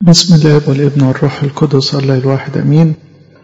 بسم الله والابن والروح القدس الله الواحد أمين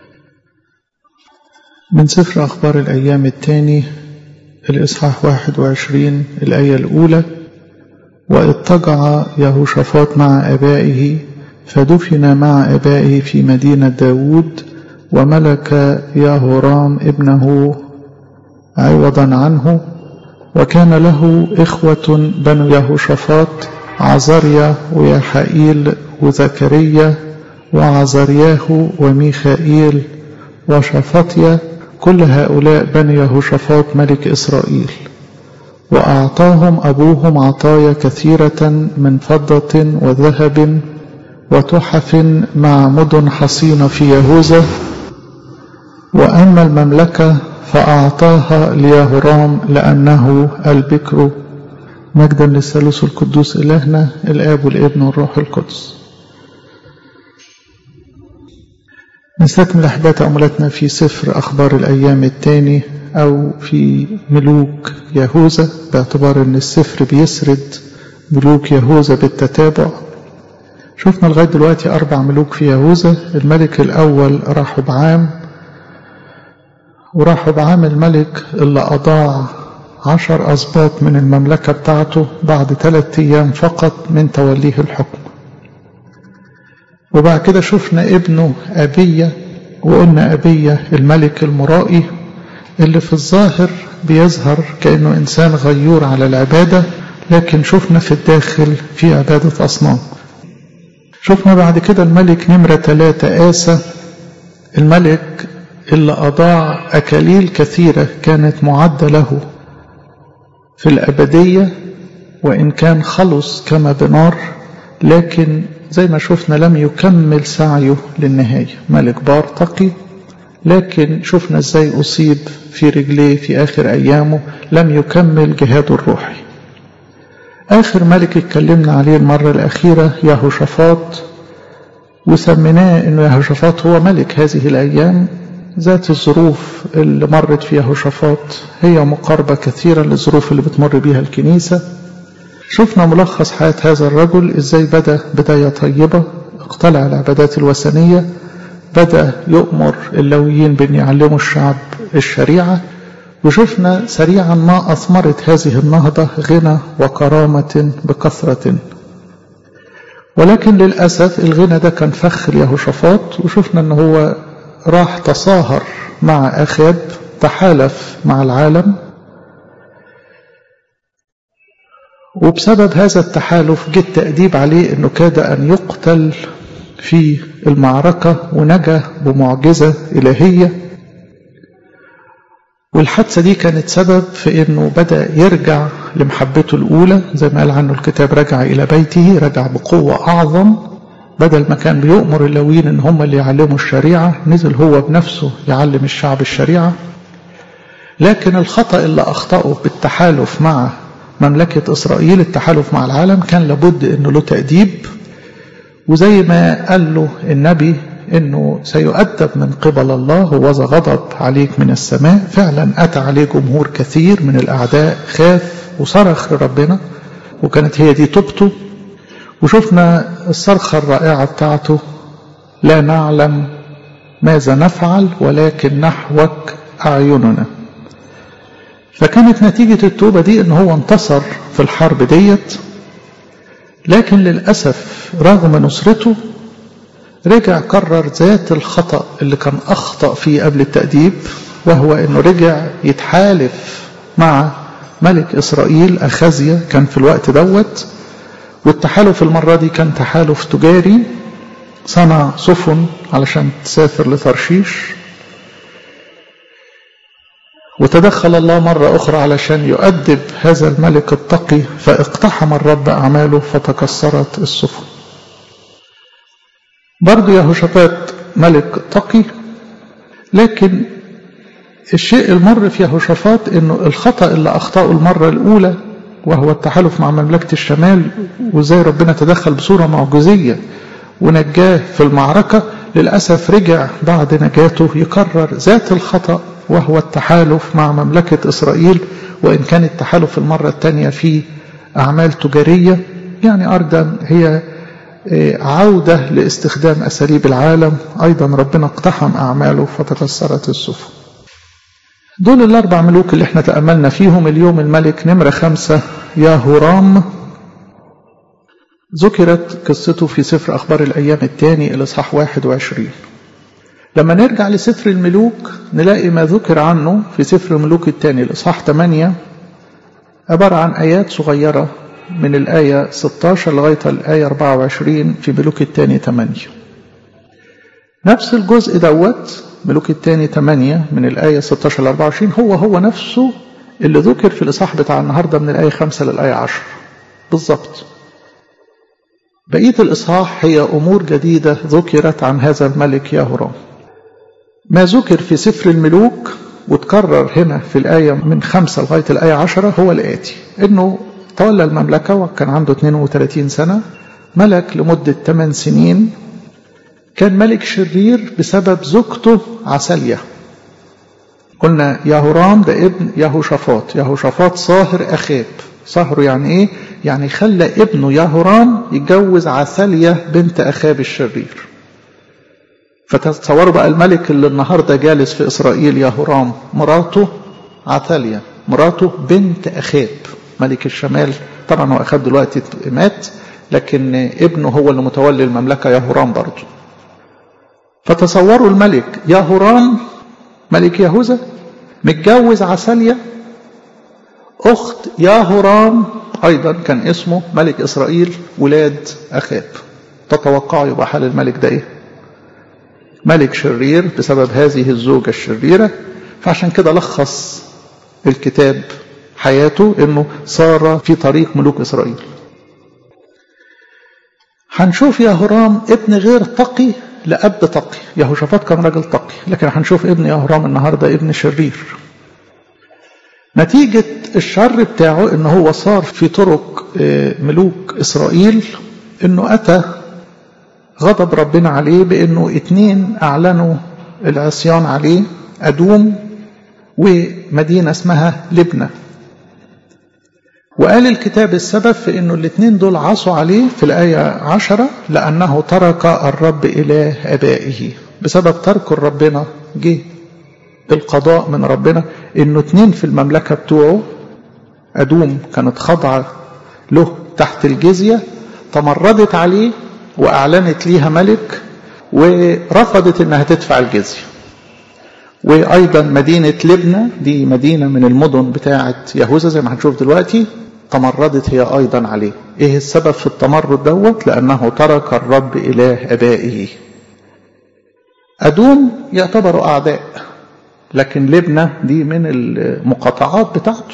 من سفر أخبار الأيام الثاني الإصحاح 21 الآية الأولى واضطجع يهوشافاط مع أبائه فدفن مع أبائه في مدينة داود وملك يهورام ابنه عوضا عنه وكان له إخوة بنو يهوشافاط عزريا ويحائيل وزكريا وعزرياه وميخائيل وشفطيا كل هؤلاء بني يهوشافاط ملك إسرائيل وأعطاهم أبوهم عطايا كثيرة من فضة وذهب وتحف مع مدن حصينة في يهوذا وأما المملكة فأعطاها ليهرام لأنه البكر مجدا للثالوث القدوس إلهنا الآب والابن والروح القدس نستكمل أحداث أملتنا في سفر أخبار الأيام الثاني أو في ملوك يهوذا باعتبار أن السفر بيسرد ملوك يهوذا بالتتابع شفنا لغاية دلوقتي أربع ملوك في يهوذا الملك الأول رحبعام ورحبعام الملك اللي أضاع عشر أسباط من المملكة بتاعته بعد ثلاثة أيام فقط من توليه الحكم وبعد كده شفنا ابنه أبية وقلنا أبية الملك المرائي اللي في الظاهر بيظهر كأنه إنسان غيور على العبادة لكن شفنا في الداخل في عبادة أصنام شفنا بعد كده الملك نمرة ثلاثة آسى الملك اللي أضاع أكاليل كثيرة كانت معدة له في الأبدية وإن كان خلص كما بنار لكن زي ما شفنا لم يكمل سعيه للنهاية ملك بار تقي لكن شفنا ازاي أصيب في رجليه في آخر أيامه لم يكمل جهاده الروحي آخر ملك اتكلمنا عليه المرة الأخيرة يهوشافاط وسميناه أنه يهوشافاط هو ملك هذه الأيام ذات الظروف اللي مرت فيها يهوشافاط هي مقاربة كثيرة للظروف اللي بتمر بيها الكنيسة شفنا ملخص حياة هذا الرجل ازاي بدأ بداية طيبة اقتلع العبادات الوثنية بدأ يؤمر اللويين بأن يعلموا الشعب الشريعة وشفنا سريعا ما أثمرت هذه النهضة غنى وكرامة بكثرة ولكن للأسف الغنى ده كان فخ ليهوشافاط وشفنا أنه هو راح تصاهر مع أخاب تحالف مع العالم وبسبب هذا التحالف جه التأديب عليه أنه كاد أن يقتل في المعركة ونجا بمعجزة إلهية والحادثة دي كانت سبب في أنه بدأ يرجع لمحبته الأولى زي ما قال عنه الكتاب رجع إلى بيته رجع بقوة أعظم بدل ما كان بيؤمر اللويين ان هم اللي يعلموا الشريعة نزل هو بنفسه يعلم الشعب الشريعة لكن الخطأ اللي أخطأه بالتحالف مع مملكة إسرائيل التحالف مع العالم كان لابد أنه له تأديب وزي ما قال له النبي أنه سيؤدب من قبل الله وذا غضب عليك من السماء فعلا أتى عليه جمهور كثير من الأعداء خاف وصرخ لربنا وكانت هي دي توبته وشفنا الصرخة الرائعة بتاعته لا نعلم ماذا نفعل ولكن نحوك أعيننا فكانت نتيجة التوبة دي ان هو انتصر في الحرب ديت لكن للأسف رغم نصرته رجع كرر ذات الخطأ اللي كان أخطأ فيه قبل التأديب وهو انه رجع يتحالف مع ملك إسرائيل أخازيا كان في الوقت دوت والتحالف المرة دي كان تحالف تجاري صنع سفن علشان تسافر لترشيش وتدخل الله مرة أخرى علشان يؤدب هذا الملك التقي فاقتحم الرب أعماله فتكسرت السفن برضو يهوشافاط ملك تقي لكن الشيء المر في يهوشافاط انه الخطأ اللي أخطأه المرة الأولى وهو التحالف مع مملكة الشمال وازاي ربنا تدخل بصورة معجزية ونجاه في المعركة للأسف رجع بعد نجاته يكرر ذات الخطأ وهو التحالف مع مملكة إسرائيل وإن كان التحالف المرة الثانية في أعمال تجارية يعني أردا هي عودة لاستخدام أساليب العالم أيضا ربنا اقتحم أعماله فتكسرت السفن دول الأربع ملوك اللي احنا تأملنا فيهم اليوم الملك نمرة خمسة يا هرام ذكرت قصته في سفر أخبار الأيام الثاني الإصحاح 21 لما نرجع لسفر الملوك نلاقي ما ذكر عنه في سفر الملوك الثاني الإصحاح 8 عبارة عن آيات صغيرة من الآية 16 لغاية الآية 24 في ملوك الثاني 8 نفس الجزء دوت ملوك الثاني 8 من الآية 16 ل 24 هو هو نفسه اللي ذكر في الإصحاح بتاع النهاردة من الآية 5 للآية 10 بالظبط بقية الإصحاح هي أمور جديدة ذكرت عن هذا الملك يا هرام ما ذكر في سفر الملوك وتكرر هنا في الآية من خمسة لغاية الآية عشرة هو الآتي إنه تولى المملكة وكان عنده 32 سنة ملك لمدة 8 سنين كان ملك شرير بسبب زوجته عسالية قلنا يهورام ده ابن يهوشافاط يهوشافاط صاهر أخاب صهره يعني إيه؟ يعني خلى ابنه يهورام يتجوز عسالية بنت أخاب الشرير فتصوروا بقى الملك اللي النهارده جالس في إسرائيل يهورام مراته عثالية مراته بنت أخاب ملك الشمال طبعا هو أخاب دلوقتي مات لكن ابنه هو اللي متولي المملكة يهورام برضه فتصوروا الملك يهورام ملك يهوذا متجوز عسالية أخت يهورام أيضا كان اسمه ملك إسرائيل ولاد أخاب تتوقعوا يبقى حال الملك ده إيه ملك شرير بسبب هذه الزوجة الشريرة فعشان كده لخص الكتاب حياته انه صار في طريق ملوك اسرائيل هنشوف يا هرام ابن غير تقي لأب تقي يهوشافاط كان راجل تقي لكن هنشوف ابن يا هرام النهاردة ابن شرير نتيجة الشر بتاعه ان هو صار في طرق ملوك اسرائيل انه اتى غضب ربنا عليه بانه اتنين اعلنوا العصيان عليه ادوم ومدينه اسمها لبنى وقال الكتاب السبب في انه الاتنين دول عصوا عليه في الايه عشرة لانه ترك الرب اله ابائه بسبب ترك ربنا جه القضاء من ربنا انه اتنين في المملكه بتوعه ادوم كانت خاضعه له تحت الجزيه تمردت عليه وأعلنت ليها ملك ورفضت إنها تدفع الجزية وأيضا مدينة لبنى دي مدينة من المدن بتاعة يهوذا زي ما هنشوف دلوقتي تمردت هي أيضا عليه إيه السبب في التمرد دوت لأنه ترك الرب إله أبائه أدوم يعتبروا أعداء لكن لبنى دي من المقاطعات بتاعته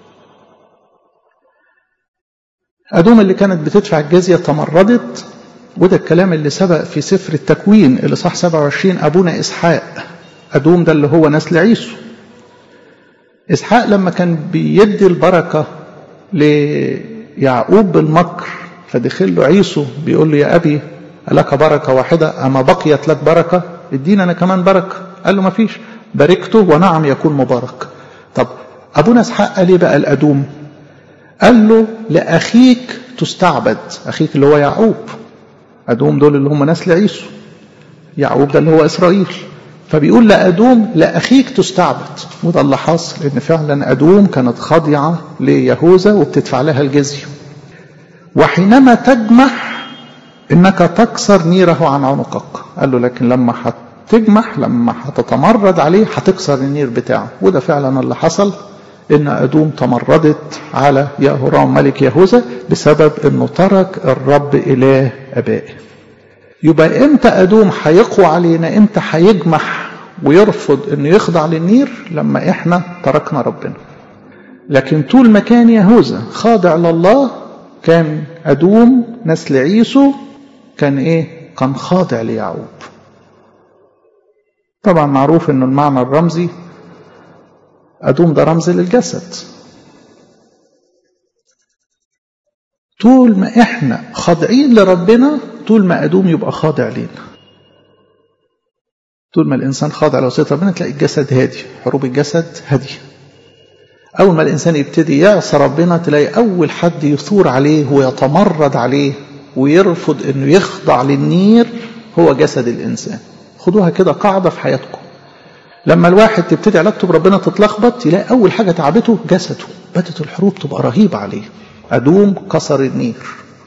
أدوم اللي كانت بتدفع الجزية تمردت وده الكلام اللي سبق في سفر التكوين اللي صح 27 أبونا إسحاق أدوم ده اللي هو نسل عيسو إسحاق لما كان بيدي البركة ليعقوب بالمكر فدخل له عيسو بيقول له يا أبي لك بركة واحدة أما بقيت لك بركة ادينا أنا كمان بركة قال له ما فيش باركته ونعم يكون مبارك طب أبونا إسحاق قال إيه بقى الأدوم قال له لأخيك تستعبد أخيك اللي هو يعقوب أدوم دول اللي هم نسل عيسو يعقوب ده اللي هو إسرائيل فبيقول لأدوم لأخيك تستعبد وده اللي حصل إن فعلا أدوم كانت خاضعة ليهوذا وبتدفع لها الجزية وحينما تجمح إنك تكسر نيره عن عنقك قال له لكن لما هتجمح لما هتتمرد عليه هتكسر النير بتاعه وده فعلا اللي حصل إن أدوم تمردت على يهورام ملك يهوذا بسبب إنه ترك الرب إله أبائه يبقى إمتى أدوم هيقوى علينا إمتى هيجمح ويرفض إنه يخضع للنير لما إحنا تركنا ربنا لكن طول ما كان يهوذا خاضع لله كان أدوم نسل عيسو كان إيه كان خاضع ليعقوب طبعا معروف إنه المعنى الرمزي أدوم ده رمز للجسد طول ما احنا خاضعين لربنا طول ما أدوم يبقى خاضع لينا طول ما الإنسان خاضع لوصية ربنا تلاقي الجسد هادي حروب الجسد هادية أول ما الإنسان يبتدي يعصى ربنا تلاقي أول حد يثور عليه ويتمرد عليه ويرفض انه يخضع للنير هو جسد الانسان خدوها كده قاعده في حياتكم لما الواحد تبتدي علاقته بربنا تتلخبط يلاقي اول حاجه تعبته جسده بدت الحروب تبقى رهيبه عليه ادوم كسر النير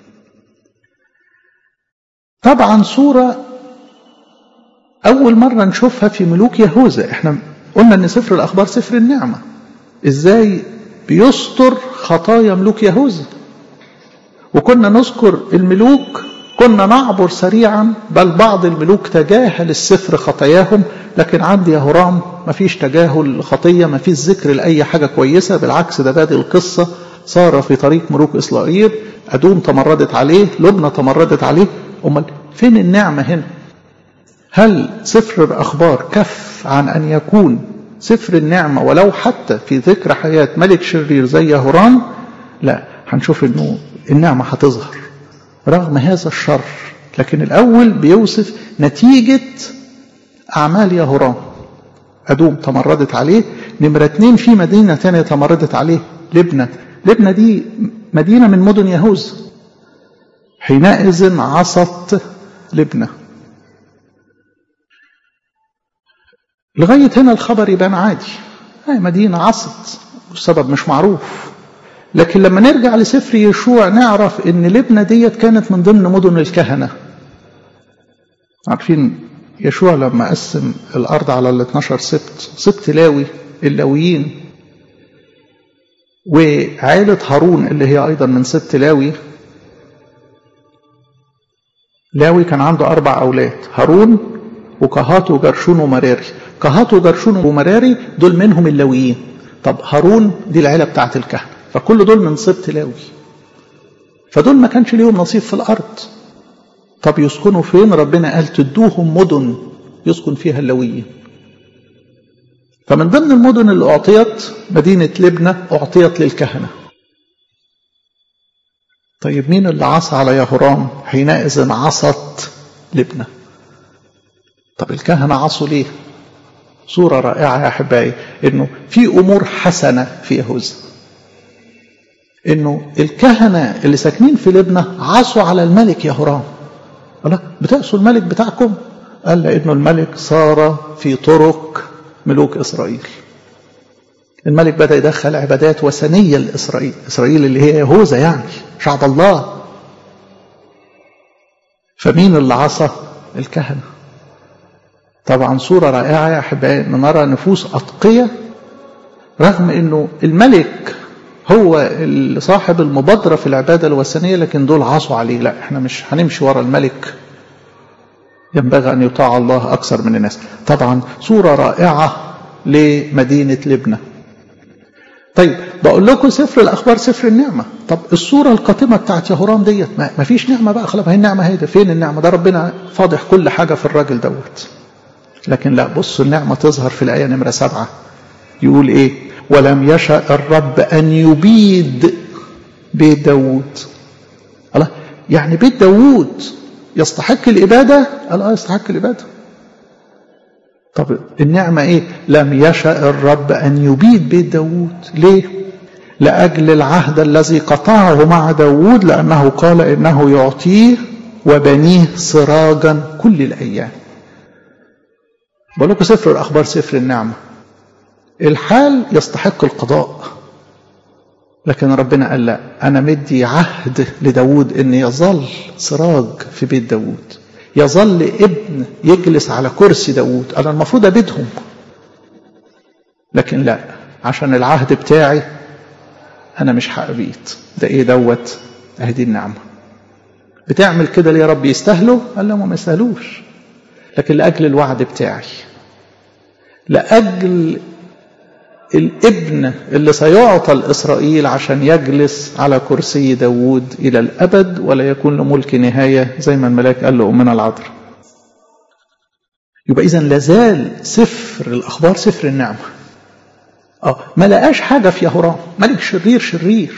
طبعا صوره اول مره نشوفها في ملوك يهوذا احنا قلنا ان سفر الاخبار سفر النعمه ازاي بيستر خطايا ملوك يهوذا وكنا نذكر الملوك كنا نعبر سريعا بل بعض الملوك تجاهل السفر خطاياهم لكن عند يهورام مفيش تجاهل خطيه مفيش ذكر لاي حاجه كويسه بالعكس ده بادئ القصه صار في طريق ملوك اسرائيل ادوم تمردت عليه لبنى تمردت عليه امال فين النعمه هنا هل سفر الاخبار كف عن ان يكون سفر النعمه ولو حتى في ذكر حياه ملك شرير زي يهورام لا هنشوف انه النعمه هتظهر رغم هذا الشر لكن الأول بيوصف نتيجة أعمال يهورام أدوم تمردت عليه نمرة اتنين في مدينة تانية تمردت عليه لبنى لبنى دي مدينة من مدن يهوذا حينئذ عصت لبنى لغاية هنا الخبر يبان عادي هاي مدينة عصت والسبب مش معروف لكن لما نرجع لسفر يشوع نعرف ان لبنى ديت كانت من ضمن مدن الكهنه عارفين يشوع لما قسم الارض على ال 12 سبت سبت لاوي اللاويين وعائلة هارون اللي هي أيضا من سبت لاوي لاوي كان عنده أربع أولاد هارون وكهات وجرشون ومراري كهات وجرشون ومراري دول منهم اللاويين طب هارون دي العيلة بتاعت الكهنة فكل دول من سبط لاوي فدول ما كانش ليهم نصيب في الارض طب يسكنوا فين ربنا قال تدوهم مدن يسكن فيها اللاويين فمن ضمن المدن اللي اعطيت مدينه لبنى اعطيت للكهنه طيب مين اللي عصى على يهورام حينئذ عصت لبنى طب الكهنه عصوا ليه صوره رائعه يا احبائي انه في امور حسنه في يهوذا انه الكهنه اللي ساكنين في لبنى عصوا على الملك يهورام قال بتعصوا الملك بتاعكم قال لانه الملك صار في طرق ملوك اسرائيل الملك بدا يدخل عبادات وثنيه لاسرائيل اسرائيل اللي هي يهوذا يعني شعب الله فمين اللي عصى الكهنه طبعا صوره رائعه يا احبائي ان نرى نفوس اتقيه رغم انه الملك هو صاحب المبادرة في العبادة الوثنية لكن دول عصوا عليه لا احنا مش هنمشي ورا الملك ينبغي أن يطاع الله أكثر من الناس طبعا صورة رائعة لمدينة لبنى طيب بقول لكم سفر الأخبار سفر النعمة طب الصورة القاتمة بتاعت يهورام ديت ما فيش نعمة بقى خلاص هي النعمة هي ده فين النعمة ده ربنا فاضح كل حاجة في الراجل دوت لكن لا بصوا النعمة تظهر في الآية نمرة سبعة يقول إيه ولم يشأ الرب أن يبيد بيت داود الله يعني بيت داود يستحق الإبادة قال آه يستحق الإبادة طب النعمة إيه لم يشأ الرب أن يبيد بيت داود ليه لأجل العهد الذي قطعه مع داود لأنه قال إنه يعطيه وبنيه سراجا كل الأيام بقول لكم سفر الأخبار سفر النعمة الحال يستحق القضاء لكن ربنا قال لا أنا مدي عهد لداود أن يظل سراج في بيت داود يظل ابن يجلس على كرسي داود أنا المفروض أبيدهم لكن لا عشان العهد بتاعي أنا مش هأبيت ده إيه دوت أهدي النعمة بتعمل كده ليه يا رب يستاهلوا قال لهم ما يستاهلوش لكن لأجل الوعد بتاعي لأجل الابن اللي سيعطى لإسرائيل عشان يجلس على كرسي داود إلى الأبد ولا يكون لملك نهاية زي ما الملاك قال له أمنا العذراء يبقى إذا لازال سفر الأخبار سفر النعمة اه ما لقاش حاجة في يهورام ملك شرير شرير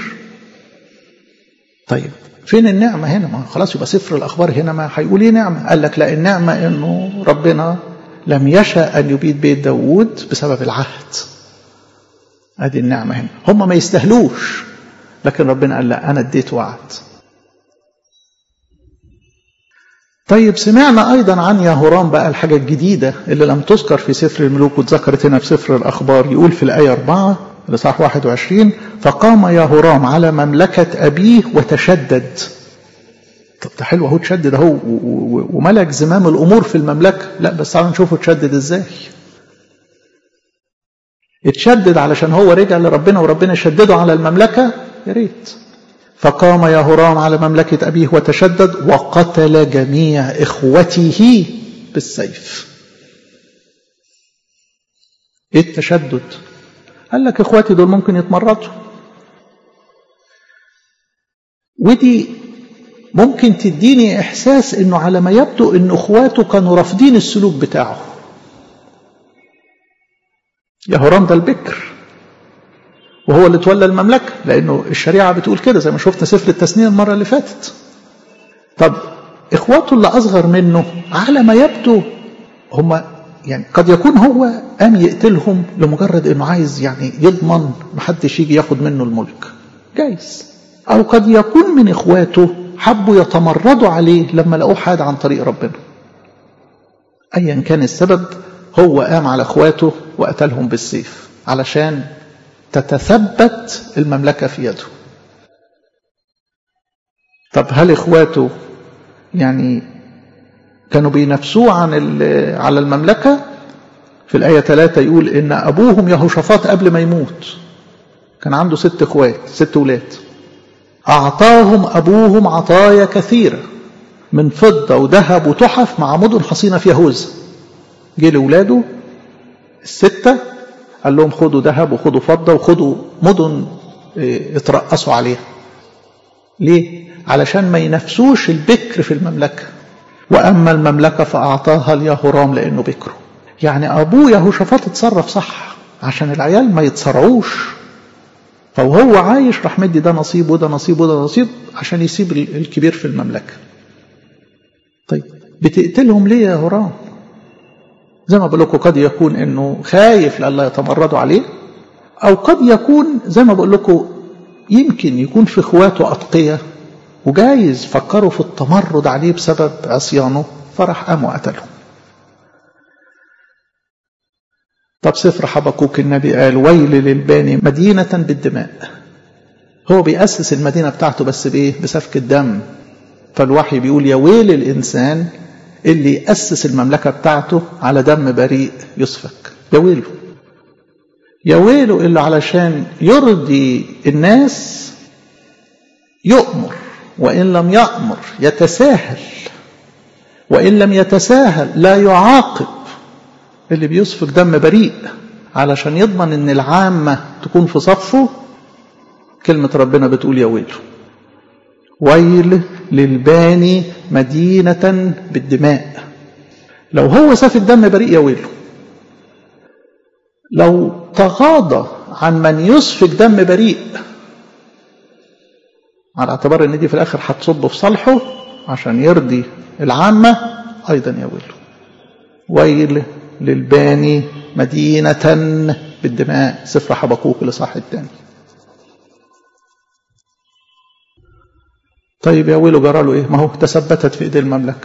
طيب فين النعمة هنا ما خلاص يبقى سفر الأخبار هنا ما هيقول إيه نعمة قال لك لا النعمة إنه ربنا لم يشأ أن يبيد بيت داود بسبب العهد ادي النعمه هنا هم ما يستاهلوش لكن ربنا قال لا انا اديت وعد طيب سمعنا أيضا عن يهورام بقى الحاجة الجديدة اللي لم تذكر في سفر الملوك واتذكرت هنا في سفر الأخبار يقول في الآية 4 لصح 21 فقام يهورام على مملكة أبيه وتشدد طب ده حلو اهو تشدد اهو وملك زمام الامور في المملكه لا بس تعالوا نشوفه تشدد ازاي اتشدد علشان هو رجع لربنا وربنا شدده على المملكه يا ريت فقام يهورام على مملكة أبيه وتشدد وقتل جميع إخوته بالسيف إيه التشدد قال لك إخواتي دول ممكن يتمرطوا ودي ممكن تديني إحساس إنه على ما يبدو إن إخواته كانوا رافضين السلوك بتاعه يهورام ده البكر وهو اللي تولى المملكة لأنه الشريعة بتقول كده زي ما شفنا سفر التثنية المرة اللي فاتت طب إخواته اللي أصغر منه على ما يبدو هم يعني قد يكون هو قام يقتلهم لمجرد انه عايز يعني يضمن محدش يجي ياخد منه الملك جايز او قد يكون من اخواته حبوا يتمردوا عليه لما لقوه حاد عن طريق ربنا ايا كان السبب هو قام على اخواته وقتلهم بالسيف علشان تتثبت المملكة في يده طب هل إخواته يعني كانوا بينافسوه عن على المملكة في الآية 3 يقول إن أبوهم يهوشافاط قبل ما يموت كان عنده ست إخوات ست ولاد أعطاهم أبوهم عطايا كثيرة من فضة وذهب وتحف مع مدن حصينة في يهوذا جه لأولاده الستة قال لهم خدوا ذهب وخدوا فضة وخدوا مدن اترقصوا عليها ليه؟ علشان ما ينافسوش البكر في المملكة وأما المملكة فأعطاها ليهورام لأنه بكره يعني أبوه يهوشافاط اتصرف صح عشان العيال ما يتصرعوش فوهو عايش راح مدي ده نصيب وده نصيب وده نصيب عشان يسيب الكبير في المملكة طيب بتقتلهم ليه يا هرام زي ما بقول لكم قد يكون انه خايف لألا يتمردوا عليه او قد يكون زي ما بقول لكم يمكن يكون في اخواته اتقياء وجايز فكروا في التمرد عليه بسبب عصيانه فراح قام وقتلهم طب سفر حبقوك النبي قال ويل للباني مدينة بالدماء هو بيأسس المدينة بتاعته بس بإيه بسفك الدم فالوحي بيقول يا ويل الإنسان اللي يأسس المملكة بتاعته على دم بريء يسفك يا ويله يا ويله اللي علشان يرضي الناس يؤمر وإن لم يأمر يتساهل وإن لم يتساهل لا يعاقب اللي بيسفك دم بريء علشان يضمن ان العامة تكون في صفه كلمة ربنا بتقول يا ويله ويل للباني مدينة بالدماء لو هو سفك دم بريء يا ويله لو تغاضى عن من يسفك دم بريء على اعتبار ان دي في الاخر هتصب في صالحه عشان يرضي العامة ايضا يا ويله ويل للباني مدينة بالدماء سفر حبقوك لصح الثاني طيب يا ويله جرى له ايه ما هو تثبتت في ايدي المملكة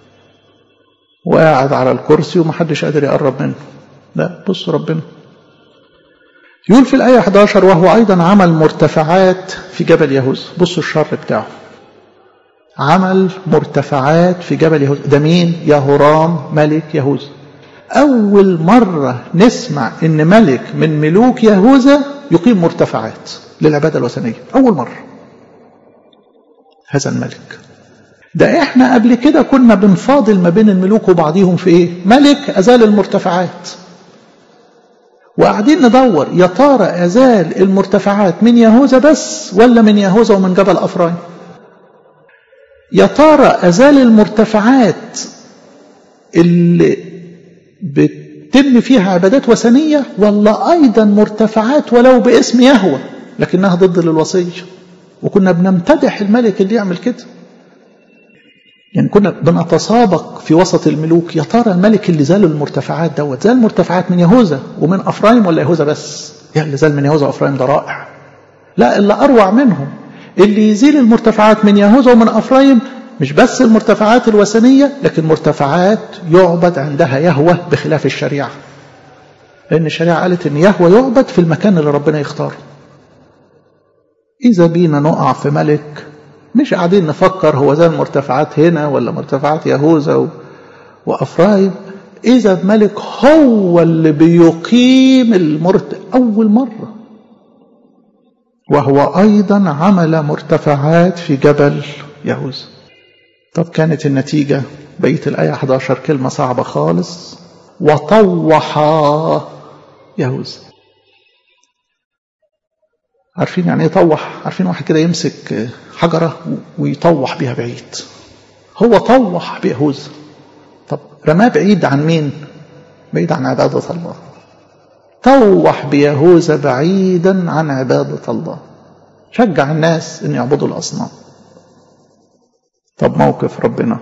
وقاعد على الكرسي ومحدش قادر يقرب منه لا بص ربنا يقول في الآية 11 وهو أيضا عمل مرتفعات في جبل يهوذا بصوا الشر بتاعه عمل مرتفعات في جبل يهوذا ده مين يهورام ملك يهوذا أول مرة نسمع إن ملك من ملوك يهوذا يقيم مرتفعات للعبادة الوثنية أول مرة هذا الملك ده احنا قبل كده كنا بنفاضل ما بين الملوك وبعضهم في ايه ملك ازال المرتفعات وقاعدين ندور يا ترى ازال المرتفعات من يهوذا بس ولا من يهوذا ومن جبل افرايم يا ترى ازال المرتفعات اللي بتتم فيها عبادات وثنيه ولا ايضا مرتفعات ولو باسم يهوى لكنها ضد للوصيه وكنا بنمتدح الملك اللي يعمل كده يعني كنا بنتسابق في وسط الملوك يا ترى الملك اللي زال المرتفعات دوت زال المرتفعات من يهوذا ومن افرايم ولا يهوذا بس يعني اللي زال من يهوذا وافرايم ده رائع لا اللي اروع منهم اللي يزيل المرتفعات من يهوذا ومن افرايم مش بس المرتفعات الوثنية لكن مرتفعات يعبد عندها يهوى بخلاف الشريعة لأن الشريعة قالت إن يهوى يعبد في المكان اللي ربنا يختاره إذا بينا نقع في ملك مش قاعدين نفكر هو زي المرتفعات هنا ولا مرتفعات يهوذا و... وأفرايم إذا الملك هو اللي بيقيم المرت أول مرة وهو أيضا عمل مرتفعات في جبل يهوذا طب كانت النتيجة بقية الآية 11 كلمة صعبة خالص وطوح يهوذا عارفين يعني ايه طوح عارفين واحد كده يمسك حجرة ويطوح بيها بعيد هو طوح بيهوذا طب رماه بعيد عن مين بعيد عن عبادة الله طوح بيهوذا بعيدا عن عبادة الله شجع الناس ان يعبدوا الاصنام طب موقف ربنا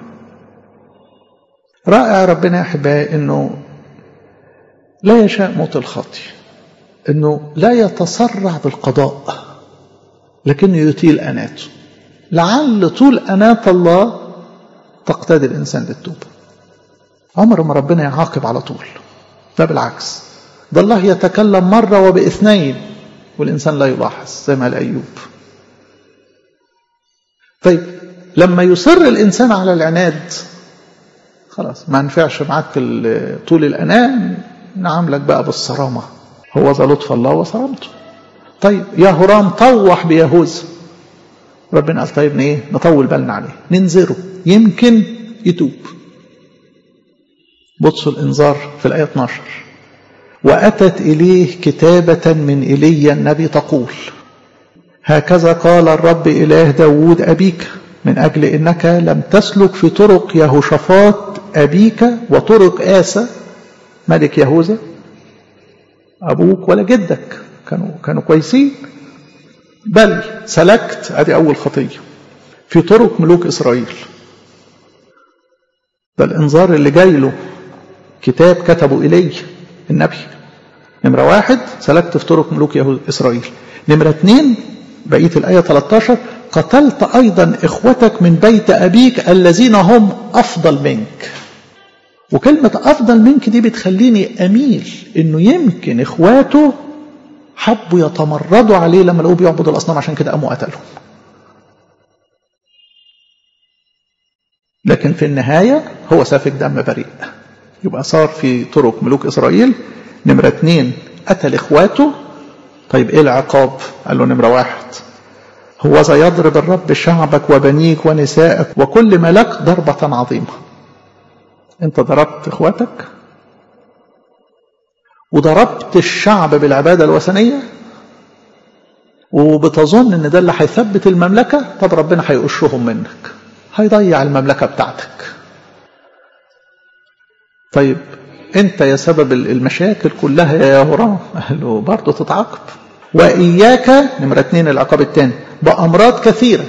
رائع ربنا يا احبائي انه لا يشاء موت الخاطي انه لا يتسرع بالقضاء لكنه يطيل اناته لعل طول انات الله تقتدي الانسان للتوبه عمر ما ربنا يعاقب على طول ده بالعكس ده الله يتكلم مره وباثنين والانسان لا يلاحظ زي ما قال ايوب طيب لما يصر الانسان على العناد خلاص ما نفعش معاك طول الانام نعاملك بقى بالصرامه هو ذا لطف الله وصرامته طيب يا هرام طوح بيهوذا ربنا قال طيب ايه نطول بالنا عليه ننذره يمكن يتوب بصوا الانذار في الايه 12 واتت اليه كتابه من ايليا النبي تقول هكذا قال الرب اله داود ابيك من اجل انك لم تسلك في طرق يهوشافاط ابيك وطرق اسى ملك يهوذا ابوك ولا جدك كانوا كانوا كويسين بل سلكت ادي اول خطيه في طرق ملوك اسرائيل ده الانذار اللي جاي له كتاب كتبه الي النبي نمرة واحد سلكت في طرق ملوك يهود إسرائيل نمرة اثنين بقية الآية 13 قتلت أيضا إخوتك من بيت أبيك الذين هم أفضل منك وكلمة أفضل منك دي بتخليني أميل إنه يمكن إخواته حبوا يتمردوا عليه لما لقوه بيعبد الأصنام عشان كده قاموا قتلهم لكن في النهاية هو سافك دم بريء يبقى صار في طرق ملوك إسرائيل نمرة اثنين قتل إخواته طيب إيه العقاب قال له نمرة واحد هو يضرب الرب شعبك وبنيك ونسائك وكل ملك ضربة عظيمة انت ضربت اخواتك وضربت الشعب بالعبادة الوثنية وبتظن ان ده اللي هيثبت المملكة طب ربنا هيقشهم منك هيضيع المملكة بتاعتك طيب انت يا سبب المشاكل كلها يا هرام قال له برضه تتعاقب واياك نمرة اتنين العقاب الثاني بامراض كثيره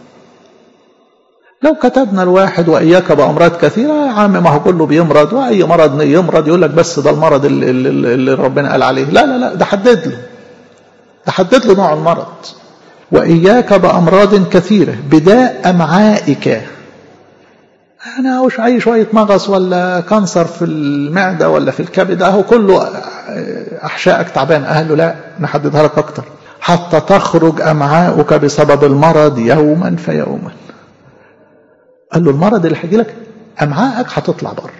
لو كتبنا الواحد واياك بامراض كثيره يا عم ما هو كله بيمرض واي مرض يمرض يقول لك بس ده المرض اللي, اللي ربنا قال عليه لا لا لا ده حدد له ده حدد له نوع المرض واياك بامراض كثيره بداء امعائك انا وش اي شويه مغص ولا كانسر في المعده ولا في الكبد اهو كله احشائك تعبان قال له لا نحددها لك اكتر حتى تخرج امعاؤك بسبب المرض يوما فيوما قال له المرض اللي هيجي لك امعائك هتطلع بره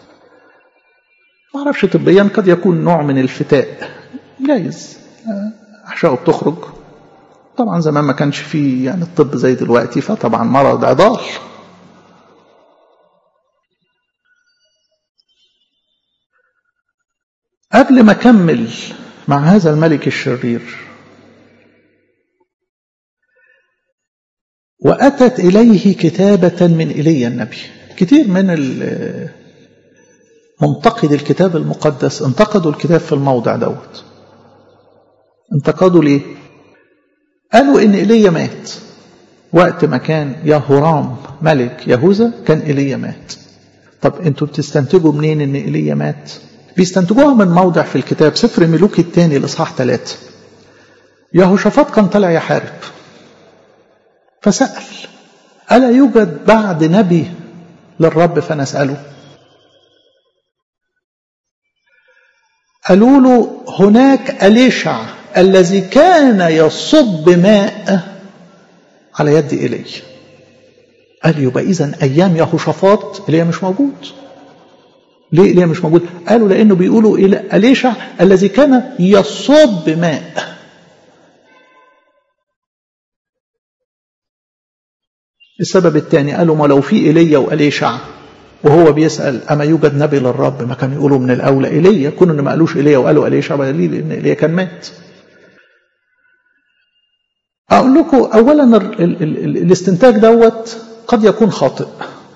ما اعرفش طبيا قد يكون نوع من الفتاء جايز احشائه بتخرج طبعا زمان ما كانش فيه يعني الطب زي دلوقتي فطبعا مرض عضال قبل ما اكمل مع هذا الملك الشرير واتت اليه كتابه من ايليا النبي كتير من منتقد الكتاب المقدس انتقدوا الكتاب في الموضع دوت انتقدوا ليه قالوا ان ايليا مات وقت ما كان يهورام ملك يهوذا كان ايليا مات طب انتوا بتستنتجوا منين ان ايليا مات بيستنتجوها من موضع في الكتاب سفر ملوك الثاني الاصحاح ثلاثة يهوشافاط كان طالع يحارب فسأل ألا يوجد بعد نبي للرب فنسأله قالوا له هناك أليشع الذي كان يصب ماء على يد إلي قال يبقى إذا أيام يهوشافاط إلي مش موجود ليه إلي مش موجود قالوا لأنه بيقولوا أليشع الذي كان يصب ماء السبب الثاني قالوا ما لو في ايليا واليشع وهو بيسال اما يوجد نبي للرب ما كانوا يقولوا من الاولى ايليا كون ان ما قالوش ايليا وقالوا اليشع دليل ان ايليا كان مات اقول لكم اولا ال ال ال الاستنتاج دوت قد يكون خاطئ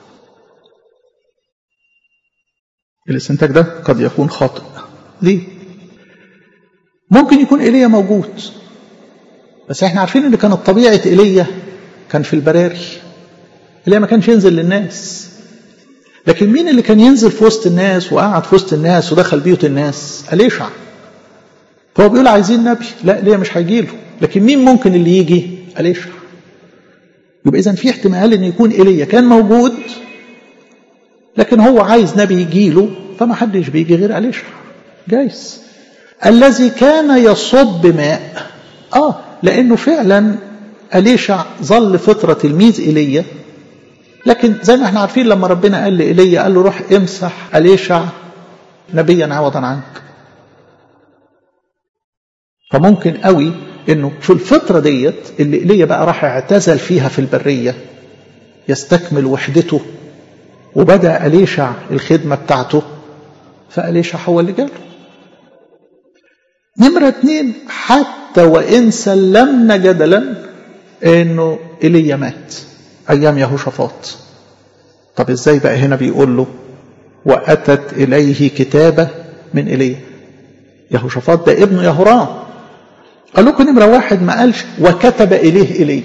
الاستنتاج ده قد يكون خاطئ ليه ممكن يكون ايليا موجود بس احنا عارفين ان كانت طبيعه ايليا كان في البراري اللي ما كانش ينزل للناس لكن مين اللي كان ينزل في وسط الناس وقعد في وسط الناس ودخل بيوت الناس أليشع فهو بيقول عايزين نبي لا ليه مش هيجيله لكن مين ممكن اللي يجي أليشع يبقى إذا في احتمال أن يكون إيليا كان موجود لكن هو عايز نبي يجيله فما حدش بيجي غير أليشع جايز الذي كان يصب ماء آه لأنه فعلا أليشع ظل فترة تلميذ إيليا لكن زي ما احنا عارفين لما ربنا قال لإيليا قال له روح امسح أليشع نبيا عوضا عنك فممكن قوي انه في الفترة ديت اللي إيليا بقى راح اعتزل فيها في البرية يستكمل وحدته وبدأ أليشع الخدمة بتاعته فأليشع هو اللي جاله نمرة اتنين حتى وإن سلمنا جدلا انه ايليا مات ايام يهوشافاط طب ازاي بقى هنا بيقول له واتت اليه كتابه من ايليا يهوشافاط ده ابنه يهورام قال لكم نمره واحد ما قالش وكتب اليه ايليا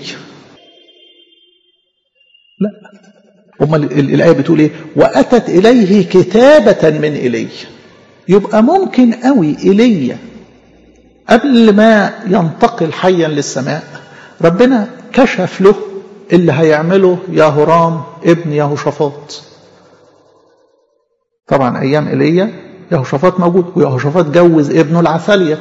لا امال الايه بتقول ايه واتت اليه كتابه من ايليا يبقى ممكن قوي ايليا قبل ما ينتقل حيا للسماء ربنا كشف له اللي هيعمله يهورام ابن يهوشافاط طبعا ايام ايليا يهوشافاط موجود ويهوشافاط جوز ابنه العثالية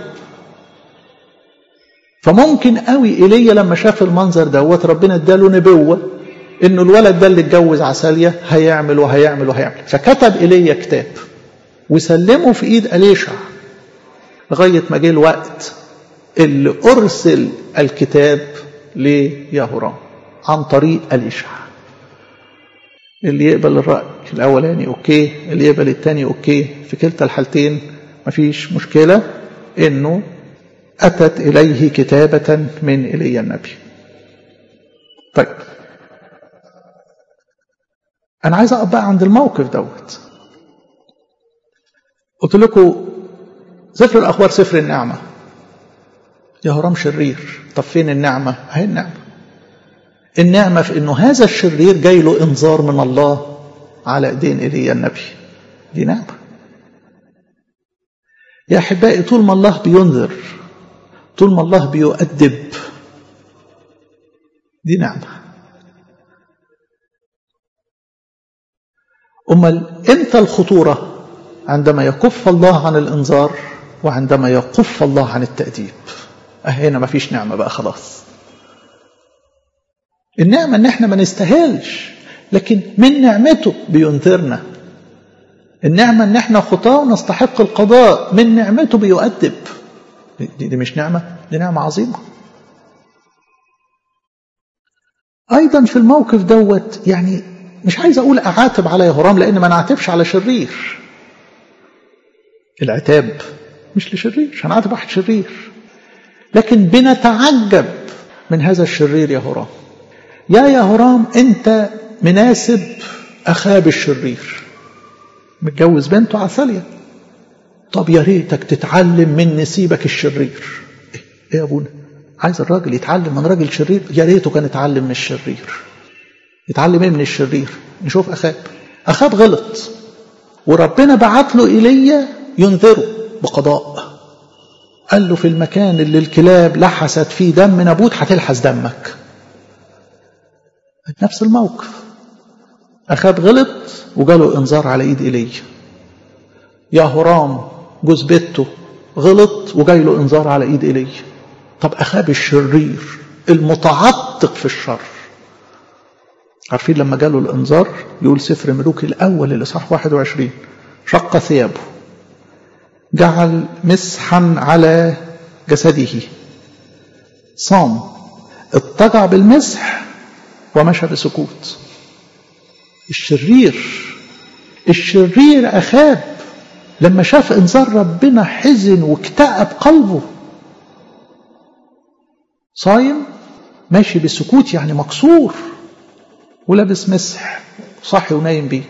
فممكن قوي ايليا لما شاف المنظر دوت ربنا اداله نبوه انه الولد ده اللي اتجوز عسالية هيعمل وهيعمل وهيعمل فكتب ايليا كتاب وسلمه في ايد اليشع لغايه ما جه الوقت اللي ارسل الكتاب ليهورام عن طريق اليشع اللي يقبل الرأي الأولاني أوكي اللي يقبل الثاني أوكي في كلتا الحالتين مفيش مشكلة إنه أتت إليه كتابة من إلي النبي طيب أنا عايز أقف بقى عند الموقف دوت قلت لكم سفر الأخبار سفر النعمة يا هرام شرير طب فين النعمة أهي النعمة النعمة في أنه هذا الشرير جاي له إنذار من الله على إيدين إيليا النبي دي نعمة يا أحبائي طول ما الله بينذر طول ما الله بيؤدب دي نعمة أمال إمتى الخطورة عندما يكف الله عن الإنذار وعندما يكف الله عن التأديب هنا ما فيش نعمة بقى خلاص النعمة ان احنا ما نستاهلش لكن من نعمته بينذرنا النعمة ان احنا خطاة ونستحق القضاء من نعمته بيؤدب دي, دي مش نعمة دي نعمة عظيمة ايضا في الموقف دوت يعني مش عايز اقول اعاتب على يهرام لان ما نعاتبش على شرير العتاب مش لشرير مش هنعاتب واحد شرير لكن بنتعجب من هذا الشرير يا هرام يا يا هرام انت مناسب اخاب الشرير متجوز بنته عسالية طب يا ريتك تتعلم من نسيبك الشرير ايه, إيه يا ابونا عايز الراجل يتعلم من راجل شرير يا ريته كان يتعلم من الشرير يتعلم ايه من الشرير نشوف اخاب اخاب غلط وربنا بعت له ايليا ينذره بقضاء قال له في المكان اللي الكلاب لحست فيه دم نابوت هتلحس دمك نفس الموقف أخاب غلط وجاله إنذار على إيد إيليا يا هرام جوز بيته غلط وجاي له إنذار على إيد إيليا طب أخاب الشرير المتعتق في الشر عارفين لما جاله الإنذار يقول سفر ملوك الأول اللي صح 21 شق ثيابه جعل مسحا على جسده صام اضطجع بالمسح ومشى بسكوت الشرير الشرير أخاب لما شاف انذار ربنا حزن واكتئب قلبه صايم ماشي بسكوت يعني مكسور ولابس مسح صاحي ونايم بيه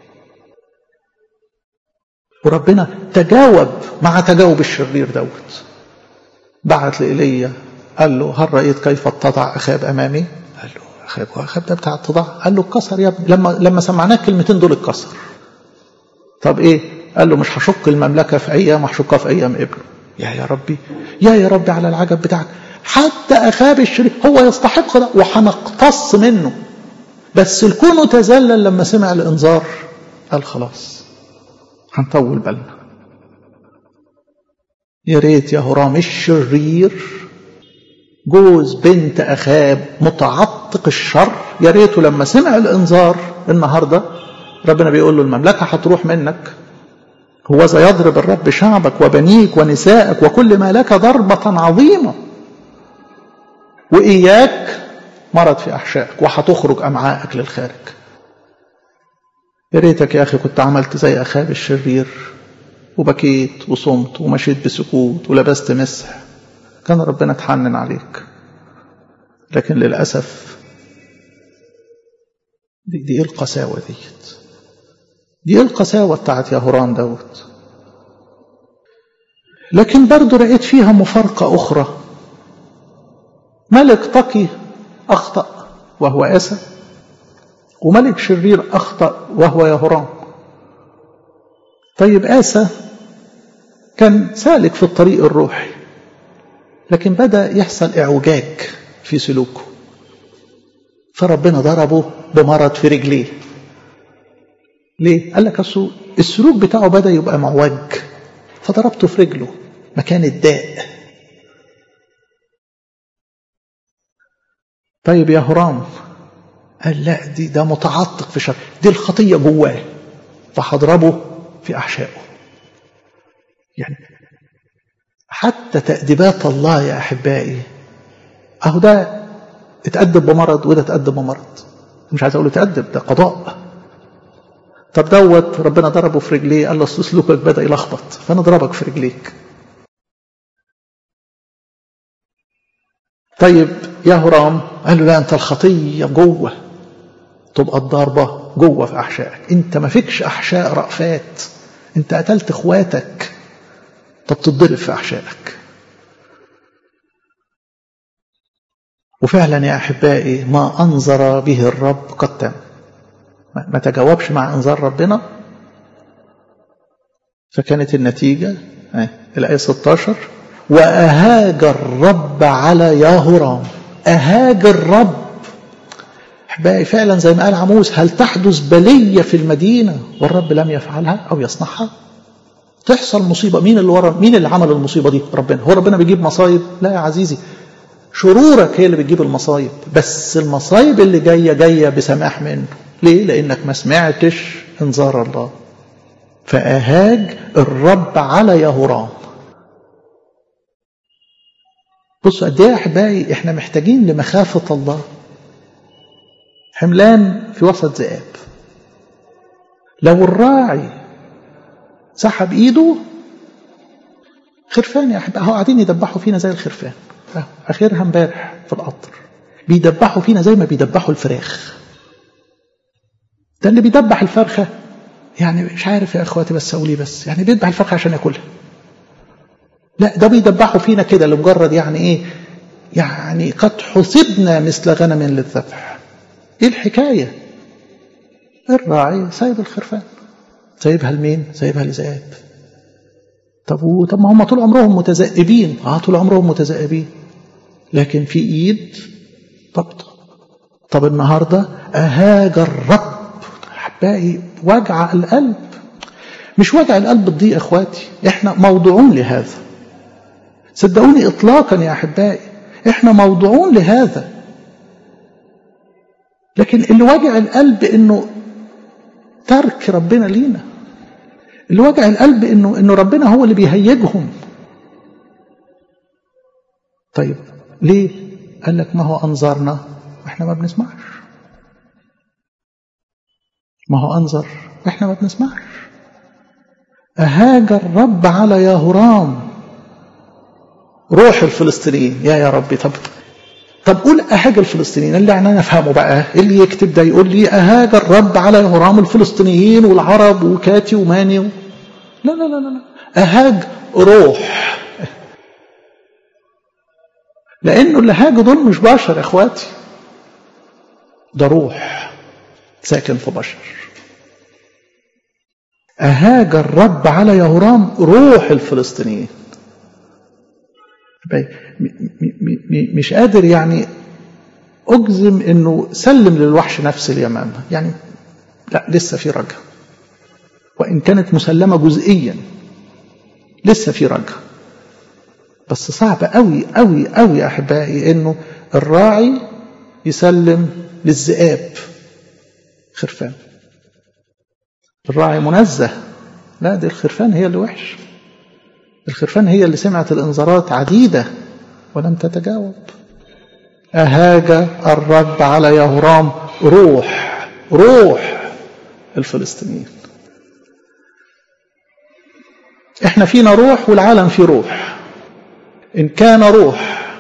وربنا تجاوب مع تجاوب الشرير دوت بعت لإيليا قال له هل رأيت كيف اتضع أخاب أمامي قال له أخاب وأخاب ده بتاع اتضاع قال له اتكسر يا ابني لما لما سمعناك الكلمتين دول اتكسر طب ايه قال له مش هشق المملكة في أيام هشقها في أيام ابنه يا يا ربي يا يا ربي على العجب بتاعك حتى أخاب الشرير هو يستحق ده وهنقتص منه بس الكون تذلل لما سمع الإنذار قال خلاص هنطول بالنا يا ريت يا هرام الشرير جوز بنت أخاب متعتق الشر يا ريته لما سمع الإنذار النهاردة ربنا بيقول له المملكة هتروح منك هوذا يضرب الرب شعبك وبنيك ونسائك وكل ما لك ضربة عظيمة وإياك مرض في أحشائك وهتخرج أمعائك للخارج يا ريتك يا أخي كنت عملت زي أخاب الشرير وبكيت وصمت ومشيت بسكوت ولبست مسح كان ربنا اتحنن عليك لكن للأسف دي, دي ايه القساوة ديت دي ايه القساوة بتاعت يا هران دوت لكن برضو لقيت فيها مفارقة أخرى ملك تقي أخطأ وهو أسى وملك شرير أخطأ وهو يهرام طيب آسى كان سالك في الطريق الروحي لكن بدأ يحصل إعوجاج في سلوكه فربنا ضربه بمرض في رجليه ليه؟ قال لك أصل السلوك بتاعه بدأ يبقى معوج فضربته في رجله مكان الداء طيب يا هرام قال لا دي ده متعتق في شر دي الخطية جواه فهضربه في أحشائه يعني حتى تأديبات الله يا أحبائي أهو ده اتأدب بمرض وده اتأدب بمرض مش عايز أقول اتأدب ده قضاء طب دوت ربنا ضربه في رجليه قال له سلوكك بدأ يلخبط فأنا ضربك في رجليك طيب يا هرام قال له لا أنت الخطية جوه تبقى الضربة جوه في أحشائك أنت ما فيكش أحشاء رأفات أنت قتلت إخواتك طب تتضرب في أحشائك وفعلا يا أحبائي ما أنظر به الرب قد تم ما تجاوبش مع انذار ربنا فكانت النتيجة الآية 16 وأهاج الرب على ياهرام أهاج الرب أحبائي فعلا زي ما قال عموس هل تحدث بلية في المدينة والرب لم يفعلها أو يصنعها تحصل مصيبة مين اللي ورا مين اللي عمل المصيبة دي ربنا هو ربنا بيجيب مصايب لا يا عزيزي شرورك هي اللي بتجيب المصايب بس المصايب اللي جاية جاية بسماح منه ليه لأنك ما سمعتش انذار الله فأهاج الرب على يهرام بصوا قد ايه يا احبائي احنا محتاجين لمخافه الله حملان في وسط ذئاب لو الراعي سحب ايده خرفان يا احبائي اهو قاعدين يدبحوا فينا زي الخرفان اخرها امبارح في القطر بيدبحوا فينا زي ما بيدبحوا الفراخ ده اللي بيدبح الفرخه يعني مش عارف يا اخواتي بس اقول بس يعني بيذبح الفرخه عشان ياكلها لا ده بيدبحوا فينا كده لمجرد يعني ايه يعني قد حسبنا مثل غنم للذبح ايه الحكايه الراعي سايب الخرفان سايبها لمين سايبها لذئاب طب و... طب ما هم طول عمرهم متذئبين اه طول عمرهم متذئبين لكن في ايد ضبط طب النهاردة أهاج الرب أحبائي وجع القلب مش وجع القلب الضيق اخواتي احنا موضوعون لهذا صدقوني اطلاقا يا احبائي احنا موضوعون لهذا لكن اللي وجع القلب انه ترك ربنا لينا اللي وجع القلب انه انه ربنا هو اللي بيهيجهم طيب ليه قال لك ما هو انظرنا احنا ما بنسمعش ما هو انظر احنا ما بنسمعش أهاج الرب على يهرام روح الفلسطينيين يا يا ربي طب طب قول أهاج الفلسطينيين اللي يعني أنا أفهمه بقى اللي يكتب ده يقول لي أهاج الرب على يهرام الفلسطينيين والعرب وكاتي وماني و... لا لا لا لا أهاج روح لأنه اللي هاجوا دول مش بشر يا إخواتي ده روح ساكن في بشر أهاج الرب على يهرام روح الفلسطينيين مش قادر يعني أجزم أنه سلم للوحش نفس اليمامة يعني لا لسه في رجع وإن كانت مسلمة جزئيا لسه في رجع بس صعب قوي قوي قوي يا أحبائي أنه الراعي يسلم للذئاب خرفان الراعي منزه لا دي الخرفان هي اللي وحش الخرفان هي اللي سمعت الانذارات عديدة ولم تتجاوب أهاج الرب على يهرام روح روح الفلسطينيين احنا فينا روح والعالم فيه روح إن كان روح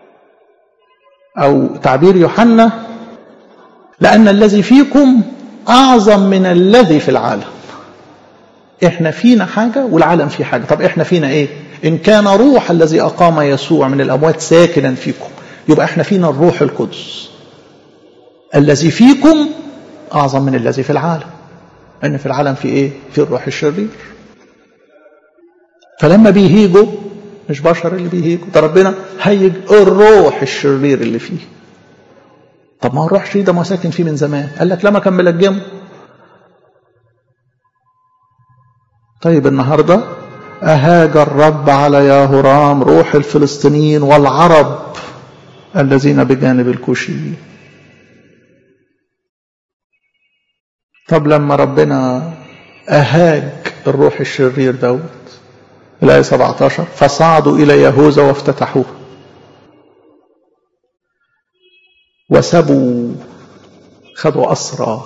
أو تعبير يوحنا لأن الذي فيكم أعظم من الذي في العالم إحنا فينا حاجة والعالم فيه حاجة طب إحنا فينا إيه إن كان روح الذي أقام يسوع من الأموات ساكنا فيكم يبقى إحنا فينا الروح القدس الذي فيكم أعظم من الذي في العالم أن في العالم في إيه في الروح الشرير فلما بيهيجوا مش بشر اللي بيهيجوا ده ربنا هيج الروح الشرير اللي فيه طب ما هو الروح الشرير ده ما ساكن فيه من زمان قال لك لما كان ملجمه طيب النهارده أهاج الرب على ياهرام روح الفلسطينيين والعرب الذين بجانب الكوشي طب لما ربنا أهاج الروح الشرير دوت الآية 17 فصعدوا إلى يهوذا وافتتحوه وسبوا خدوا أسرى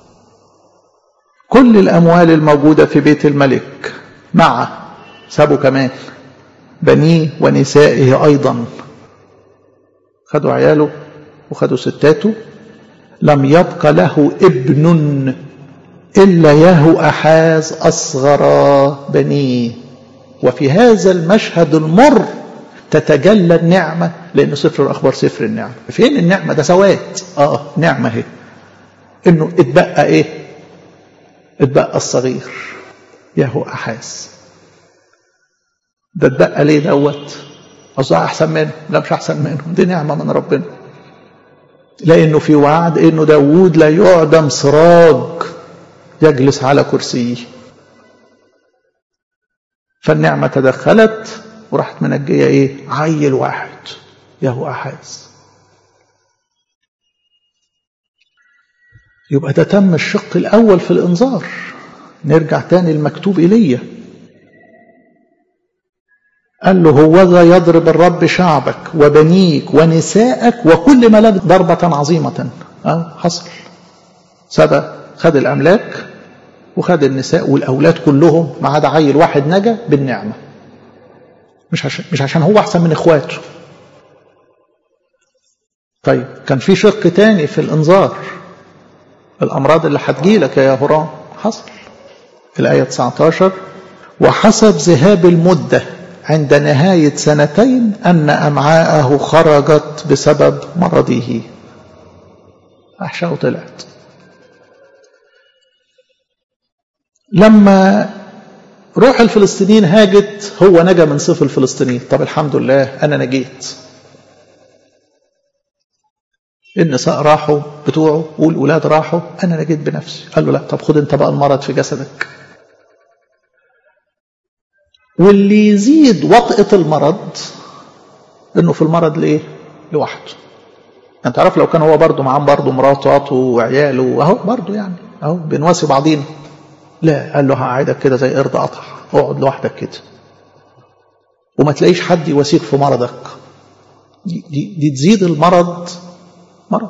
كل الأموال الموجودة في بيت الملك مع سابوا كمان بنيه ونسائه أيضا خدوا عياله وخدوا ستاته لم يبق له ابن إلا يهو أحاز أصغر بنيه وفي هذا المشهد المر تتجلى النعمة لأن سفر الأخبار سفر النعمة فين النعمة ده سواد آه نعمة اهي إنه اتبقى إيه اتبقى الصغير يهو أحاز ده اتبقى ليه دوت أصلا أحسن منه لا مش أحسن منه دي نعمة من ربنا لأنه في وعد إنه داوود لا يعدم سراج يجلس على كرسيه فالنعمة تدخلت وراحت منجية ايه عيل واحد يهو أحاز يبقى ده تم الشق الأول في الإنذار نرجع تاني المكتوب إليه قال له هوذا يضرب الرب شعبك وبنيك ونساءك وكل ما لك ضربة عظيمة أه حصل سبى خد الأملاك وخد النساء والأولاد كلهم ما عدا عيل واحد نجا بالنعمة مش عشان, مش عشان هو أحسن من إخواته طيب كان في شق تاني في الإنذار الأمراض اللي هتجيلك يا هرام حصل الآية 19 وحسب ذهاب المدة عند نهاية سنتين أن أمعاءه خرجت بسبب مرضه أحشاء طلعت لما روح الفلسطينيين هاجت هو نجا من صف الفلسطينيين طب الحمد لله أنا نجيت النساء راحوا بتوعه والولاد راحوا انا نجيت بنفسي قال له لا طب خد انت بقى المرض في جسدك واللي يزيد وطئة المرض انه في المرض ليه لوحده انت عارف لو كان هو برضه معاه برضه مراته وعياله اهو برضه يعني اهو بنواسي بعضينا لا قال له هقعدك كده زي قرد قطع اقعد لوحدك كده وما تلاقيش حد يواسيك في مرضك دي, دي, دي تزيد المرض مرض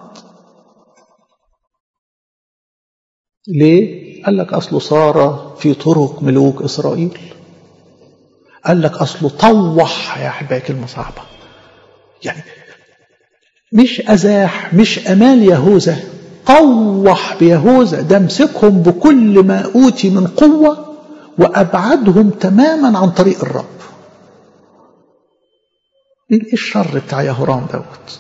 ليه قال لك اصله صار في طرق ملوك اسرائيل قال لك اصله طوح يا احبائي كلمه صعبه يعني مش ازاح مش امال يهوذا طوح بيهوذا ده مسكهم بكل ما اوتي من قوه وابعدهم تماما عن طريق الرب ايه الشر بتاع يهورام دوت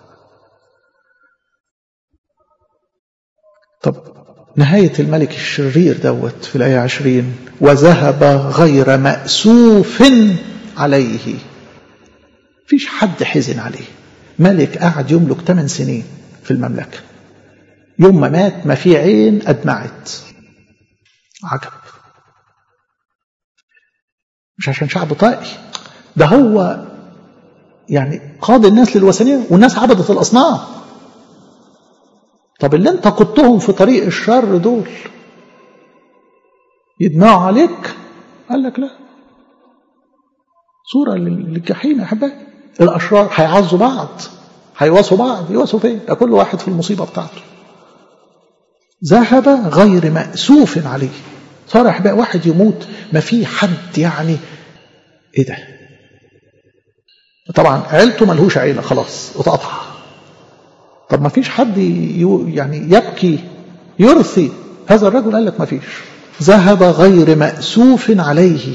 طب نهاية الملك الشرير دوت في الآية عشرين وذهب غير مأسوف عليه فيش حد حزن عليه ملك قعد يملك 8 سنين في المملكة يوم ما مات ما في عين أدمعت عجب مش عشان شعب طائي ده هو يعني قاد الناس للوثنية والناس عبدت الأصنام طب اللي انت قدتهم في طريق الشر دول يدمعوا عليك قال لك لا صورة للجحيم يا أحبائي الأشرار هيعزوا بعض هيواسوا بعض يواسوا فين ده كل واحد في المصيبة بتاعته ذهب غير مأسوف عليه صار يا أحبائي واحد يموت ما في حد يعني ايه ده طبعا عيلته ملهوش عيلة خلاص اتقطع طب ما فيش حد يعني يبكي يرثي هذا الرجل قال لك ما فيش ذهب غير مأسوف عليه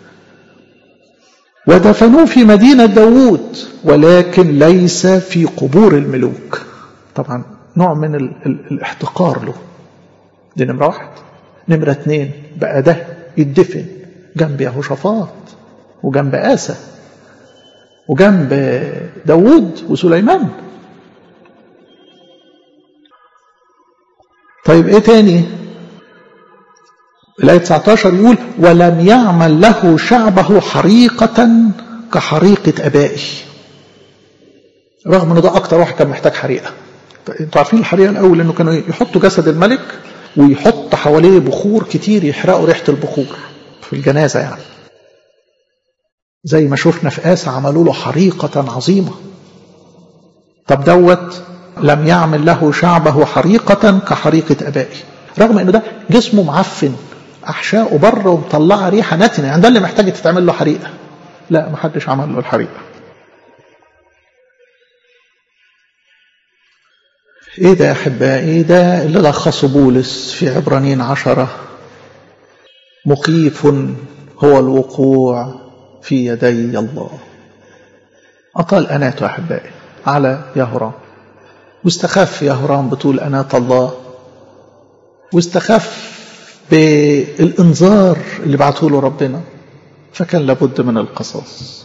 ودفنوه في مدينة داوود ولكن ليس في قبور الملوك طبعا نوع من ال ال الاحتقار له دي نمرة واحد نمرة اتنين بقى ده يدفن جنب يهوشافاط وجنب آسى وجنب داوود وسليمان طيب ايه تاني الآية 19 يقول ولم يعمل له شعبه حريقة كحريقة أبائه رغم ان ده أكتر واحد كان محتاج حريقة انتوا عارفين الحريقة الأول انه كانوا يحطوا جسد الملك ويحط حواليه بخور كتير يحرقوا ريحة البخور في الجنازة يعني زي ما شفنا في آسى عملوا له حريقة عظيمة طب دوت لم يعمل له شعبه حريقة كحريقة أبائه رغم أنه ده جسمه معفن أحشاؤه بره ومطلعة ريحة نتنة يعني ده اللي محتاج تتعمل له حريقة لا ما حدش عمل له الحريقة ايه ده يا احبائي ده اللي لخصه بولس في عبرانيين عشرة مخيف هو الوقوع في يدي الله أطال أناته أحبائي على يهرام واستخف يهرام بطول أناة الله واستخف بالإنذار اللي بعته له ربنا فكان لابد من القصاص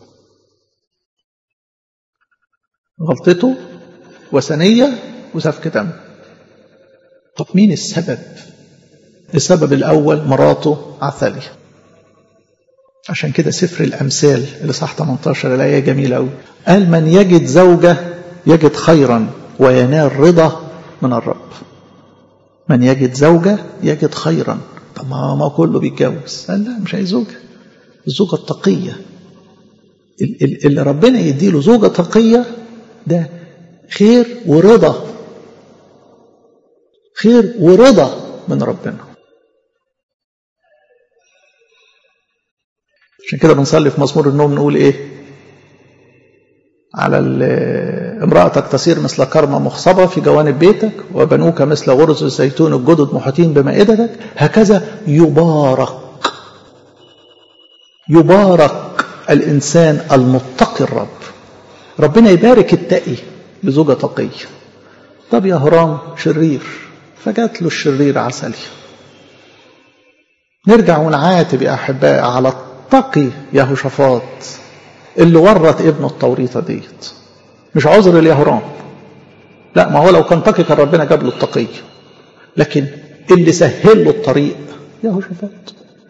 غلطته وثنية وسفك دم طب مين السبب السبب الأول مراته عثالية عشان كده سفر الأمثال اللي صح 18 الآية جميلة أوي قال من يجد زوجة يجد خيرا وينال رضا من الرب من يجد زوجة يجد خيرا طب ما ما كله بيتجوز قال لا مش عايز زوجة الزوجة التقية اللي ربنا يديله زوجة تقية ده خير ورضا خير ورضا من ربنا عشان كده بنصلي في مزمور النوم نقول ايه على امرأتك تصير مثل كرمة مخصبة في جوانب بيتك وبنوك مثل غرز الزيتون الجدد محيطين بمائدتك هكذا يبارك يبارك الإنسان المتقي الرب ربنا يبارك التقي بزوجة تقية طب يا هرام شرير فجات له الشرير عسلية نرجع ونعاتب يا أحباء على التقي يهوشافاط اللي ورط ابنه التوريطة ديت مش عذر اليهرام لا ما هو لو كان تقي كان ربنا جاب له التقي لكن اللي سهل له الطريق يهوشافاط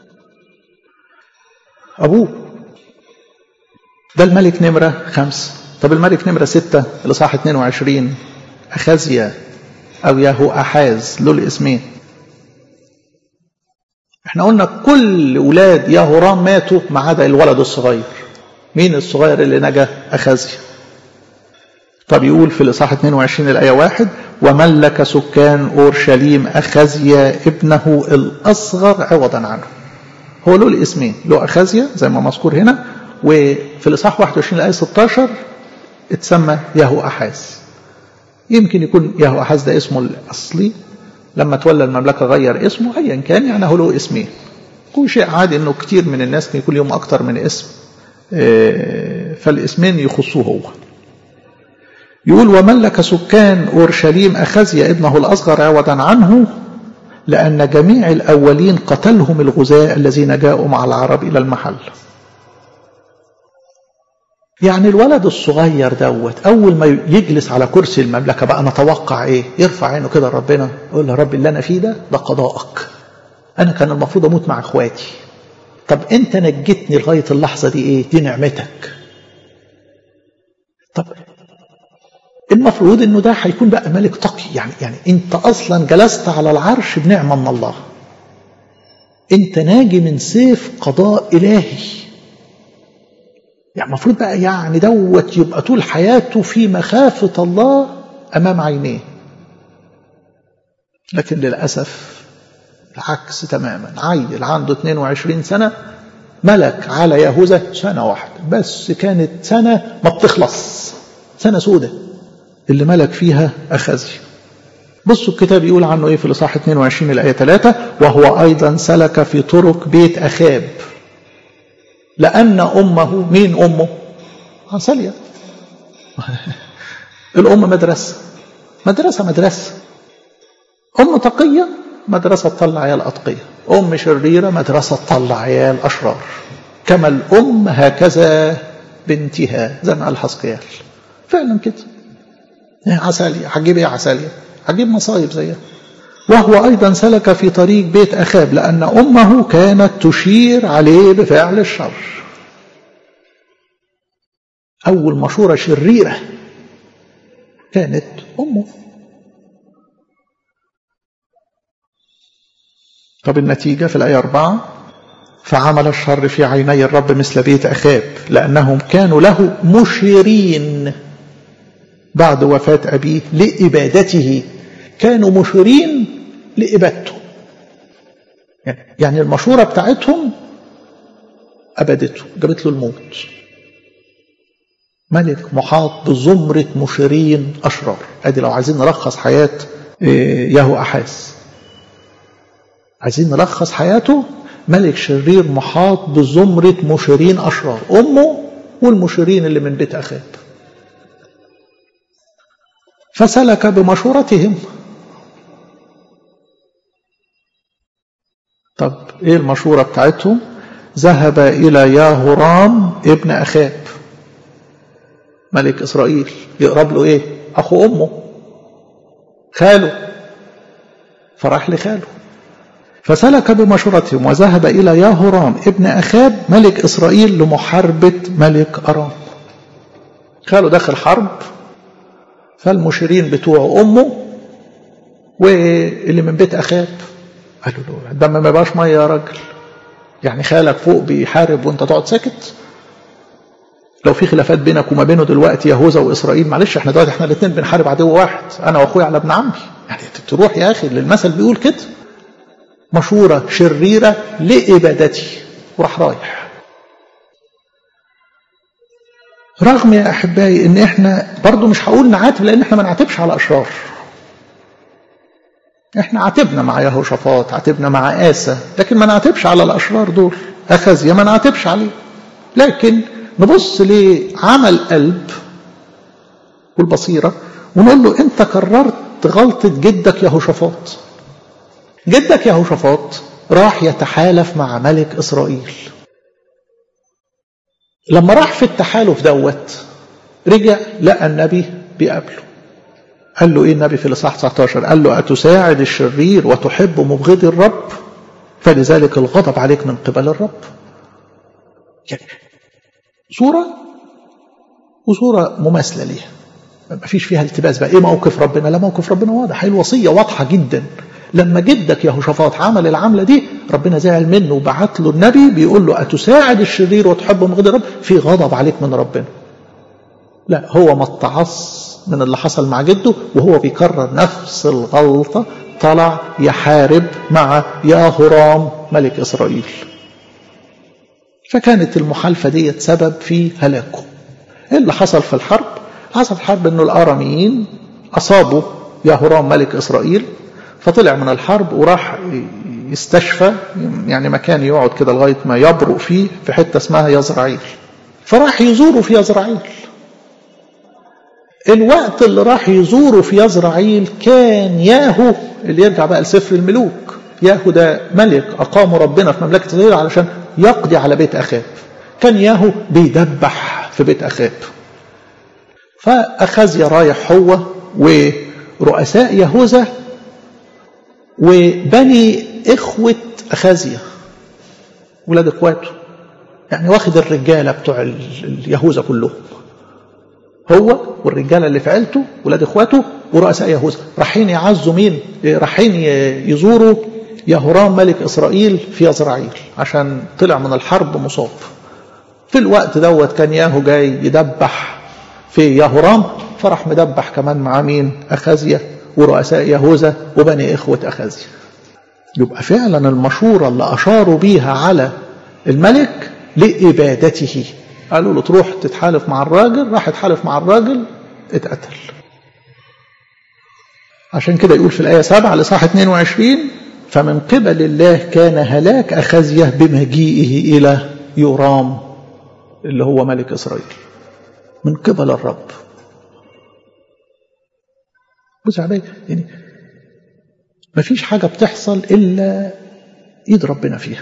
أبوه ده الملك نمرة خمسة طب الملك نمرة ستة الإصحاح 22 أخازيا أو ياهو أحاز له الاسمين احنا قلنا كل ولاد يهورام ماتوا ما عدا الولد الصغير مين الصغير اللي نجا أخازيا طب يقول في الإصحاح 22 الآية واحد وملك سكان أورشليم أخازيا ابنه الأصغر عوضا عنه هو له الاسمين له أخازيا زي ما مذكور هنا وفي الإصحاح 21 الآية 16 اتسمى يهو أحاز يمكن يكون يهو أحاز ده اسمه الأصلي لما تولى المملكة غير اسمه أيا كان يعني هو له اسمين كل شيء عادي أنه كتير من الناس يكون لهم أكتر من اسم فالاسمين يخصوه هو يقول وملك سكان أورشليم أخزي ابنه الأصغر عوضا عنه لأن جميع الأولين قتلهم الغزاة الذين جاءوا مع العرب إلى المحل يعني الولد الصغير دوت أول ما يجلس على كرسي المملكة بقى نتوقع إيه يرفع عينه كده لربنا يقول له رب اللي أنا فيه ده ده قضاءك أنا كان المفروض أموت مع إخواتي طب أنت نجتني لغاية اللحظة دي إيه دي نعمتك طب المفروض انه ده هيكون بقى ملك تقي يعني يعني انت اصلا جلست على العرش بنعمه من الله انت ناجي من سيف قضاء الهي يعني المفروض بقى يعني دوت يبقى طول حياته في مخافه الله امام عينيه لكن للاسف العكس تماما عيل عنده 22 سنه ملك على يهوذا سنه واحده بس كانت سنه ما بتخلص سنه سودة اللي ملك فيها أخزي بصوا الكتاب يقول عنه إيه في الإصحاح 22 الآية 3 وهو أيضا سلك في طرق بيت أخاب لأن أمه مين أمه عسالية الأم مدرسة مدرسة مدرسة أم تقية مدرسة تطلع عيال أتقية أم شريرة مدرسة تطلع عيال أشرار كما الأم هكذا بنتها زي ما قال حسقيال فعلا كده عسالية هتجيب ايه عسالية هتجيب مصايب زيها وهو أيضا سلك في طريق بيت أخاب لأن أمه كانت تشير عليه بفعل الشر أول مشورة شريرة كانت أمه طب النتيجة في الآية أربعة فعمل الشر في عيني الرب مثل بيت أخاب لأنهم كانوا له مشيرين بعد وفاة أبيه لإبادته كانوا مشيرين لإبادته يعني المشورة بتاعتهم أبدته جابت له الموت ملك محاط بزمرة مشيرين أشرار أدي لو عايزين نلخص حياة يهو أحاس عايزين نلخص حياته ملك شرير محاط بزمرة مشيرين أشرار أمه والمشيرين اللي من بيت أخاب فسلك بمشورتهم طب ايه المشورة بتاعتهم ذهب إلى ياهورام ابن أخاب ملك إسرائيل يقرب له ايه أخو أمه خاله فراح لخاله فسلك بمشورتهم وذهب إلى ياهورام ابن أخاب ملك إسرائيل لمحاربة ملك أرام خاله داخل حرب فالمشيرين بتوع أمه واللي من بيت أخاب قالوا له الدم ما يبقاش مية يا راجل يعني خالك فوق بيحارب وانت تقعد ساكت لو في خلافات بينك وما بينه دلوقتي يهوذا واسرائيل معلش احنا دلوقتي احنا الاثنين بنحارب عدو واحد انا واخويا على ابن عمي يعني تروح يا اخي المثل بيقول كده مشوره شريره لابادتي وراح رايح رغم يا احبائي ان احنا برضو مش هقول نعاتب لان احنا ما نعاتبش على اشرار احنا عاتبنا مع يهوشافاط عاتبنا مع آسى لكن ما نعاتبش على الاشرار دول اخذ ما نعاتبش عليه لكن نبص لعمل قلب والبصيرة ونقول له انت كررت غلطة جدك يهوشافاط جدك يهوشافاط راح يتحالف مع ملك إسرائيل لما راح في التحالف دوت رجع لقى النبي بيقابله قال له ايه النبي في الاصحاح 19 قال له اتساعد الشرير وتحب مبغضي الرب فلذلك الغضب عليك من قبل الرب يعني صورة وصورة مماثلة ليها ما فيش فيها التباس بقى ايه موقف ربنا لا موقف ربنا واضح هي الوصية واضحة جدا لما جدك يهوشافاط عمل العملة دي ربنا زعل منه وبعت له النبي بيقول له أتساعد الشرير وتحب مغضب الرب في غضب عليك من ربنا لا هو ما اتعص من اللي حصل مع جده وهو بيكرر نفس الغلطة طلع يحارب مع ياهورام ملك إسرائيل فكانت المحالفة دي سبب في هلاكه ايه اللي حصل في الحرب حصل في الحرب انه الاراميين اصابوا ياهورام ملك اسرائيل فطلع من الحرب وراح يستشفى يعني مكان يقعد كده لغايه ما يبرق فيه في حته اسمها يزرعيل فراح يزوره في يزرعيل الوقت اللي راح يزوره في يزرعيل كان ياهو اللي يرجع بقى لسفر الملوك ياهو ده ملك أقامه ربنا في مملكة إسرائيل علشان يقضي على بيت أخاب كان ياهو بيدبح في بيت أخاب فأخذ رايح هو ورؤساء يهوذا وبني إخوة أخازيا ولاد إخواته يعني واخد الرجالة بتوع اليهوذا كلهم هو والرجالة اللي في عيلته ولاد إخواته ورؤساء يهوذا رايحين يعزوا مين؟ رايحين يزوروا يهورام ملك إسرائيل في يزرعيل عشان طلع من الحرب مصاب في الوقت دوت كان ياهو جاي يدبح في يهورام فراح مدبح كمان مع مين أخازيا ورؤساء يهوذا وبني إخوة أخازيا يبقى فعلا المشورة اللي أشاروا بيها على الملك لإبادته قالوا له تروح تتحالف مع الراجل راح يتحالف مع الراجل اتقتل عشان كده يقول في الآية 7 لصح 22 فمن قبل الله كان هلاك أخزيه بمجيئه إلى يورام اللي هو ملك إسرائيل من قبل الرب بص علي يعني ما فيش حاجة بتحصل إلا إيد ربنا فيها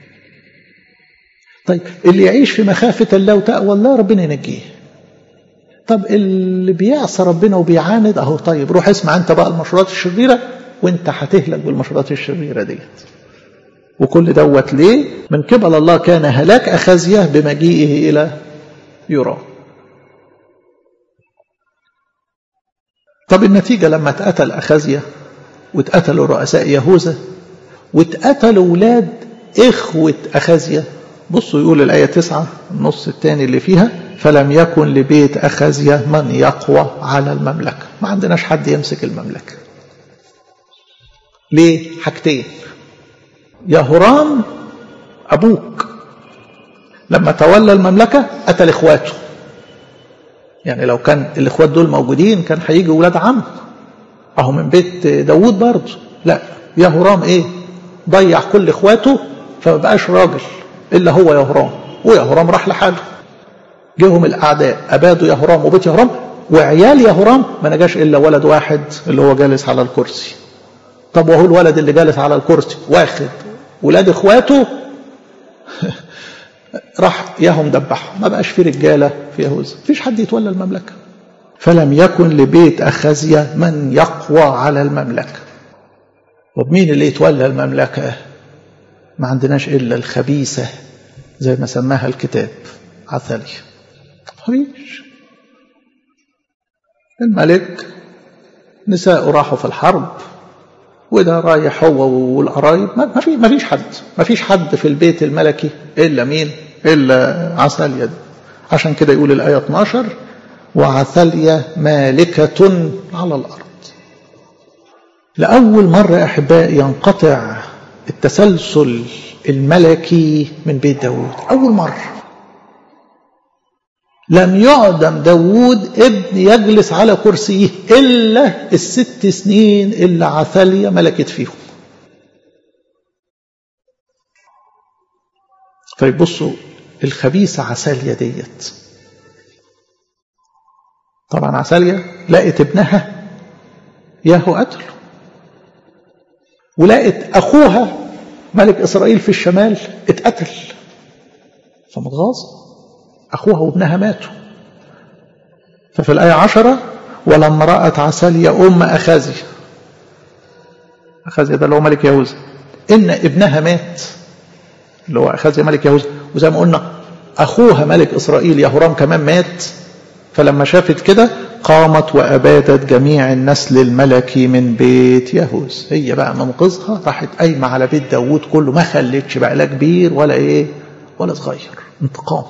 طيب اللي يعيش في مخافة الله وتقوى الله ربنا ينجيه طب اللي بيعصى ربنا وبيعاند اهو طيب روح اسمع انت بقى المشورات الشريرة وانت هتهلك بالمشورات الشريرة ديت وكل دوت ليه من قبل الله كان هلاك أخزيه بمجيئه إلى يرى طب النتيجة لما اتقتل أخزيه واتقتلوا رؤساء يهوذا واتقتلوا ولاد إخوة أخزيه بصوا يقول الآية تسعة النص الثاني اللي فيها فلم يكن لبيت أخزية من يقوى على المملكة ما عندناش حد يمسك المملكة ليه حاجتين يا هرام أبوك لما تولى المملكة قتل إخواته يعني لو كان الإخوات دول موجودين كان هيجي ولاد عم أهو من بيت داوود برضه لا يا هرام إيه ضيع كل إخواته فما بقاش راجل إلا هو يهرام ويهرام راح لحاله جيهم الأعداء أبادوا يهرام وبيت يهرام وعيال يهرام ما نجاش إلا ولد واحد اللي هو جالس على الكرسي طب وهو الولد اللي جالس على الكرسي واخد ولاد إخواته راح ياهم دبحهم ما بقاش في رجالة في يهوذا فيش حد يتولى المملكة فلم يكن لبيت أخزية من يقوى على المملكة ومين اللي يتولى المملكة ما عندناش إلا الخبيثة زي ما سماها الكتاب عثالية مفيش الملك نساء راحوا في الحرب وده رايح هو والقرايب ما في ما فيش حد ما فيش حد في البيت الملكي الا مين الا عثاليا دي عشان كده يقول الايه 12 وعثاليا مالكة على الارض لأول مرة يا أحبائي ينقطع التسلسل الملكي من بيت داود أول مرة لم يعدم داود ابن يجلس على كرسيه إلا الست سنين اللي عثاليا ملكت فيهم طيب بصوا الخبيثة عساليا ديت طبعا عساليا لقت ابنها ياهو قتله ولقت أخوها ملك إسرائيل في الشمال اتقتل فمتغاظة أخوها وابنها ماتوا ففي الآية عشرة ولما رأت عسالية أم أخازية أخازية ده اللي هو ملك يهوذا إن ابنها مات اللي هو أخازية ملك يهوذا وزي ما قلنا أخوها ملك إسرائيل يهورام كمان مات فلما شافت كده قامت وأبادت جميع النسل الملكي من بيت يهوذ هي بقى منقذها راحت قايمة على بيت داوود كله ما خلتش بقى لا كبير ولا إيه ولا صغير انتقام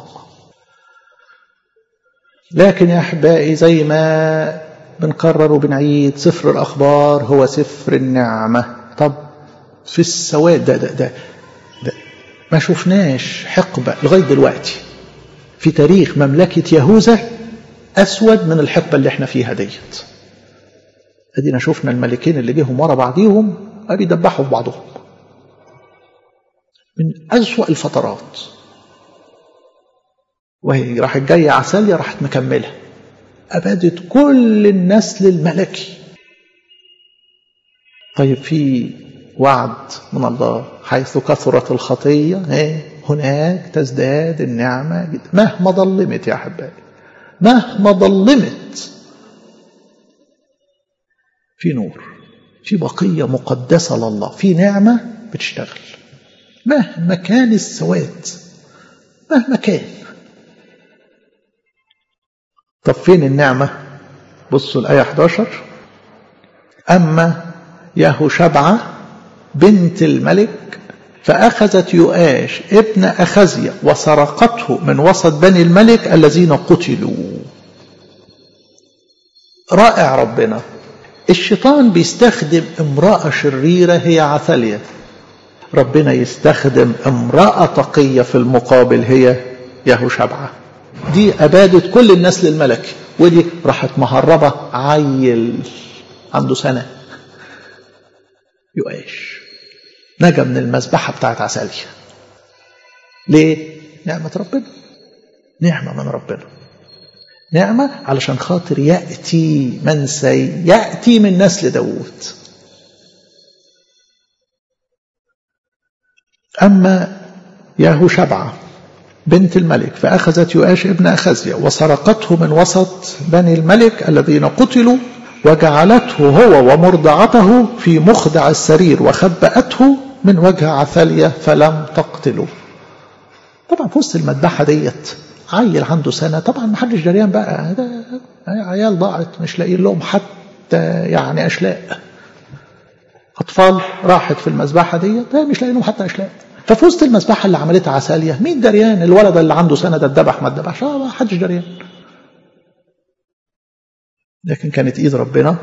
لكن يا أحبائي زي ما بنكرر وبنعيد سفر الأخبار هو سفر النعمة طب في السواد ده ده ده, ده ما شفناش حقبة لغاية دلوقتي في تاريخ مملكة يهوذا أسود من الحقبة اللي احنا فيها ديت ادينا شفنا الملكين اللي جيهم ورا بعضيهم بيدبحوا في بعضهم من أسوأ الفترات وهي راحت جاية عسالية راحت مكملة أبادت كل النسل الملكي طيب في وعد من الله حيث كثرت الخطية هناك تزداد النعمة جدا مهما ظلمت يا أحبائي مهما ظلمت في نور في بقية مقدسة لله في نعمة بتشتغل مهما كان السواد مهما كان طب فين النعمة بصوا الآية 11 أما ياهو شبعة بنت الملك فأخذت يؤاش ابن أخزية وسرقته من وسط بني الملك الذين قتلوا رائع ربنا الشيطان بيستخدم امرأة شريرة هي عثالية ربنا يستخدم امرأة تقية في المقابل هي ياهو شبعة دي أبادت كل النسل الملكي ودي راحت مهربة عيل عنده سنة يؤاش نجا من المذبحة بتاعت عسالية ليه؟ نعمة ربنا نعمة من ربنا نعمة علشان خاطر يأتي من سيأتي من نسل داوود أما ياهو شبعة بنت الملك فأخذت يؤاش ابن أخزية وسرقته من وسط بني الملك الذين قتلوا وجعلته هو ومرضعته في مخدع السرير وخبأته من وجه عثالية فلم تقتله طبعا في وسط المذبحة ديت عيل عنده سنة طبعا ما حدش دريان بقى ده عيال ضاعت مش لاقيين لهم حتى يعني أشلاء أطفال راحت في المذبحة ديت مش لاقيين لهم حتى أشلاء ففي وسط المذبحة اللي عملتها عسالية مين دريان الولد اللي عنده سنة ده اتذبح ما اتذبحش ما حدش دريان لكن كانت ايد ربنا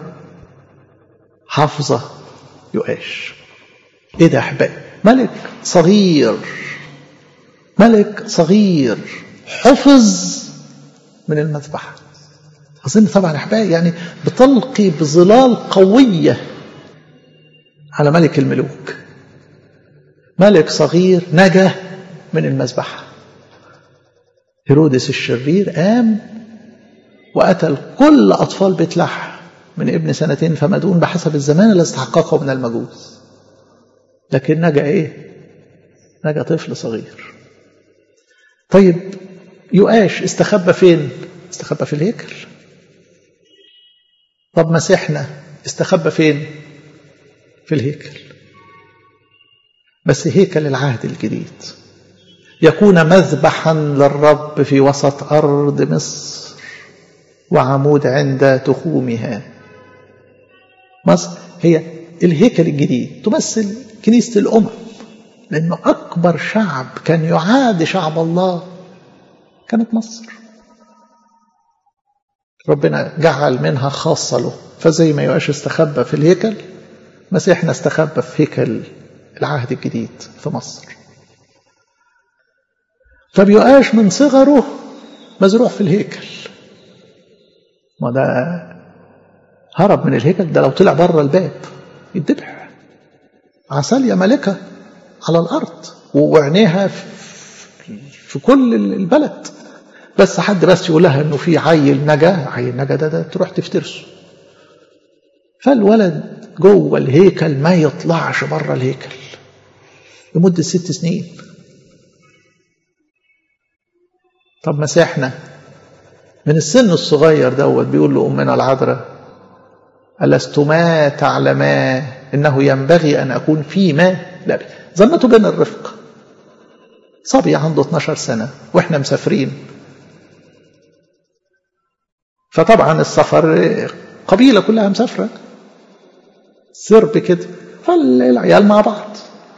حافظة يؤاش ايه ده احبائي ملك صغير ملك صغير حفظ من المذبحة أظن طبعا أحبائي يعني بتلقي بظلال قوية على ملك الملوك ملك صغير نجا من المذبحة هيرودس الشرير قام وقتل كل أطفال بيت لحم من ابن سنتين فما دون بحسب الزمان اللي استحققه من المجوس لكن نجا ايه نجا طفل صغير طيب يؤاش استخبى فين استخبى في الهيكل طب مسيحنا استخبى فين في الهيكل بس هيكل العهد الجديد يكون مذبحا للرب في وسط أرض مصر وعمود عند تخومها مصر هي الهيكل الجديد تمثل كنيسة الأمم لأنه أكبر شعب كان يعاد شعب الله كانت مصر ربنا جعل منها خاصة له فزي ما يؤاش استخبى في الهيكل مسيحنا استخبى في هيكل العهد الجديد في مصر طب يؤاش من صغره مزروع في الهيكل ما ده هرب من الهيكل ده لو طلع بره الباب يتذبح عسالية ملكة على الأرض وعينيها في كل البلد بس حد بس يقول لها انه في عيل نجا عيل نجا ده, ده تروح تفترسه فالولد جوه الهيكل ما يطلعش بره الهيكل لمدة ست سنين طب مسيحنا من السن الصغير دوت بيقول له أمنا العذراء ألستما تعلما إنه ينبغي أن أكون فيما لا ظنته بين الرفق صبي عنده 12 سنة وإحنا مسافرين فطبعا السفر قبيلة كلها مسافرة سرب كده فالعيال مع بعض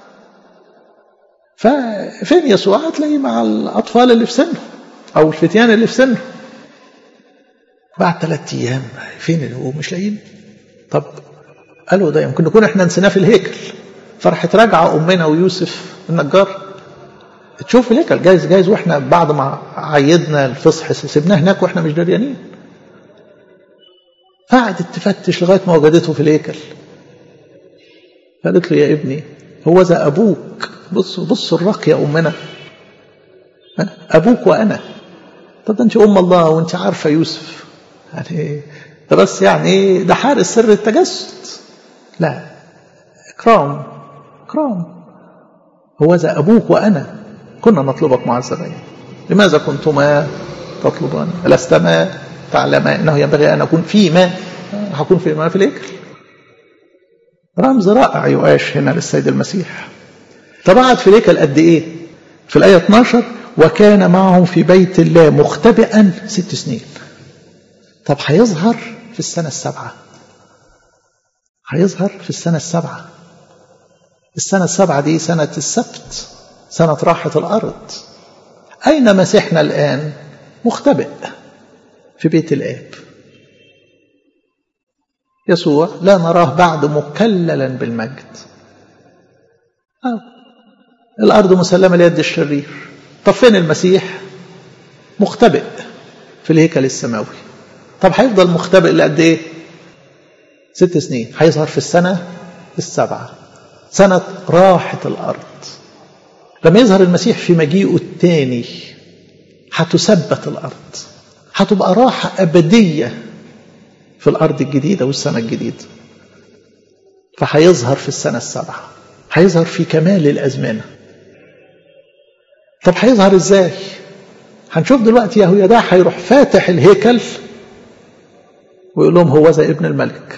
ففين يسوع هتلاقيه مع الأطفال اللي في سنه أو الفتيان اللي في سنه بعد ثلاثة أيام فين هو مش لاقيين طب قالوا ده يمكن نكون احنا نسيناه في الهيكل فراحت راجعة أمنا ويوسف النجار تشوف الهيكل جايز جايز واحنا بعد ما عيدنا الفصح سيبناه هناك واحنا مش دريانين قعدت تفتش لغاية ما وجدته في الهيكل قالت له يا ابني هو ذا أبوك بصوا بصوا الرق يا أمنا أبوك وأنا طب أنت أم الله وأنت عارفة يوسف يعني ده بس يعني ده حارس سر التجسد لا إكرام إكرام هو ذا أبوك وأنا كنا نطلبك معذبين لماذا كنتما تطلبان لستما تعلما أنه ينبغي أن أكون فيما هكون فيما في الهيكل رمز رائع يؤاش هنا للسيد المسيح طب قعد في الهيكل قد ايه في الايه 12 وكان معهم في بيت الله مختبئا ست سنين طب هيظهر في السنه السابعه هيظهر في السنه السابعه السنه السابعه دي سنه السبت سنه راحه الارض اين مسيحنا الان مختبئ في بيت الاب يسوع لا نراه بعد مكللا بالمجد أو الأرض مسلمة ليد الشرير طب فين المسيح مختبئ في الهيكل السماوي طب هيفضل مختبئ لقد ايه ست سنين هيظهر في السنة السبعة سنة راحة الأرض لما يظهر المسيح في مجيئه الثاني هتثبت الأرض هتبقى راحة أبدية في الأرض الجديدة والسنة الجديدة فهيظهر في السنة السابعة هيظهر في كمال الأزمنة طب هيظهر ازاي هنشوف دلوقتي يهويدا هيروح فاتح الهيكل ويقول لهم هو ذا ابن الملك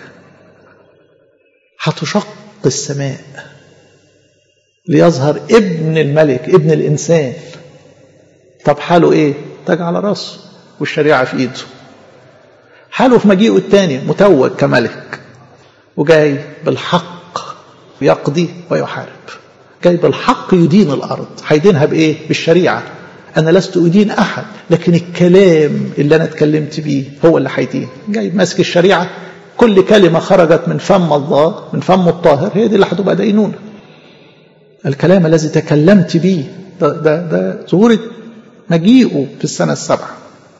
هتشق السماء ليظهر ابن الملك ابن الإنسان طب حاله ايه تاج على راسه والشريعة في ايده حاله في مجيئه الثاني متوج كملك وجاي بالحق يقضي ويحارب جاي بالحق يدين الأرض هيدينها بإيه؟ بالشريعة أنا لست أدين أحد لكن الكلام اللي أنا اتكلمت بيه هو اللي هيدين جاي ماسك الشريعة كل كلمة خرجت من فم الله من فم الطاهر هي دي اللي هتبقى دينونة الكلام الذي تكلمت به ده, ده, ده ظهور مجيئه في السنة السابعة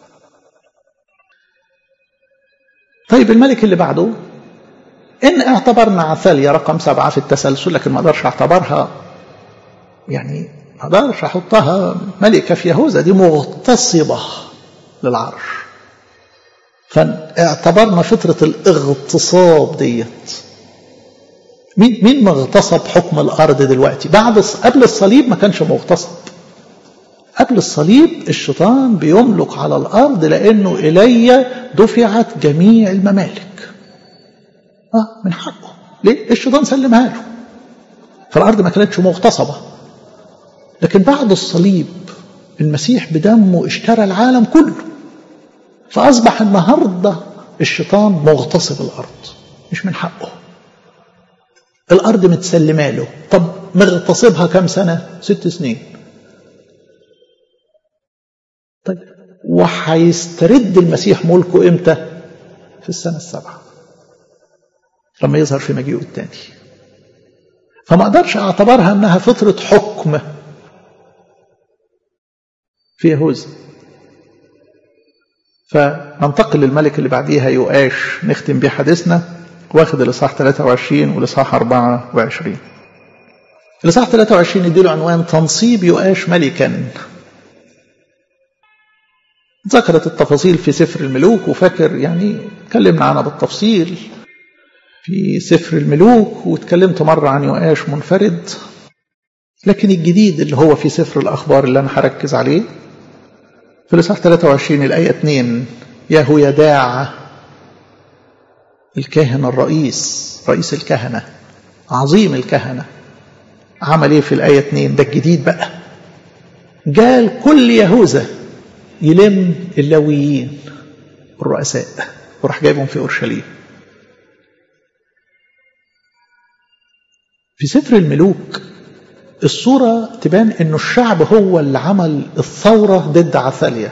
طيب الملك اللي بعده إن اعتبرنا عثاليا رقم سبعة في التسلسل لكن ما أقدرش أعتبرها يعني ما أقدرش أحطها ملكة في يهوذا دي مغتصبة للعرش فاعتبرنا فترة الاغتصاب ديت مين مين مغتصب حكم الأرض دلوقتي بعد قبل الصليب ما كانش مغتصب قبل الصليب الشيطان بيملك على الأرض لأنه إلي دفعت جميع الممالك آه من حقه ليه؟ الشيطان سلمها له فالأرض ما كانتش مغتصبة لكن بعد الصليب المسيح بدمه اشترى العالم كله فأصبح النهاردة الشيطان مغتصب الأرض مش من حقه الأرض متسلمة له طب مغتصبها كم سنة ست سنين طيب وهيسترد المسيح ملكه امتى في السنة السابعة لما يظهر في مجيئه الثاني فما اقدرش اعتبرها انها فترة حكم في يهوذا فننتقل للملك اللي بعديها يؤاش نختم بيه حديثنا واخد الاصحاح 23 والاصحاح 24 الاصحاح 23 يديله عنوان تنصيب يؤاش ملكا ذكرت التفاصيل في سفر الملوك وفاكر يعني اتكلمنا عنها بالتفصيل في سفر الملوك واتكلمت مرة عن يؤاش منفرد لكن الجديد اللي هو في سفر الأخبار اللي أنا هركز عليه في الإصحاح 23 الآية 2 يهو يداع الكاهن الرئيس رئيس الكهنة عظيم الكهنة عمل ايه في الآية 2 ده الجديد بقى قال كل يهوذا يلم اللويين الرؤساء وراح جايبهم في أورشليم في سفر الملوك الصورة تبان انه الشعب هو اللي عمل الثورة ضد عثاليا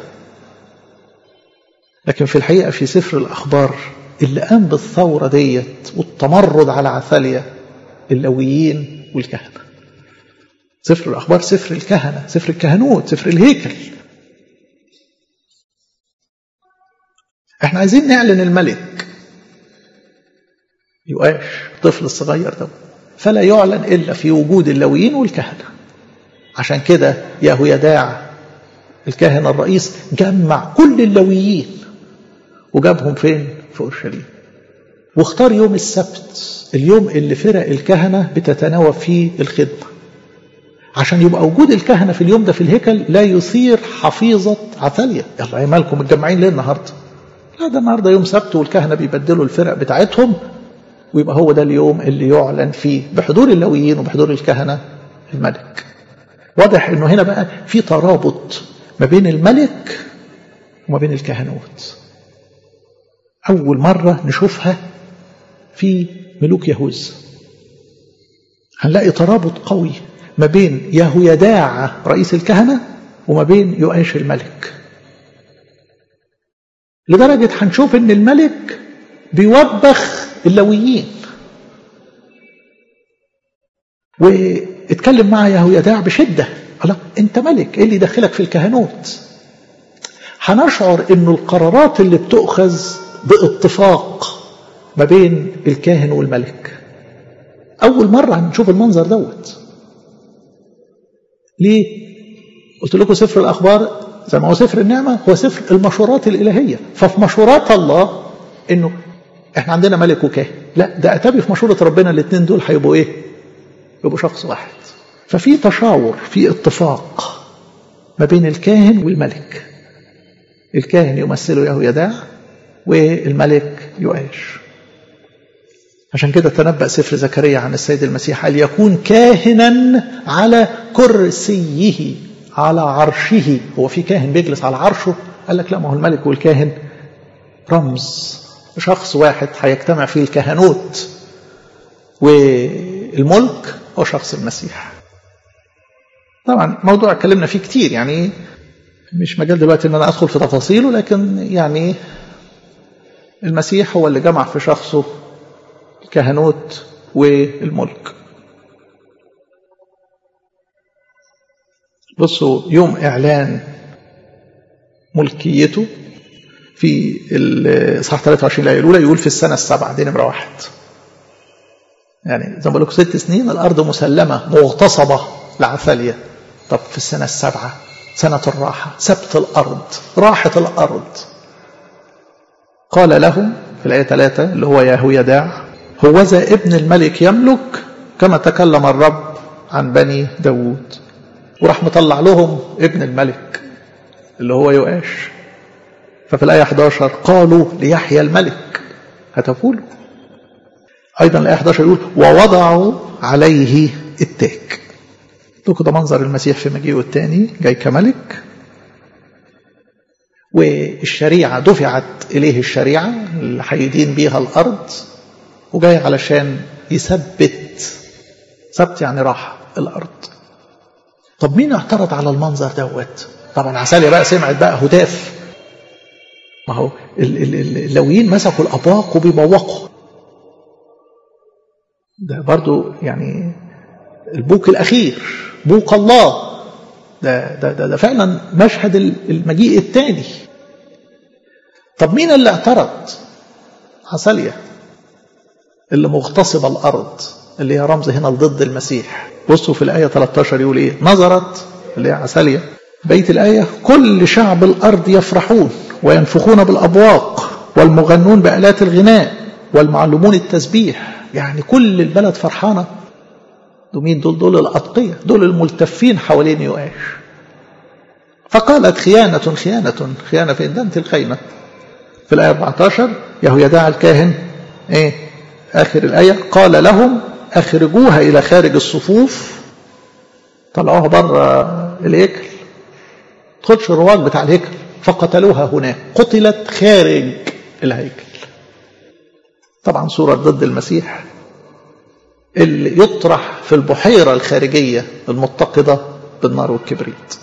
لكن في الحقيقة في سفر الأخبار اللي قام بالثورة ديت والتمرد على عثاليا اللويين والكهنة سفر الأخبار سفر الكهنة سفر الكهنوت سفر الهيكل احنا عايزين نعلن الملك يؤاش الطفل الصغير ده فلا يعلن إلا في وجود اللويين والكهنة عشان كده ياهو يداع الكاهن الرئيس جمع كل اللويين وجابهم فين في أورشليم واختار يوم السبت اليوم اللي فرق الكهنة بتتناوب فيه الخدمة عشان يبقى وجود الكهنة في اليوم ده في الهيكل لا يثير حفيظة عثاليا يلا يا مالكم متجمعين ليه النهاردة لا ده النهاردة يوم سبت والكهنة بيبدلوا الفرق بتاعتهم ويبقى هو ده اليوم اللي يعلن فيه بحضور اللويين وبحضور الكهنة الملك واضح انه هنا بقى في ترابط ما بين الملك وما بين الكهنوت أول مرة نشوفها في ملوك يهوذا هنلاقي ترابط قوي ما بين يهويداع رئيس الكهنة وما بين يؤاش الملك لدرجة هنشوف ان الملك بيوبخ اللويين واتكلم مع يهويداع بشدة الله انت ملك ايه اللي يدخلك في الكهنوت هنشعر انه القرارات اللي بتؤخذ باتفاق ما بين الكاهن والملك اول مرة هنشوف المنظر دوت ليه قلت لكم سفر الاخبار زي ما هو سفر النعمة هو سفر المشورات الالهية ففي مشورات الله انه احنا عندنا ملك وكاهن لا ده اتابي في مشورة ربنا الاثنين دول هيبقوا ايه يبقوا شخص واحد ففي تشاور في اتفاق ما بين الكاهن والملك الكاهن يمثله يهويداع والملك يؤاش عشان كده تنبأ سفر زكريا عن السيد المسيح قال يكون كاهنا على كرسيه على عرشه هو في كاهن بيجلس على عرشه قال لك لا ما هو الملك والكاهن رمز شخص واحد هيجتمع فيه الكهنوت والملك هو شخص المسيح طبعا موضوع اتكلمنا فيه كتير يعني مش مجال دلوقتي ان انا ادخل في تفاصيله لكن يعني المسيح هو اللي جمع في شخصه الكهنوت والملك بصوا يوم اعلان ملكيته في الاصحاح 23 الايه الاولى يقول في السنه السابعه دي نمره واحد يعني زي ما بقول لكم ست سنين الارض مسلمه مغتصبه لعثاليا طب في السنه السابعه سنه الراحه سبت الارض راحه الارض قال لهم في الايه 3 اللي هو يهويداع هوذا ابن الملك يملك كما تكلم الرب عن بني داود وراح مطلع لهم ابن الملك اللي هو يؤاش ففي الآية 11 قالوا ليحيى الملك هتفوا له أيضا الآية 11 يقول ووضعوا عليه التاج لكم ده منظر المسيح في مجيئه الثاني جاي كملك والشريعة دفعت إليه الشريعة اللي هيدين بيها الأرض وجاي علشان يثبت ثبت يعني راحة الأرض طب مين اعترض على المنظر دوت طبعا عسالية بقى سمعت بقى هتاف ما هو اللويين مسكوا الأبواق وبيبوقوا ده برضو يعني البوك الأخير بوق الله ده, ده, ده, ده فعلا مشهد المجيء الثاني طب مين اللي اعترض عسالية اللي مغتصبة الأرض اللي هي رمز هنا ضد المسيح بصوا في الآية 13 يقول إيه نظرت اللي هي عسالية بيت الآية كل شعب الأرض يفرحون وينفخون بالأبواق والمغنون بآلات الغناء والمعلمون التسبيح يعني كل البلد فرحانة دول مين دول دول الأتقية دول الملتفين حوالين يؤاش فقالت خيانة خيانة خيانة في دنت الخيمة في الآية 14 يهويداع الكاهن إيه آخر الآية قال لهم أخرجوها إلى خارج الصفوف طلعوها بره الهيكل تدخلش الرواج بتاع الهيكل فقتلوها هناك قتلت خارج الهيكل طبعا صورة ضد المسيح اللي يطرح في البحيرة الخارجية المتقدة بالنار والكبريت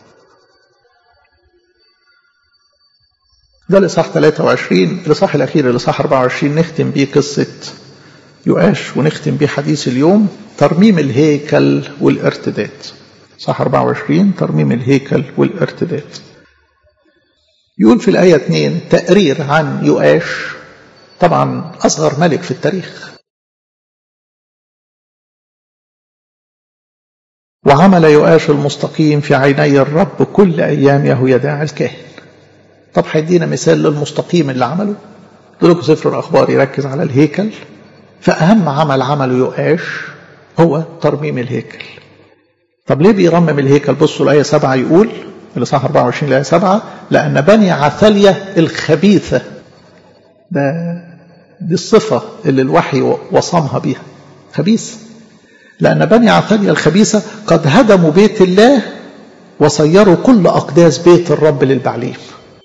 ده الإصحاح 23 الإصحاح الأخير الإصحاح 24 نختم بيه قصة يؤاش ونختم بيه حديث اليوم ترميم الهيكل والارتداد صح 24 ترميم الهيكل والارتداد يقول في الآية 2 تقرير عن يؤاش طبعا أصغر ملك في التاريخ وعمل يؤاش المستقيم في عيني الرب كل أيام يهويداع الكاهن طب هيدينا مثال للمستقيم اللي عمله لكم سفر الأخبار يركز على الهيكل فأهم عمل عمله يؤاش هو ترميم الهيكل طب ليه بيرمم الهيكل بصوا الآية سبعة يقول الإصحاح 24 الآية سبعة لأن بني عثالية الخبيثة ده دي الصفة اللي الوحي وصمها بيها خبيث لأن بني عثالية الخبيثة قد هدموا بيت الله وصيروا كل أقداس بيت الرب للبعليم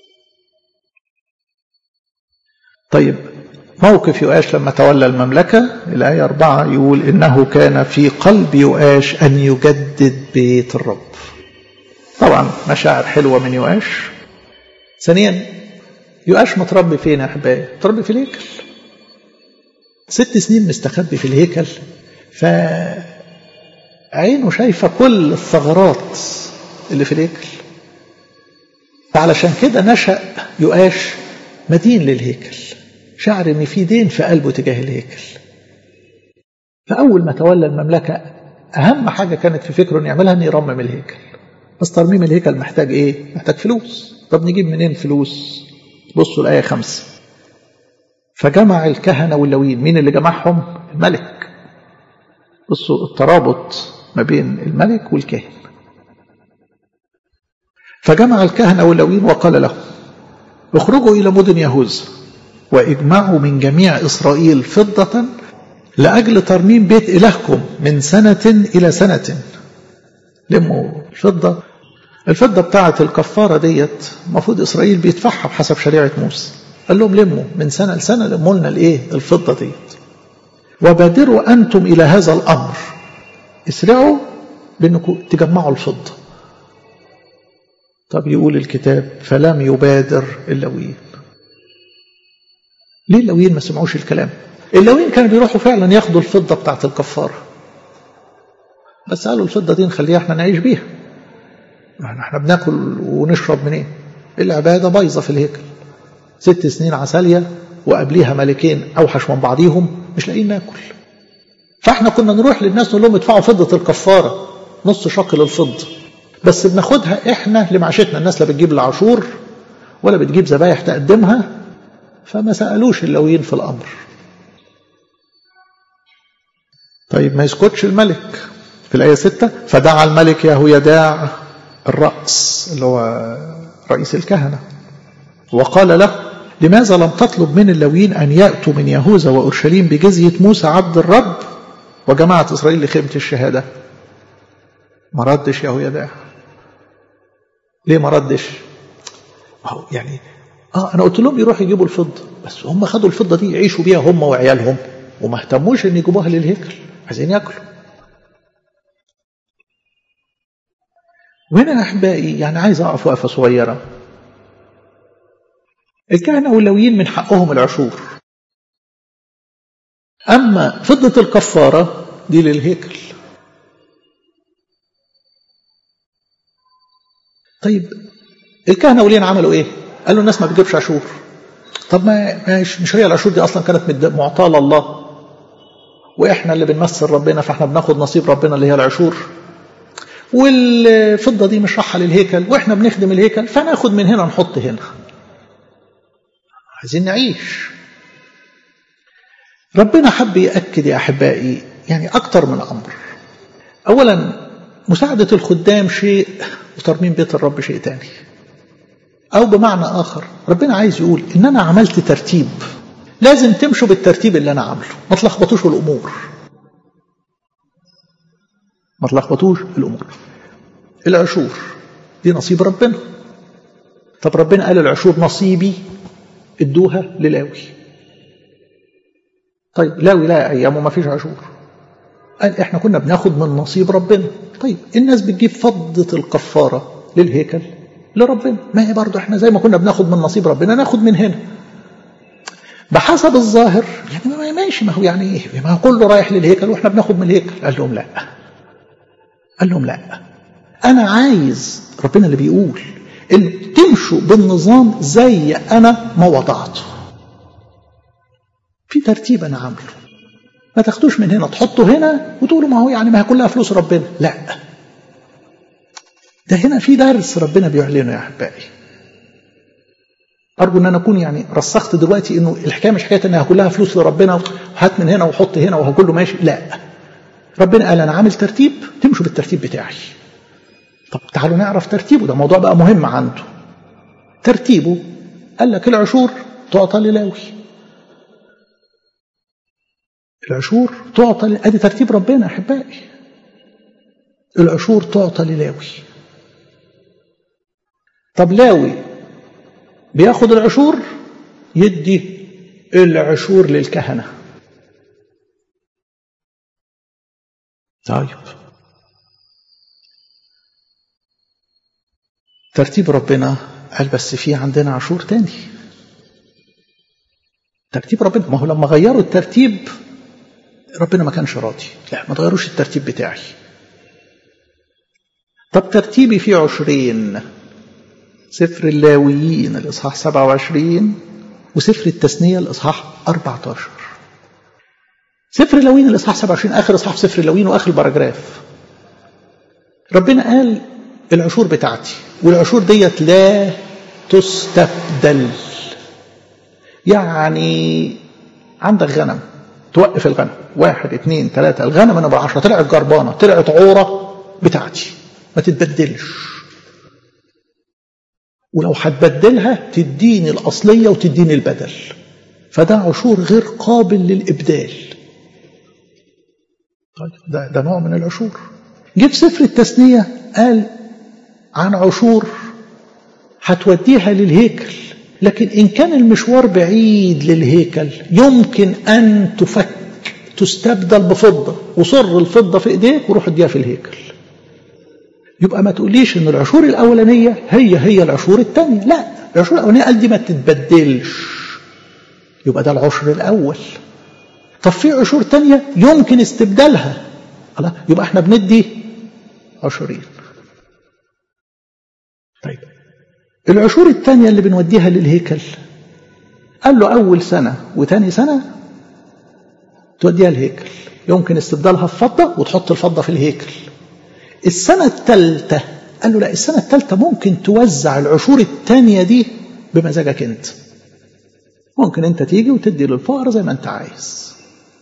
طيب موقف يؤاش لما تولى المملكة الآية أربعة يقول إنه كان في قلب يؤاش أن يجدد بيت الرب طبعا مشاعر حلوة من يؤاش ثانيا يؤاش متربي فين يا أحبائي متربي في الهيكل ست سنين مستخبي في الهيكل فعينه شايفة كل الثغرات اللي في الهيكل فعلشان كده نشأ يؤاش مدين للهيكل شعر ان في دين في قلبه تجاه الهيكل فاول ما تولى المملكه اهم حاجه كانت في فكره انه يعملها انه يرمم الهيكل بس ترميم الهيكل محتاج ايه محتاج فلوس طب نجيب منين فلوس بصوا الايه خمسة فجمع الكهنه واللويين مين اللي جمعهم الملك بصوا الترابط ما بين الملك والكاهن فجمع الكهنه واللويين وقال لهم اخرجوا الى مدن يهوذا واجمعوا من جميع اسرائيل فضه لاجل ترميم بيت الهكم من سنه الى سنه لموا الفضه الفضه بتاعه الكفاره ديت المفروض اسرائيل بيدفعها بحسب شريعه موسى قال لهم لموا من سنه لسنه لموا لنا الايه الفضه ديت وبادروا انتم الى هذا الامر اسرعوا بانكم تجمعوا الفضه طب يقول الكتاب فلم يبادر اللويين ليه اللويين ما سمعوش الكلام اللويين كانوا بيروحوا فعلا ياخدوا الفضة بتاعت الكفارة بس قالوا الفضة دي نخليها احنا نعيش بيها احنا بناكل ونشرب منين إيه؟ العبادة بايظة في الهيكل ست سنين عسالية وقبليها ملكين أوحش من بعضيهم مش لاقيين ناكل فاحنا كنا نروح للناس نقول لهم ادفعوا فضة الكفارة نص شقل الفضة بس بناخدها احنا لمعيشتنا الناس لا بتجيب العاشور ولا بتجيب ذبايح تقدمها فما سألوش اللويين في الأمر طيب ما يسكتش الملك في الآية ستة فدعا الملك يهويداع الرأس اللي هو رئيس الكهنة وقال له لماذا لم تطلب من اللويين أن يأتوا من يهوذا وأورشليم بجزية موسى عبد الرب وجماعة إسرائيل لخيمة الشهادة ما ردش يهويداع ليه ما ردش يعني اه انا قلت لهم يروحوا يجيبوا الفضه بس هم خدوا الفضه دي يعيشوا بيها هم وعيالهم وما اهتموش ان يجيبوها للهيكل عايزين ياكلوا وهنا يا احبائي يعني عايز اقف وقفه صغيره الكهنه واللويين من حقهم العشور اما فضه الكفاره دي للهيكل طيب الكهنه واللويين عملوا ايه قالوا الناس ما بتجيبش عاشور طب ما مش مش هي العاشور دي اصلا كانت معطاه لله واحنا اللي بنمثل ربنا فاحنا بناخد نصيب ربنا اللي هي العشور والفضه دي مش رايحه للهيكل واحنا بنخدم الهيكل فناخد من هنا نحط هنا عايزين نعيش ربنا حب ياكد يا احبائي يعني اكتر من امر اولا مساعده الخدام شيء وترميم بيت الرب شيء تاني أو بمعنى آخر ربنا عايز يقول إن أنا عملت ترتيب لازم تمشوا بالترتيب اللي أنا عامله ما تلخبطوش الأمور ما تلخبطوش الأمور العشور دي نصيب ربنا طب ربنا قال العشور نصيبي ادوها للاوي طيب لاوي لا ايامه ما فيش عشور قال احنا كنا بناخد من نصيب ربنا طيب الناس بتجيب فضة الكفارة للهيكل لربنا ما هي برضه احنا زي ما كنا بناخد من نصيب ربنا ناخد من هنا بحسب الظاهر يعني ما ماشي ما هو يعني ايه ما هو كله رايح للهيكل واحنا بناخد من الهيكل قال لهم لا قال لهم لا انا عايز ربنا اللي بيقول ان تمشوا بالنظام زي انا ما وضعته في ترتيب انا عامله ما تاخدوش من هنا تحطوا هنا وتقولوا ما هو يعني ما هي كلها فلوس ربنا لا ده هنا في درس ربنا بيعلنه يا احبائي ارجو ان انا اكون يعني رسخت دلوقتي انه الحكايه مش حكايه انها كلها فلوس لربنا هات من هنا وحط هنا وهو كله ماشي لا ربنا قال انا عامل ترتيب تمشوا بالترتيب بتاعي طب تعالوا نعرف ترتيبه ده موضوع بقى مهم عنده ترتيبه قال لك العشور تعطى للاوي العشور تعطى ادي ترتيب ربنا احبائي العشور تعطى للاوي طب لاوي بياخد العشور يدي العشور للكهنه طيب ترتيب ربنا قال بس في عندنا عاشور تاني ترتيب ربنا ما هو لما غيروا الترتيب ربنا ما كانش راضي لا ما تغيروش الترتيب بتاعي طب ترتيبي فيه عشرين سفر اللاويين الإصحاح 27 وسفر التثنية الإصحاح 14 سفر اللاويين الإصحاح 27 آخر إصحاح سفر اللاويين وآخر البراجراف ربنا قال العشور بتاعتي والعشور ديت لا تستبدل يعني عندك غنم توقف الغنم واحد اثنين ثلاثة الغنم انا بعشرة طلعت جربانة طلعت عورة بتاعتي ما تتبدلش ولو هتبدلها تديني الأصلية وتديني البدل فده عشور غير قابل للإبدال طيب ده, ده نوع من العشور جه في سفر التثنية قال عن عشور هتوديها للهيكل لكن إن كان المشوار بعيد للهيكل يمكن أن تفك تستبدل بفضة وصر الفضة في إيديك وروح اديها في الهيكل يبقى ما تقوليش ان العشور الاولانيه هي هي العشور الثانيه لا العشور الاولانيه قال دي ما تتبدلش يبقى ده العشر الاول طب في عشور ثانيه يمكن استبدالها الله يبقى احنا بندي عشرين طيب العشور الثانيه اللي بنوديها للهيكل قال له اول سنه وثاني سنه توديها الهيكل يمكن استبدالها في فضه وتحط الفضه في الهيكل السنة الثالثة قال له لا السنة الثالثة ممكن توزع العشور الثانية دي بمزاجك انت ممكن انت تيجي وتدي للفقراء زي ما انت عايز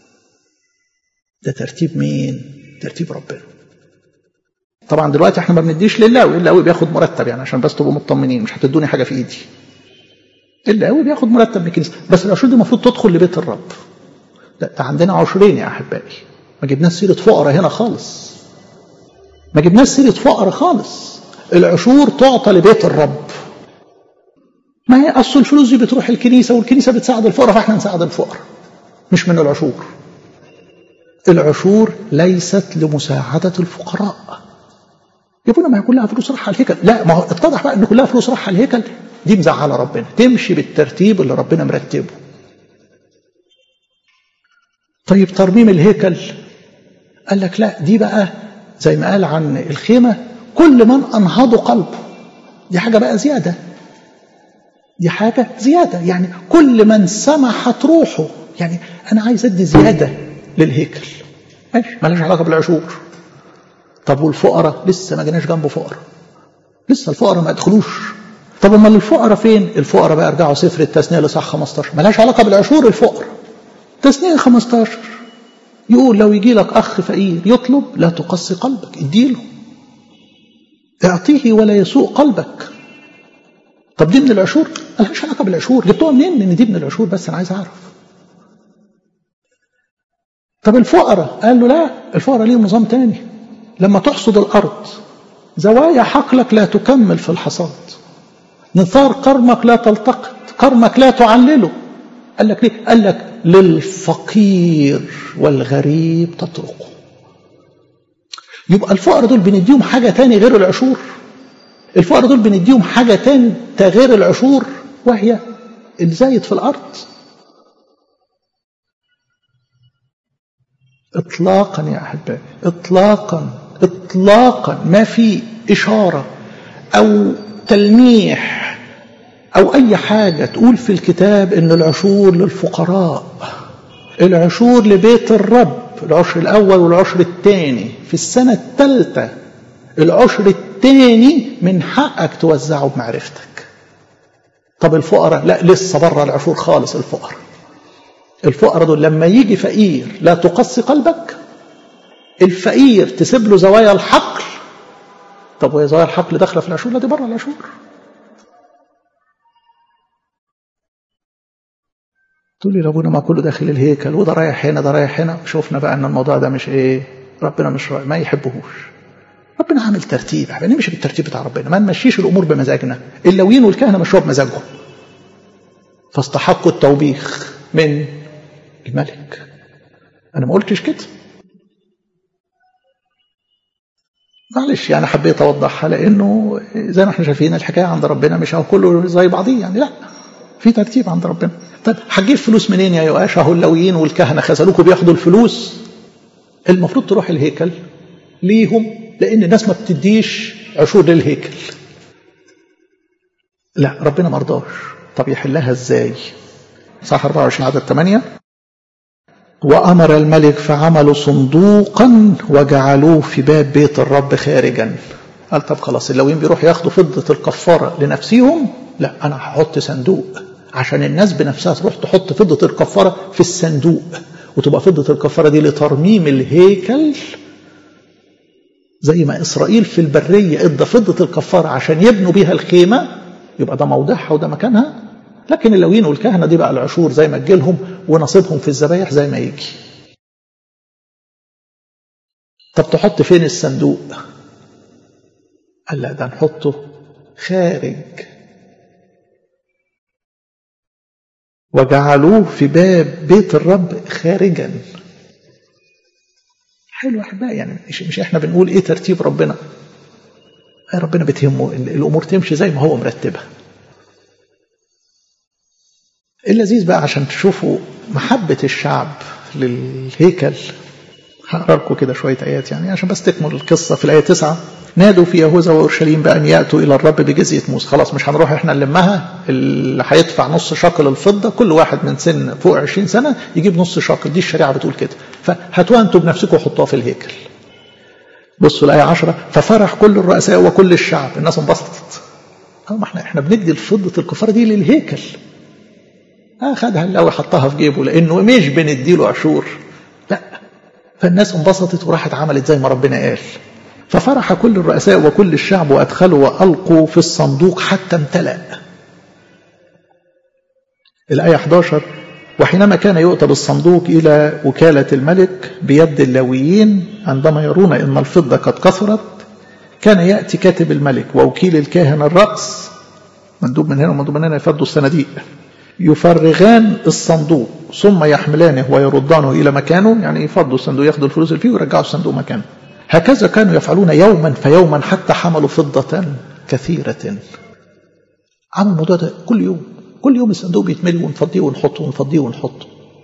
ده ترتيب مين ترتيب ربنا طبعا دلوقتي احنا ما بنديش للاوي اللاوي بياخد مرتب يعني عشان بس تبقوا مطمنين مش هتدوني حاجه في ايدي اللاوي بياخد مرتب من الكنيسه بس العشور دي المفروض تدخل لبيت الرب ده, ده عندنا عشرين يا احبائي ما جبناش سيره فقراء هنا خالص ما جبناش سيرة فقر خالص العشور تعطى لبيت الرب ما هي أصل الفلوس دي بتروح الكنيسة والكنيسة بتساعد الفقراء فاحنا نساعد الفقراء مش من العشور العشور ليست لمساعدة الفقراء يقولون ما هي كلها فلوس راح على الهيكل لا ما هو اتضح بقى ان كلها فلوس راح على الهيكل دي مزعله ربنا تمشي بالترتيب اللي ربنا مرتبه طيب ترميم الهيكل قال لك لا دي بقى زي ما قال عن الخيمة كل من أنهض قلبه دي حاجة بقى زيادة دي حاجة زيادة يعني كل من سمحت روحه يعني أنا عايز أدي زيادة للهيكل ماشي مالهاش علاقة بالعشور طب والفقراء لسه ما جيناش جنبه فقراء لسه الفقراء ما يدخلوش طب امال الفقراء فين؟ الفقراء بقى ارجعوا سفر التثنيه لصح 15 مالهاش علاقه بالعشور الفقراء تثنيه 15 يقول لو يجي لك أخ فقير يطلب لا تقسي قلبك اديله اعطيه ولا يسوء قلبك طب دي من العشور ملهاش علاقه بالعشور جبتوها منين ان دي من العشور بس انا عايز اعرف طب الفقراء قال له لا الفقراء ليهم نظام تاني لما تحصد الارض زوايا حقلك لا تكمل في الحصاد نثار كرمك لا تلتقط كرمك لا تعلله قال لك ليه قال لك للفقير والغريب تتركه يبقى الفقراء دول بنديهم حاجة تاني غير العشور الفقراء دول بنديهم حاجة تاني غير العشور وهي الزايد في الأرض إطلاقا يا أحبائي إطلاقا إطلاقا ما في إشارة أو تلميح أو أي حاجة تقول في الكتاب إن العشور للفقراء العشور لبيت الرب العشر الأول والعشر الثاني في السنة الثالثة العشر الثاني من حقك توزعه بمعرفتك طب الفقراء لا لسه بره العشور خالص الفقراء الفقراء دول لما يجي فقير لا تقصي قلبك الفقير تسيب له زوايا الحقل طب وهي زوايا الحقل داخله في العشور لا دي بره العشور تقول لي لابونا ما كله داخل الهيكل وده رايح هنا ده رايح هنا شوفنا بقى ان الموضوع ده مش ايه ربنا مش رايح ما يحبهوش ربنا عامل ترتيب احنا نمشي بالترتيب بتاع ربنا ما نمشيش الامور بمزاجنا اللويين والكهنه مشوها بمزاجهم فاستحقوا التوبيخ من الملك انا ما قلتش كده معلش يعني حبيت اوضحها لانه زي ما احنا شايفين الحكايه عند ربنا مش هو كله زي بعضيه يعني لا في ترتيب عند ربنا طب هتجيب فلوس منين يا يؤاش اهو اللويين والكهنه خذلوكوا بياخدوا الفلوس المفروض تروح الهيكل ليهم لان الناس ما بتديش عشور للهيكل لا ربنا ما رضاش طب يحلها ازاي صح 24 عدد 8 وأمر الملك فعملوا صندوقا وجعلوه في باب بيت الرب خارجا قال طب خلاص اللويين بيروحوا ياخدوا فضة الكفارة لنفسهم لا أنا هحط صندوق عشان الناس بنفسها تروح تحط فضة الكفارة في الصندوق وتبقى فضة الكفارة دي لترميم الهيكل زي ما إسرائيل في البرية ادى فضة الكفارة عشان يبنوا بيها الخيمة يبقى ده موضعها وده مكانها لكن اللويين والكهنة دي بقى العشور زي ما تجيلهم ونصيبهم في الذبايح زي ما يجي طب تحط فين الصندوق قال لا ده نحطه خارج وجعلوه في باب بيت الرب خارجا حلو احبائي يعني مش, مش احنا بنقول ايه ترتيب ربنا ربنا بتهمه الامور تمشي زي ما هو مرتبها اللذيذ بقى عشان تشوفوا محبة الشعب للهيكل هقرا لكم كده شوية آيات يعني عشان بس تكمل القصة في الآية 9 نادوا في يهوذا وأورشليم بأن يأتوا إلى الرب بجزية موسى خلاص مش هنروح إحنا نلمها اللي هيدفع نص شاكل الفضة كل واحد من سن فوق 20 سنة يجيب نص شاكل دي الشريعة بتقول كده فهاتوها أنتوا بنفسكم وحطوها في الهيكل بصوا الآية 10 ففرح كل الرؤساء وكل الشعب الناس انبسطت اه ما احنا احنا بندي الفضة الكفارة دي للهيكل أخذها الأول حطها في جيبه لأنه مش بنديله عشور لا فالناس انبسطت وراحت عملت زي ما ربنا قال ففرح كل الرؤساء وكل الشعب وأدخلوا وألقوا في الصندوق حتى امتلأ الآية 11 وحينما كان يؤتى بالصندوق إلى وكالة الملك بيد اللاويين عندما يرون أن الفضة قد كثرت كان يأتي كاتب الملك ووكيل الكاهن الرأس مندوب من هنا ومندوب من هنا يفضوا الصناديق يفرغان الصندوق ثم يحملانه ويردانه إلى مكانه يعني يفضوا الصندوق ياخدوا الفلوس اللي فيه ويرجعوا الصندوق مكانه هكذا كانوا يفعلون يوما فيوما حتى حملوا فضة كثيرة عملوا الموضوع ده كل يوم كل يوم الصندوق بيتملي ونفضيه ونحطه ونفضيه ونحطه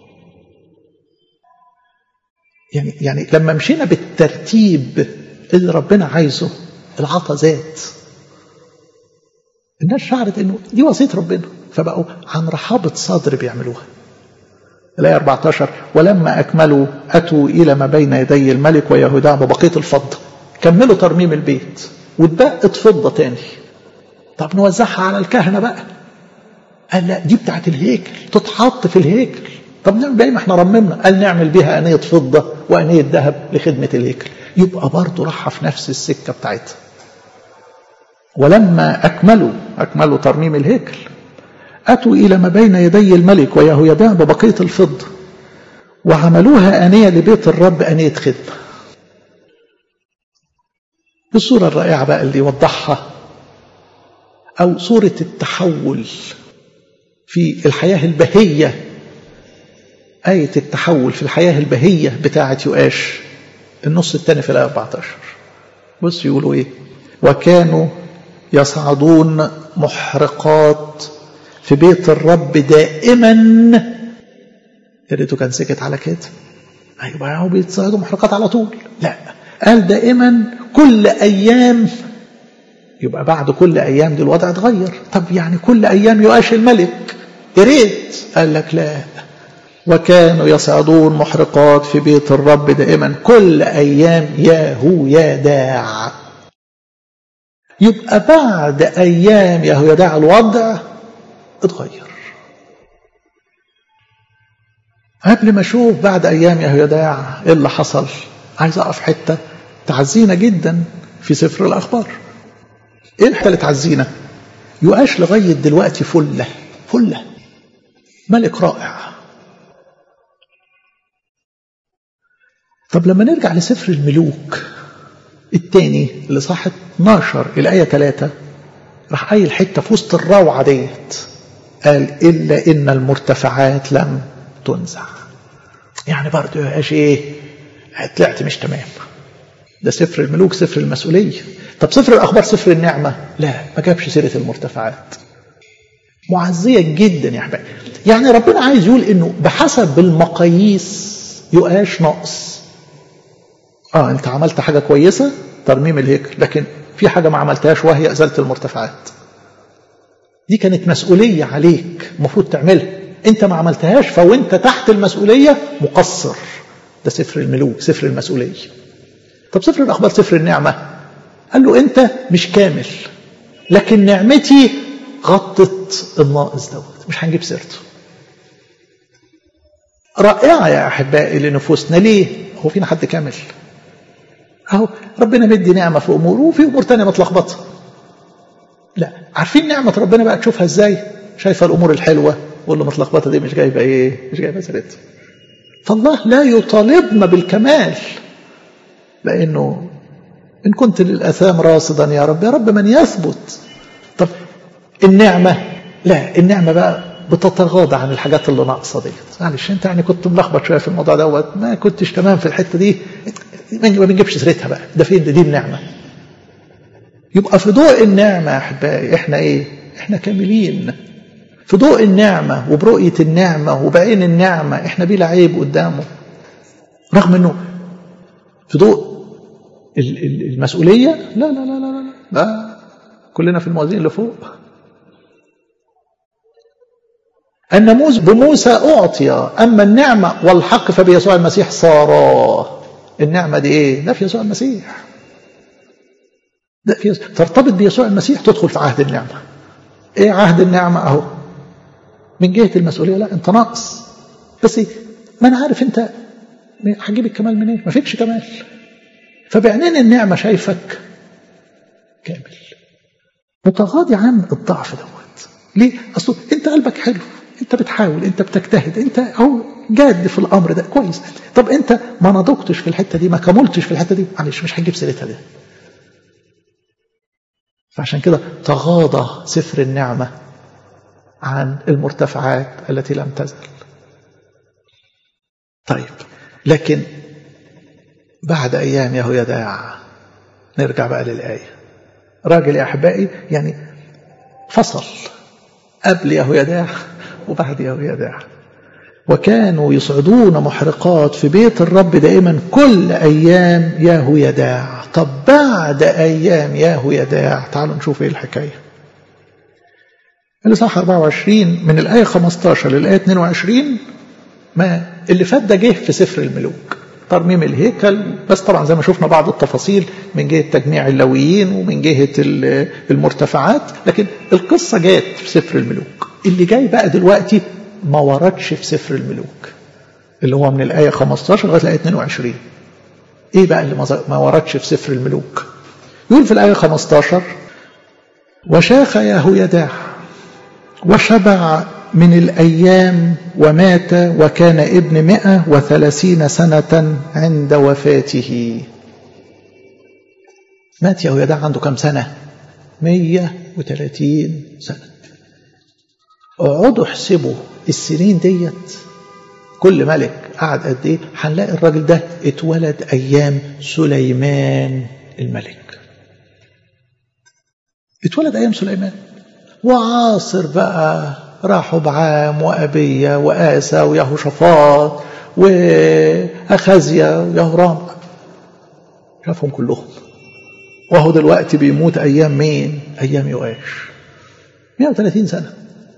يعني يعني لما مشينا بالترتيب اللي ربنا عايزه العطا زاد الناس شعرت انه دي وصيه ربنا فبقوا عن رحابة صدر بيعملوها الآية 14 ولما أكملوا أتوا إلى ما بين يدي الملك ويهودا وبقية الفضة كملوا ترميم البيت واتبقت فضة تاني طب نوزعها على الكهنة بقى قال لا دي بتاعت الهيكل تتحط في الهيكل طب نعمل بقى ما احنا رممنا قال نعمل بيها أنية فضة وأنية ذهب لخدمة الهيكل يبقى برضه راحة في نفس السكة بتاعتها ولما أكملوا أكملوا ترميم الهيكل أتوا إلى ما بين يدي الملك ويهويداع ببقية الفضة وعملوها آنية لبيت الرب آنية خدمة الصورة الرائعة بقى اللي يوضحها أو صورة التحول في الحياة البهية آية التحول في الحياة البهية بتاعة يؤاش النص الثاني في الآية 14 بص يقولوا إيه وكانوا يصعدون محرقات في بيت الرب دائما يا ريته كان سكت على كده ايوه هو بيتصعدوا محرقات على طول لا قال دائما كل ايام يبقى بعد كل ايام دي الوضع اتغير طب يعني كل ايام يؤاش الملك يا ريت قال لك لا وكانوا يصعدون محرقات في بيت الرب دائما كل ايام ياهو يداع يبقى بعد ايام ياهو يداع الوضع اتغير قبل ما اشوف بعد ايام يهويداع ايه اللي حصل عايز اقف حته تعزينا جدا في سفر الاخبار ايه الحته اللي تعزينا يؤاش لغايه دلوقتي فله فله ملك رائع طب لما نرجع لسفر الملوك الثاني اللي صح 12 الايه 3 راح قايل حته في وسط الروعه ديت قال الا ان المرتفعات لم تنزع يعني برضه يا ايه طلعت مش تمام ده سفر الملوك سفر المسؤولية طب سفر الأخبار سفر النعمة لا ما جابش سيرة المرتفعات معزية جدا يا حبايبي يعني ربنا عايز يقول انه بحسب المقاييس يقاش ناقص اه انت عملت حاجة كويسة ترميم الهيكل لكن في حاجة ما عملتهاش وهي إزالة المرتفعات دي كانت مسؤولية عليك المفروض تعملها انت ما عملتهاش فوانت تحت المسؤولية مقصر ده سفر الملوك سفر المسؤولية طب سفر الأخبار سفر النعمة قال له انت مش كامل لكن نعمتي غطت الناقص دوت مش هنجيب سيرته رائعة يا أحبائي لنفوسنا ليه هو فينا حد كامل أهو ربنا مدي نعمة في أمور وفي أمور تانية متلخبطة لا عارفين نعمة ربنا بقى تشوفها ازاي شايفة الأمور الحلوة واللي متلخبطة دي مش جايبة ايه مش جايبة سيرتها فالله لا يطالبنا بالكمال لأنه إن كنت للأثام راصدا يا رب يا رب من يثبت طب النعمة لا النعمة بقى بتتغاضى عن الحاجات اللي ناقصة ديت معلش انت يعني كنت ملخبط شوية في الموضوع دوت ما كنتش تمام في الحتة دي ما بنجيبش سيرتها بقى ده فين ده دي النعمة يبقى في ضوء النعمة يا أحبائي احنا ايه احنا كاملين في ضوء النعمة وبرؤية النعمة وبعين النعمة احنا بلا عيب قدامه رغم انه في ضوء المسؤولية لا لا لا لا لا, لا. كلنا في الموازين اللي فوق الناموس بموسى أعطي أما النعمة والحق فبيسوع المسيح صارا النعمة دي إيه؟ ده في يسوع المسيح ده في يسوع. ترتبط بيسوع المسيح تدخل في عهد النعمة إيه عهد النعمة أهو من جهة المسؤولية لا أنت ناقص بس ما أنا عارف أنت هتجيب الكمال منين؟ ما فيكش كمال فبعينين النعمة شايفك كامل متغاضي عن الضعف دوت ليه؟ أصل أنت قلبك حلو أنت بتحاول أنت بتجتهد أنت أهو جاد في الأمر ده كويس طب أنت ما نضجتش في الحتة دي ما كملتش في الحتة دي معلش مش هنجيب سيرتها دي فعشان كده تغاضى سفر النعمة عن المرتفعات التي لم تزل طيب لكن بعد أيام يهويداع نرجع بقى للآية راجل يا أحبائي يعني فصل قبل يهويداع وبعد يهويداع وكانوا يصعدون محرقات في بيت الرب دائما كل أيام يهويداع طب بعد أيام يهويداع تعالوا نشوف إيه الحكاية الإصحاح 24 من الآية 15 للآية 22 ما اللي فات ده جه في سفر الملوك ترميم الهيكل بس طبعا زي ما شفنا بعض التفاصيل من جهة تجميع اللويين ومن جهة المرتفعات لكن القصة جات في سفر الملوك اللي جاي بقى دلوقتي ما وردش في سفر الملوك اللي هو من الآية 15 لغاية الآية 22 إيه بقى اللي ما وردش في سفر الملوك يقول في الآية 15 وشاخ يهويداع وشبع من الأيام ومات وكان ابن مئة وثلاثين سنة عند وفاته مات يهويداع عنده كم سنة مية وثلاثين سنة اقعدوا احسبوا السنين ديت كل ملك قعد قد ايه هنلاقي الراجل ده اتولد ايام سليمان الملك اتولد ايام سليمان وعاصر بقى راحوا بعام وأبية وآسى ويهوشافاط وأخزيا ويهورام شافهم كلهم وهو دلوقتي بيموت أيام مين؟ أيام يؤاش 130 سنة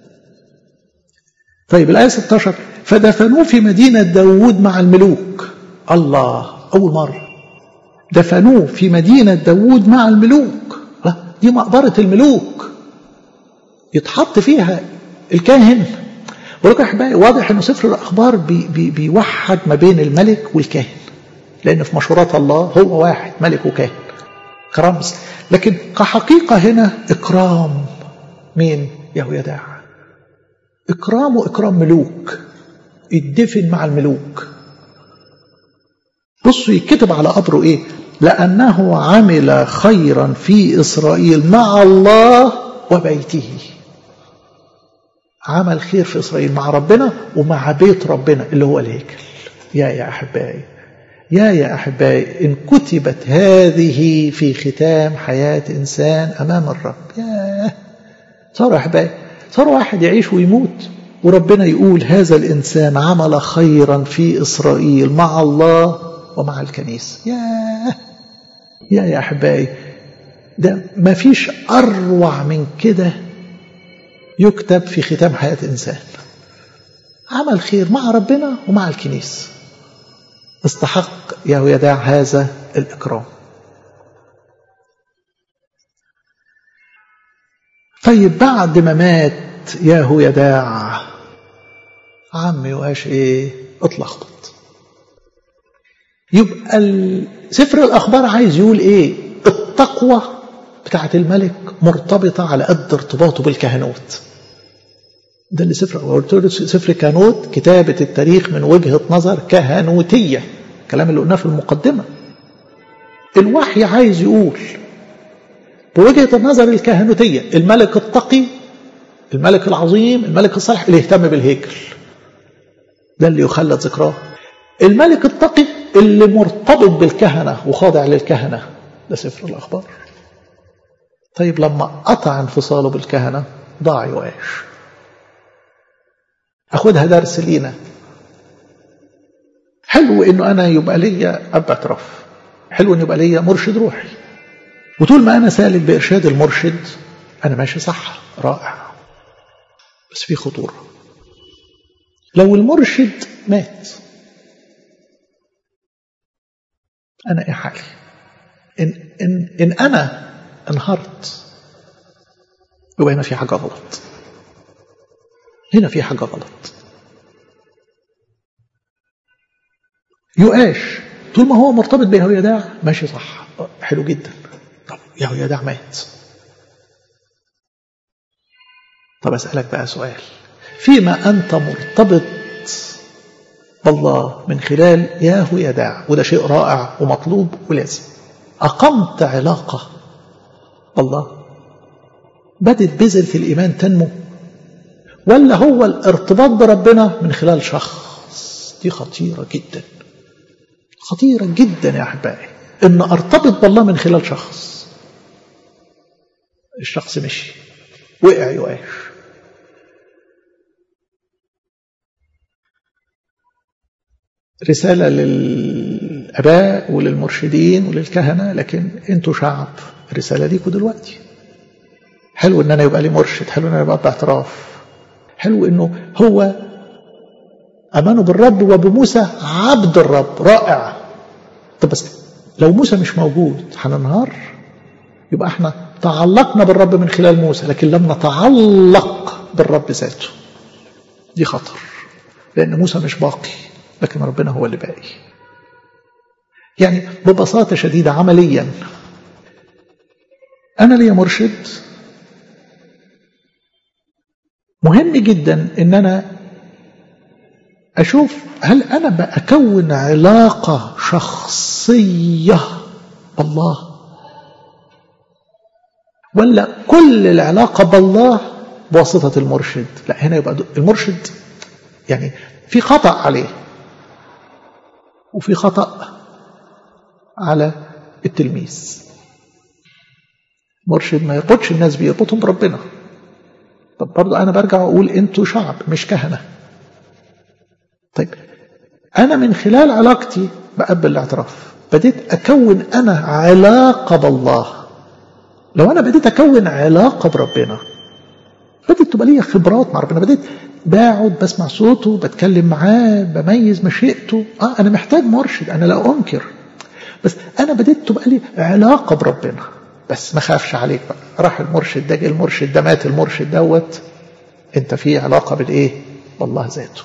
طيب الآية 16 فدفنوه في مدينة داوود مع الملوك الله أول مرة دفنوه في مدينة داوود مع الملوك دي مقبرة الملوك يتحط فيها الكاهن ولكن احبائي واضح ان سفر الاخبار بي بي بيوحد ما بين الملك والكاهن لان في مشورات الله هو واحد ملك وكاهن كرمز لكن كحقيقه هنا اكرام مين يهويداع اكرامه اكرام ملوك يدفن مع الملوك بصوا يكتب على قبره ايه لانه عمل خيرا في اسرائيل مع الله وبيته عمل خير في إسرائيل مع ربنا ومع بيت ربنا اللي هو الهيكل يا يا أحبائي يا يا أحبائي إن كتبت هذه في ختام حياة إنسان أمام الرب يا صار أحبائي صار واحد يعيش ويموت وربنا يقول هذا الإنسان عمل خيرا في إسرائيل مع الله ومع الكنيسة يا يا يا أحبائي ده ما فيش أروع من كده يكتب في ختام حياة إنسان عمل خير مع ربنا ومع الكنيسة استحق يهويداع هذا الإكرام طيب بعد ما مات يهويداع عم يواش ايه اتلخبط يبقى سفر الاخبار عايز يقول ايه التقوى بتاعت الملك مرتبطه على قد ارتباطه بالكهنوت ده اللي سفر قلت له سفر كهنوت كتابة التاريخ من وجهة نظر كهنوتية الكلام اللي قلناه في المقدمة الوحي عايز يقول بوجهة النظر الكهنوتية الملك التقي الملك العظيم الملك الصالح اللي يهتم بالهيكل ده اللي يخلد ذكراه الملك التقي اللي مرتبط بالكهنة وخاضع للكهنة ده سفر الأخبار طيب لما قطع انفصاله بالكهنة ضاع يواش أخدها درس لينا حلو إنه أنا يبقى ليا أب اعتراف حلو إنه يبقى ليا مرشد روحي وطول ما أنا سالك بإرشاد المرشد أنا ماشي صح رائع بس في خطورة لو المرشد مات أنا إيه حالي إن, إن, إن أنا انهارت يبقى هنا في حاجة غلط هنا في حاجة غلط يؤاش طول ما هو مرتبط بيهويداع ماشي صح حلو جدا طب يهويداع مات طب أسألك بقى سؤال فيما أنت مرتبط بالله من خلال يهويداع وده شيء رائع ومطلوب ولازم أقمت علاقة بالله بدت بذرة الإيمان تنمو ولا هو الارتباط بربنا من خلال شخص دي خطيرة جدا خطيرة جدا يا أحبائي إن أرتبط بالله من خلال شخص الشخص مشي وقع يقاش رسالة للآباء وللمرشدين وللكهنة لكن انتوا شعب الرسالة ليكوا دلوقتي حلو ان انا يبقى لي مرشد حلو ان انا يبقى باعتراف حلو انه هو امنوا بالرب وبموسى عبد الرب رائع طب بس لو موسى مش موجود هننهار يبقى احنا تعلقنا بالرب من خلال موسى لكن لم نتعلق بالرب ذاته دي خطر لان موسى مش باقي لكن ربنا هو اللي باقي يعني ببساطه شديده عمليا انا ليا مرشد مهم جدا ان انا اشوف هل انا بكون علاقة شخصية بالله ولا كل العلاقة بالله بواسطة المرشد لا هنا يبقى المرشد يعني في خطأ عليه وفي خطأ على التلميذ مرشد ما يربطش الناس بيه يربطهم بربنا طب برضه انا برجع اقول انتوا شعب مش كهنه طيب انا من خلال علاقتي بقبل الاعتراف بديت اكون انا علاقه بالله لو انا بديت اكون علاقه بربنا بدت تبقى ليا خبرات مع ربنا بديت بقعد بسمع صوته بتكلم معاه بميز مشيئته اه انا محتاج مرشد انا لا انكر بس انا بديت تبقى لي علاقه بربنا بس ما خافش عليك بقى راح المرشد ده جه المرشد ده مات المرشد دوت انت في علاقه بالايه بالله ذاته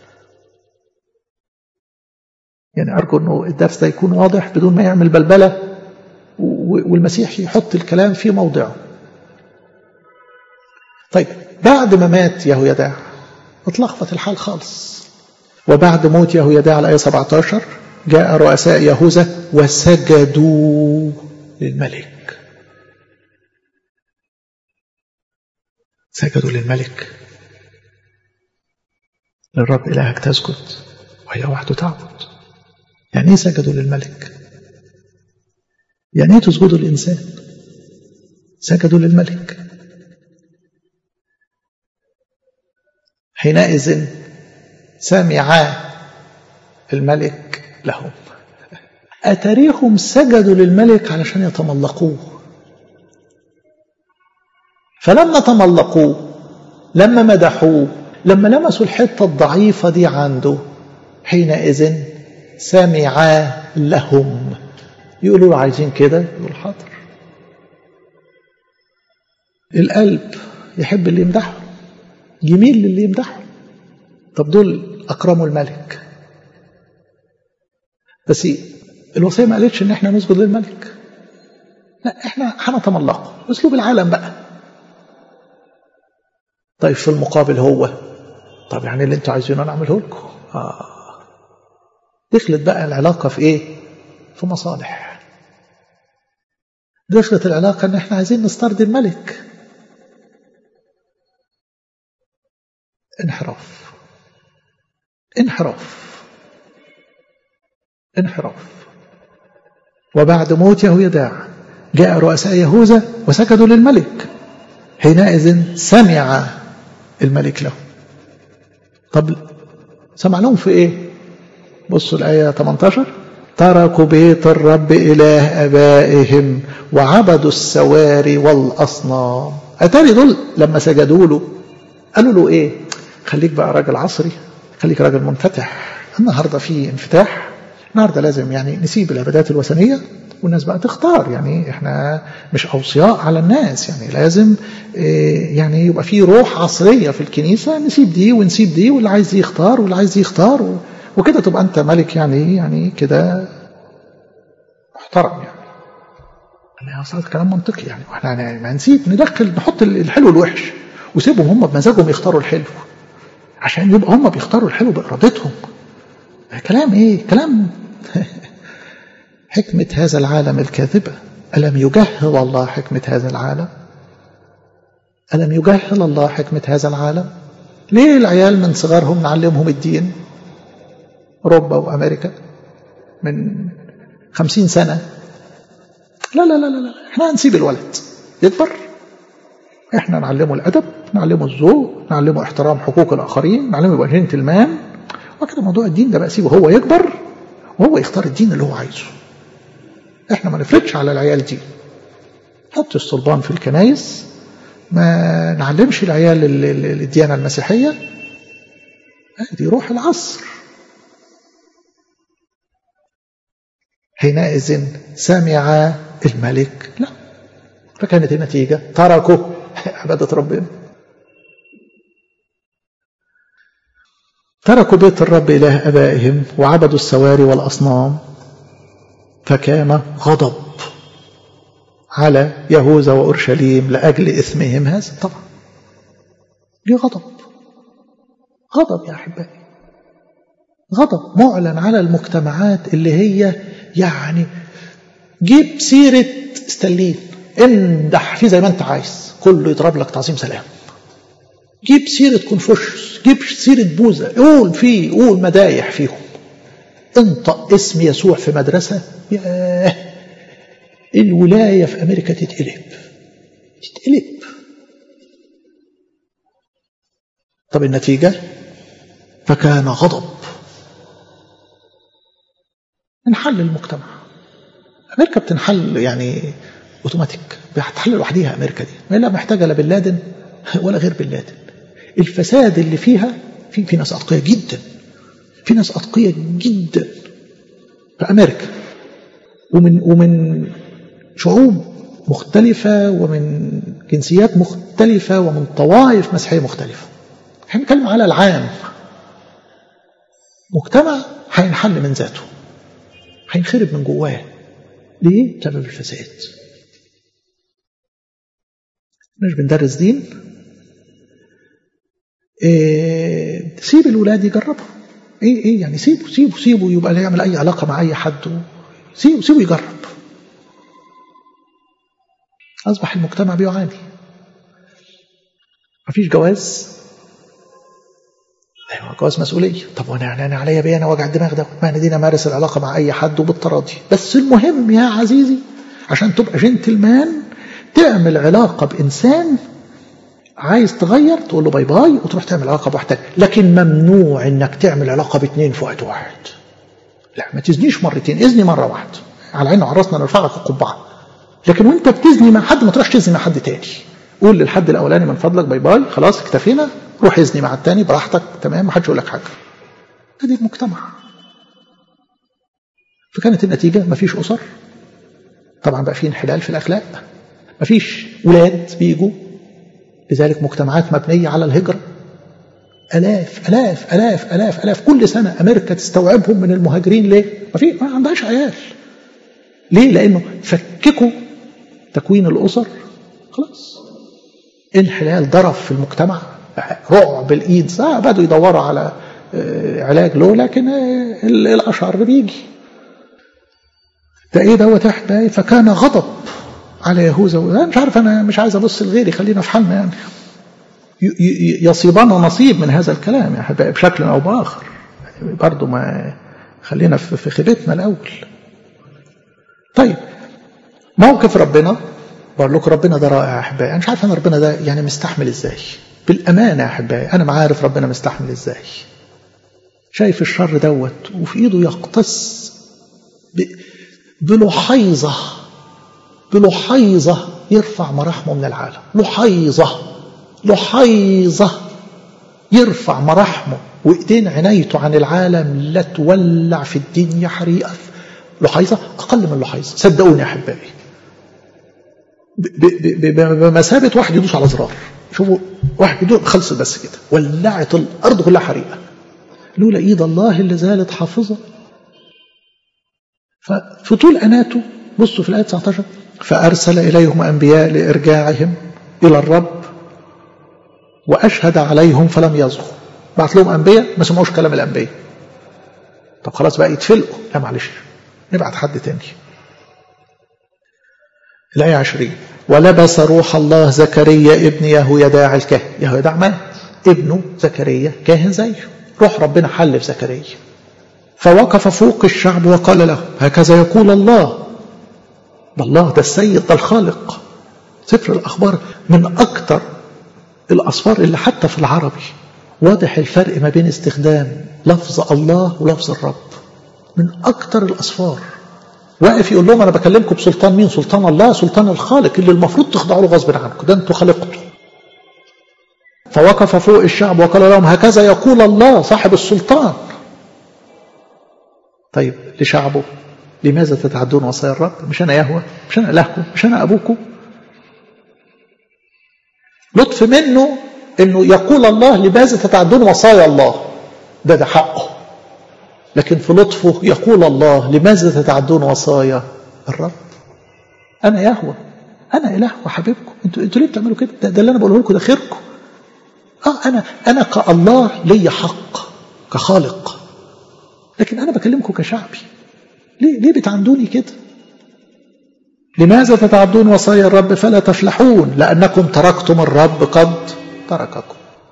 يعني ارجو انه الدرس ده يكون واضح بدون ما يعمل بلبله والمسيح يحط الكلام في موضعه طيب بعد ما مات يهويداع اتلخبط الحال خالص وبعد موت يهويداع الآية 17 جاء رؤساء يهوذا وسجدوا للملك سجدوا للملك للرب إلهك تسجد وهي وحده تعبد يعني ايه سجدوا للملك يعني ايه تسجدوا للإنسان سجدوا للملك حينئذ سمع الملك لهم أتريهم سجدوا للملك علشان يتملقوه فلما تملقوه لما مدحوه لما لمسوا الحتة الضعيفة دي عنده حينئذ سمع لهم يقولوا له عايزين كده يقول حاضر القلب يحب اللي يمدحه جميل للي يمدحه طب دول أكرموا الملك بس الوصية ما قالتش إن إحنا نسجد للملك لا إحنا هنتملقه أسلوب العالم بقى طيب في المقابل هو طب يعني اللي انتوا عايزينه انا اعمله لكم آه. دخلت بقى العلاقة في ايه في مصالح دخلت العلاقة ان احنا عايزين نسترضي الملك انحراف انحراف انحراف وبعد موت يهويداع جاء رؤساء يهوذا وسجدوا للملك حينئذ سمع الملك له طب سمع لهم في ايه بصوا الآية 18 تركوا بيت الرب إله أبائهم وعبدوا السواري والأصنام أتاري دول لما سجدوا له قالوا له إيه خليك بقى راجل عصري خليك راجل منفتح النهاردة في انفتاح النهاردة لازم يعني نسيب العبادات الوثنية والناس بقى تختار يعني احنا مش اوصياء على الناس يعني لازم اه يعني يبقى في روح عصريه في الكنيسه نسيب دي ونسيب دي واللي عايز يختار واللي عايز يختار وكده تبقى انت ملك يعني يعني كده محترم يعني يعني اصلا كلام منطقي يعني واحنا يعني ما نسيب ندخل نحط الحلو الوحش وسيبهم هم بمزاجهم يختاروا الحلو عشان يبقى هم بيختاروا الحلو بارادتهم كلام ايه كلام حكمة هذا العالم الكاذبة ألم يجهل الله حكمة هذا العالم ألم يجهل الله حكمة هذا العالم ليه العيال من صغارهم نعلمهم الدين أوروبا وأمريكا من خمسين سنة لا لا لا لا احنا هنسيب الولد يكبر احنا نعلمه الأدب نعلمه الذوق نعلمه احترام حقوق الآخرين نعلمه يبقى جنتلمان وكده موضوع الدين ده بقى سيبه هو يكبر وهو يختار الدين اللي هو عايزه احنا ما نفرضش على العيال دي حط الصلبان في الكنايس ما نعلمش العيال الديانة المسيحية دي روح العصر حينئذ سمع الملك لا فكانت النتيجة تركوا عبادة ربنا تركوا بيت الرب إله أبائهم وعبدوا السواري والأصنام فكان غضب على يهوذا وأورشليم لأجل إثمهم هذا طبعا دي غضب غضب يا أحبائي غضب معلن على المجتمعات اللي هي يعني جيب سيرة ستالين امدح فيه زي ما انت عايز كله يضرب لك تعظيم سلام جيب سيرة كونفوشيوس جيب سيرة بوذا قول فيه قول مدايح فيهم انطق اسم يسوع في مدرسة ياه الولاية في أمريكا تتقلب تتقلب طب النتيجة فكان غضب انحل المجتمع أمريكا بتنحل يعني اوتوماتيك بتحل لوحديها أمريكا دي ما لا محتاجة لا بن لادن ولا غير بن لادن الفساد اللي فيها في في ناس أتقياء جدا في ناس أتقياء جدا في أمريكا ومن ومن شعوب مختلفة ومن جنسيات مختلفة ومن طوائف مسيحية مختلفة احنا بنتكلم على العام مجتمع هينحل من ذاته هينخرب من جواه ليه؟ بسبب الفساد مش بندرس دين إيه سيب الولاد يجربوا ايه ايه يعني سيبه سيبه سيبه يبقى لا يعمل اي علاقه مع اي حد سيبه سيبه يجرب اصبح المجتمع بيعاني مفيش جواز ايوه جواز مسؤوليه طب وانا يعني انا عليا بيه انا وجع الدماغ ده ما انا دينا امارس العلاقه مع اي حد وبالتراضي بس المهم يا عزيزي عشان تبقى جنتلمان تعمل علاقه بانسان عايز تغير تقول له باي باي وتروح تعمل علاقه بواحد تاني لكن ممنوع انك تعمل علاقه باثنين في وقت واحد لا ما تزنيش مرتين اذني مره واحده على عيننا وعرسنا نرفع لك القبعه لكن وانت بتزني مع حد ما تروحش تزني مع حد تاني قول للحد الاولاني من فضلك باي باي خلاص اكتفينا روح ازني مع التاني براحتك تمام ما حدش يقول لك حاجه هذه المجتمع فكانت النتيجه ما فيش اسر طبعا بقى في انحلال في الاخلاق ما فيش ولاد بيجوا لذلك مجتمعات مبنيه على الهجره الاف الاف الاف الاف الاف كل سنه امريكا تستوعبهم من المهاجرين ليه؟ ما في ما عندهاش عيال ليه؟ لانه فككوا تكوين الاسر خلاص انحلال ضرب في المجتمع رعب الايد آه بدوا يدوروا على علاج له لكن الاشهر بيجي ده ايه دوت احنا فكان غضب على يهوذا انا مش عارف انا مش عايز ابص لغيري خلينا في حالنا يعني يصيبنا نصيب من هذا الكلام يا احبائي بشكل او باخر يعني برضه ما خلينا في خيبتنا الاول طيب موقف ربنا بقول لكم ربنا ده رائع يا احبائي انا مش عارف انا ربنا ده يعني مستحمل ازاي بالامانه يا احبائي انا ما عارف ربنا مستحمل ازاي شايف الشر دوت وفي ايده يقتص بلحيظه بلحيظه يرفع مراحمه من العالم لحيظه لحيظه يرفع مراحمه وايدين عنايته عن العالم لا تولع في الدنيا حريقه لحيظه اقل من لحيظه صدقوني يا احبائي بمثابه واحد يدوس على زرار شوفوا واحد يدوس خلص بس كده ولعت الارض كلها حريقه لولا ايد الله اللي زالت حافظه ففي طول اناته بصوا في الايه 19 فارسل اليهم انبياء لارجاعهم الى الرب واشهد عليهم فلم يصغوا بعت لهم انبياء ما سمعوش كلام الانبياء طب خلاص بقى يتفلقوا لا معلش نبعت حد تاني الآية عشرين ولبس روح الله زكريا ابن يهويداع الكاهن يهويداع مات ابنه زكريا كاهن زيه روح ربنا حل في زكريا فوقف فوق الشعب وقال له هكذا يقول الله ده الله ده السيد ده الخالق سفر الأخبار من أكثر الأصفار اللي حتى في العربي واضح الفرق ما بين استخدام لفظ الله ولفظ الرب من أكثر الأصفار واقف يقول لهم أنا بكلمكم بسلطان مين سلطان الله سلطان الخالق اللي المفروض تخضعوا له غصب عنكم ده أنتوا خلقتوا فوقف فوق الشعب وقال لهم هكذا يقول الله صاحب السلطان طيب لشعبه لماذا تتعدون وصايا الرب مش أنا يهوى مش أنا إلهكم مش أنا أبوكم لطف منه انه يقول الله لماذا تتعدون وصايا الله ده ده حقه لكن في لطفه يقول الله لماذا تتعدون وصايا الرب انا يهوى انا اله وحبيبكم انتوا انتوا ليه بتعملوا كده ده, ده اللي انا بقوله لكم ده خيركم اه اه انا انا كالله لي حق كخالق لكن انا بكلمكم كشعبي ليه ليه بتعندوني كده لماذا تتعدون وصايا الرب فلا تفلحون لانكم تركتم الرب قد ترككم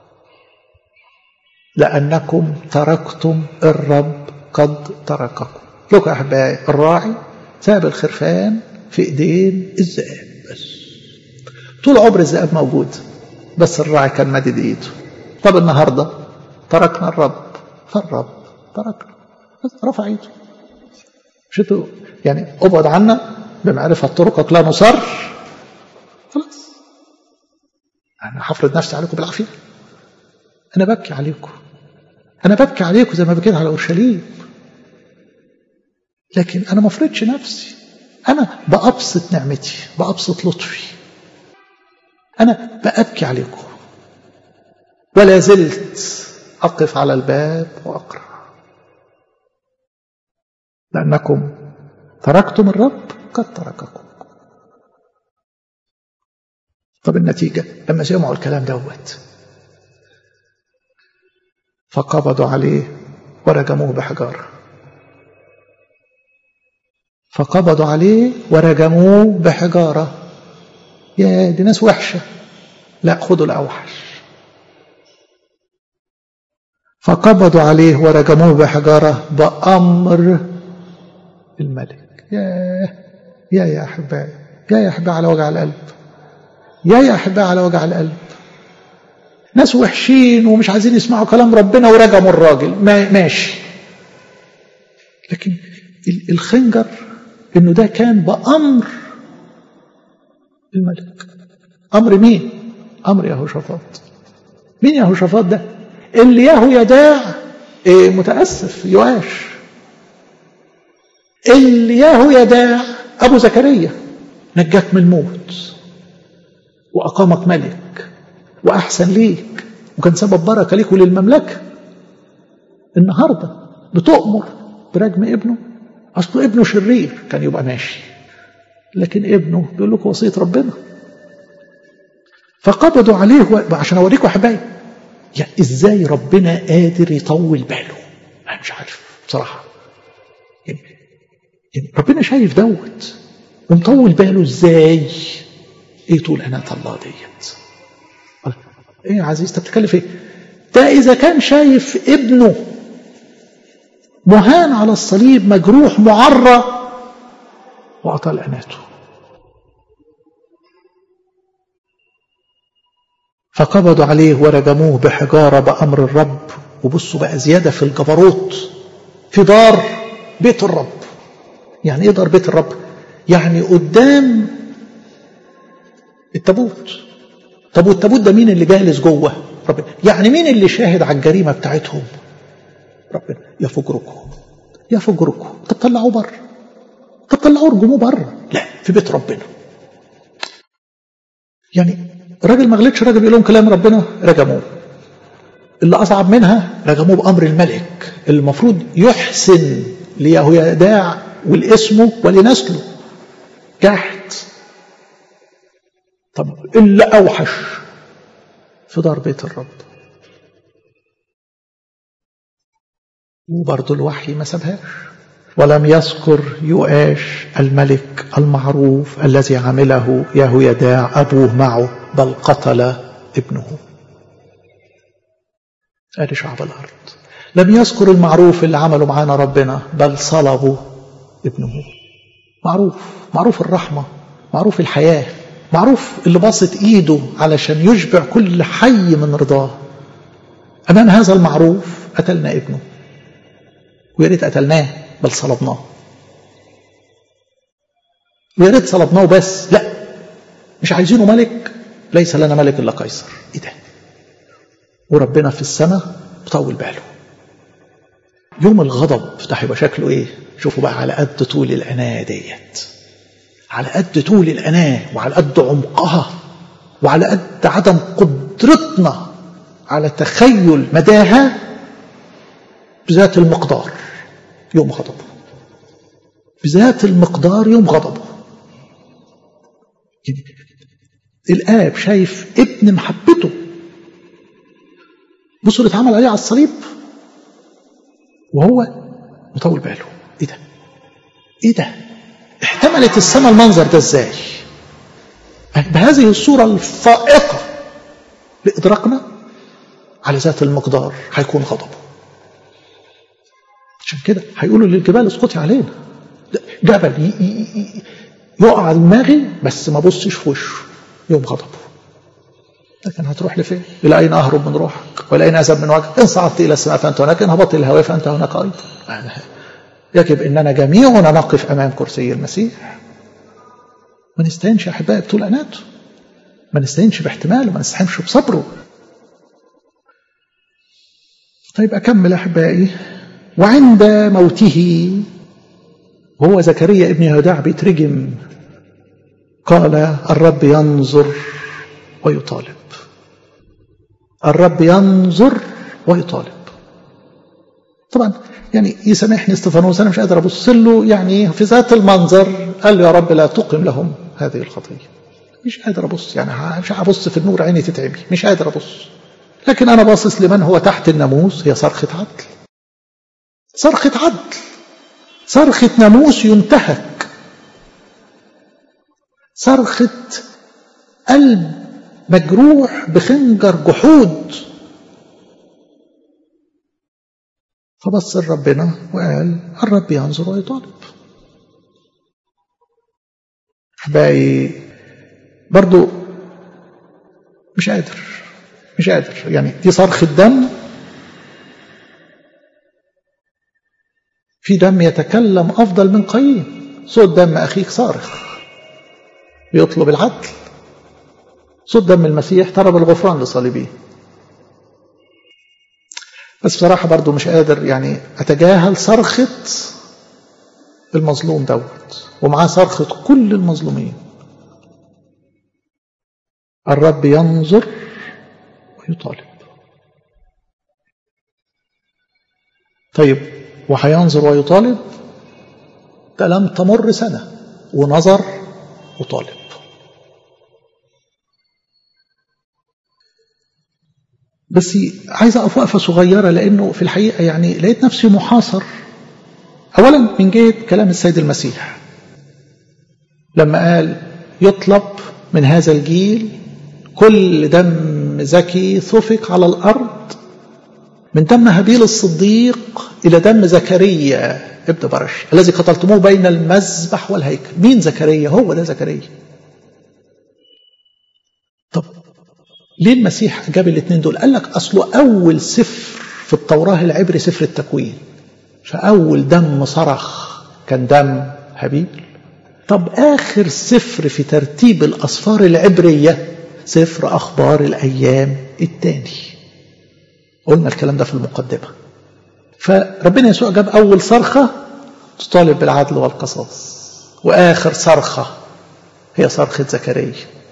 لانكم تركتم الرب قد ترككم لكم يا احبائي الراعي ساب الخرفان في ايدين الذئاب بس طول عمر الذئاب موجود بس الراعي كان مادد ايده طب النهارده تركنا الرب فالرب تركنا رفع ايده مش انتوا يعني ابعد عنا بمعرفة طرقك لا نصر خلاص انا هفرض نفسي عليكم بالعافية انا ببكي عليكم انا ببكي عليكم زي ما بكيت على اورشليم لكن انا ما افرضش نفسي انا بابسط نعمتي بابسط لطفي انا بابكي عليكم ولا زلت اقف على الباب واقرا لانكم تركتم الرب قد ترككم طب النتيجه لما سمعوا الكلام دوت فقبضوا عليه ورجموه بحجاره فقبضوا عليه ورجموه بحجاره يا دي ناس وحشه لا خدوا الاوحش فقبضوا عليه ورجموه بحجاره بامر الملك يا يا يا احبائي يا يا احبائي على وجع القلب يا يا احبائي على وجع القلب ناس وحشين ومش عايزين يسمعوا كلام ربنا ورجموا الراجل ما ماشي لكن الخنجر انه ده كان بامر الملك امر مين امر يهوشافاط مين يهوشافاط ده اللي ياهو يداع إيه متاسف يواش اللي ياهو يداع ابو زكريا نجاك من الموت واقامك ملك واحسن ليك وكان سبب بركه ليك وللمملكه النهارده بتؤمر برجم ابنه اصله ابنه شرير كان يبقى ماشي لكن ابنه بيقول لكم وصيه ربنا فقبضوا عليه و... عشان اوريكم احبائي يعني ازاي ربنا قادر يطول باله انا مش عارف بصراحه يعني, يعني ربنا شايف دوت ومطول باله ازاي ايه طول اناة الله ديت ايه يا عزيز انت بتتكلم ايه ده اذا كان شايف ابنه مهان على الصليب مجروح معرى وأطال أناته فقبضوا عليه ورجموه بحجارة بأمر الرب وبصوا بقى زيادة في الجبروت في دار بيت الرب يعني ايه دار بيت الرب يعني قدام التابوت طب والتابوت ده مين اللي جالس جوه ربنا يعني مين اللي شاهد على الجريمة بتاعتهم ربنا يا فجركم يا فجركم طب طلعوه بره طب طلعوه ارجموه بره لا في بيت ربنا يعني راجل ما غلطش راجل بيقول لهم كلام ربنا رجموه اللي اصعب منها رجموه بامر الملك اللي المفروض يحسن ليهويداع ولاسمه ولنسله جحد طب اللي اوحش في دار بيت الرب وبرضه الوحي ما سابهاش ولم يذكر يؤاش الملك المعروف الذي عمله يهويداع أبوه معه بل قتل ابنه ادي شعب الأرض لم يذكر المعروف اللي عمله معانا ربنا بل صلبوا ابنه معروف معروف الرحمة معروف الحياة معروف اللي باسط ايده علشان يشبع كل حي من رضاه أمام هذا المعروف قتلنا ابنه ويا ريت قتلناه بل صلبناه ويا ريت صلبناه بس لا مش عايزينه ملك ليس لنا ملك الا قيصر ايه ده وربنا في السماء مطول باله يوم الغضب ده هيبقى شكله ايه شوفوا بقى على قد طول الاناه ديت على قد طول الاناه وعلى قد عمقها وعلى قد عدم قدرتنا على تخيل مداها بذات المقدار يوم غضبه بذات المقدار يوم غضبه يعني الآب شايف ابن محبته بصوا اللي اتعمل عليه على الصليب وهو مطول باله ايه ده ايه ده احتملت السماء المنظر ده ازاي بهذه الصورة الفائقة لإدراكنا على ذات المقدار هيكون غضبه عشان كده هيقولوا للجبال اسقطي علينا جبل يقع على دماغي بس ما بصش في وشه يوم غضبه لكن هتروح لفين؟ إلى أين أهرب من روحك؟ وإلى أين أذهب من وجهك؟ إن صعدت إلى السماء فأنت هناك، إن هبطت إلى الهواء فأنت هناك أيضا. يجب أننا جميعنا نقف أمام كرسي المسيح. ما نستهينش يا أحبائي بطول أناته. ما نستهينش باحتماله، ما نستهينش بصبره. طيب أكمل أحبائي وعند موته وهو زكريا ابن يهودع بيترجم قال الرب ينظر ويطالب الرب ينظر ويطالب طبعا يعني يسامحني استفانوس انا مش قادر ابص له يعني في ذات المنظر قال له يا رب لا تقم لهم هذه الخطيه مش قادر ابص يعني مش ابص في النور عيني تتعبي مش قادر ابص لكن انا باصص لمن هو تحت الناموس هي صرخه عدل صرخه عدل صرخه ناموس ينتهك صرخه قلب مجروح بخنجر جحود فبص لربنا وقال الرب ينظر ويطالب احبائي برضو مش قادر مش قادر يعني دي صرخة دم في دم يتكلم أفضل من قايين صوت دم أخيك صارخ بيطلب العدل صوت دم المسيح طلب الغفران لصليبيه بس بصراحة برضو مش قادر يعني أتجاهل صرخة المظلوم دوت ومعاه صرخة كل المظلومين الرب ينظر ويطالب طيب وهينظر ويطالب ده لم تمر سنة ونظر وطالب بس عايز اقف وقفه صغيره لانه في الحقيقه يعني لقيت نفسي محاصر اولا من جهه كلام السيد المسيح لما قال يطلب من هذا الجيل كل دم زكي ثفك على الارض من دم هابيل الصديق الى دم زكريا ابن برش الذي قتلتموه بين المذبح والهيكل مين زكريا هو ده زكريا طب ليه المسيح جاب الاثنين دول قال لك اصله اول سفر في التوراه العبري سفر التكوين فاول دم صرخ كان دم هابيل طب اخر سفر في ترتيب الاصفار العبريه سفر اخبار الايام الثاني قلنا الكلام ده في المقدمه فربنا يسوع جاب اول صرخه تطالب بالعدل والقصاص واخر صرخه هي صرخه زكريا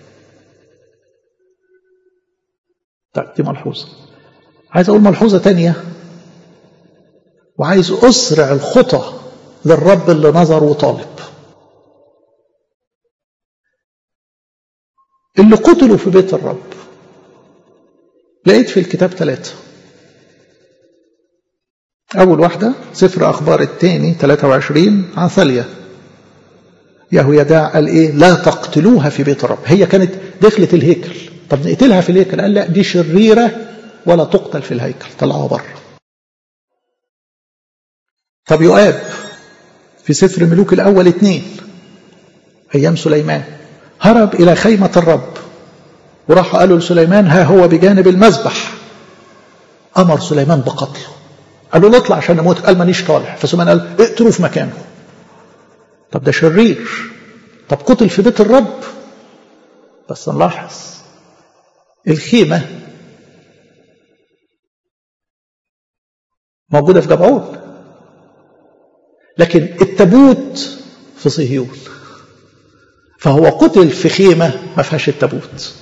طيب دي ملحوظة عايز أقول ملحوظة تانية وعايز أسرع الخطى للرب اللي نظر وطالب اللي قتلوا في بيت الرب لقيت في الكتاب ثلاثة أول واحدة سفر أخبار الثاني 23 عثالية يهويداع قال إيه لا تقتلوها في بيت الرب هي كانت دخلت الهيكل طب نقتلها في الهيكل قال لا دي شريرة ولا تقتل في الهيكل طلعوها بره طب يؤاب في سفر ملوك الأول اثنين أيام سليمان هرب إلى خيمة الرب وراحوا قالوا لسليمان ها هو بجانب المذبح أمر سليمان بقتله قالوا له اطلع عشان نموت قال مانيش طالع فسليمان قال اقتلوه في مكانه طب ده شرير طب قتل في بيت الرب بس نلاحظ الخيمة موجودة في جبعون لكن التابوت في صهيون فهو قتل في خيمة ما فيهاش التابوت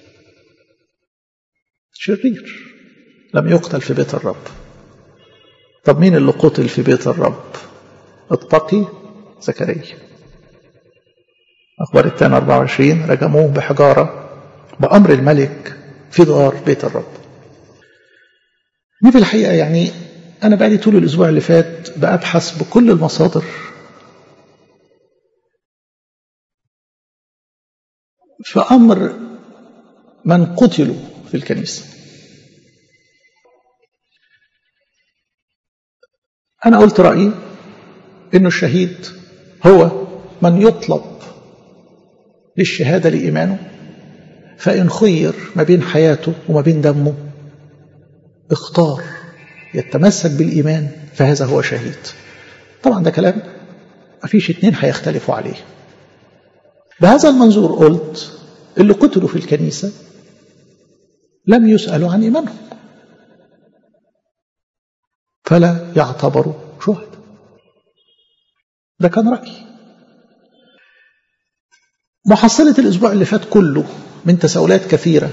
شرير لم يقتل في بيت الرب طب مين اللي قتل في بيت الرب التقي زكريا أخبار الثاني 24 رجموه بحجارة بأمر الملك في دار بيت الرب دي في الحقيقة يعني أنا بقالي طول الأسبوع اللي فات بأبحث بكل المصادر في أمر من قتلوا في الكنيسة أنا قلت رأيي إنه الشهيد هو من يطلب للشهادة لإيمانه فإن خير ما بين حياته وما بين دمه اختار يتمسك بالإيمان فهذا هو شهيد طبعا ده كلام ما فيش اتنين هيختلفوا عليه بهذا المنظور قلت اللي قتلوا في الكنيسة لم يسألوا عن إيمانهم فلا يعتبروا شهداء ده كان رأيي محصلة الأسبوع اللي فات كله من تساؤلات كثيرة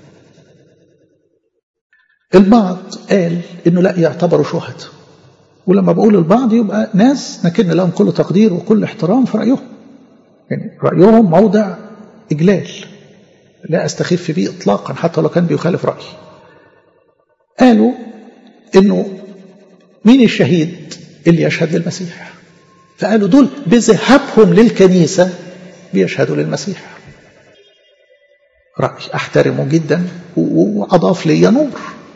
البعض قال إنه لا يعتبروا شهداء ولما بقول البعض يبقى ناس نكن لهم كل تقدير وكل احترام في رأيهم يعني رأيهم موضع إجلال لا أستخف به إطلاقا حتى لو كان بيخالف رأيي قالوا إنه مين الشهيد اللي يشهد للمسيح فقالوا دول بذهابهم للكنيسة بيشهدوا للمسيح رأي أحترمه جدا وأضاف لي نور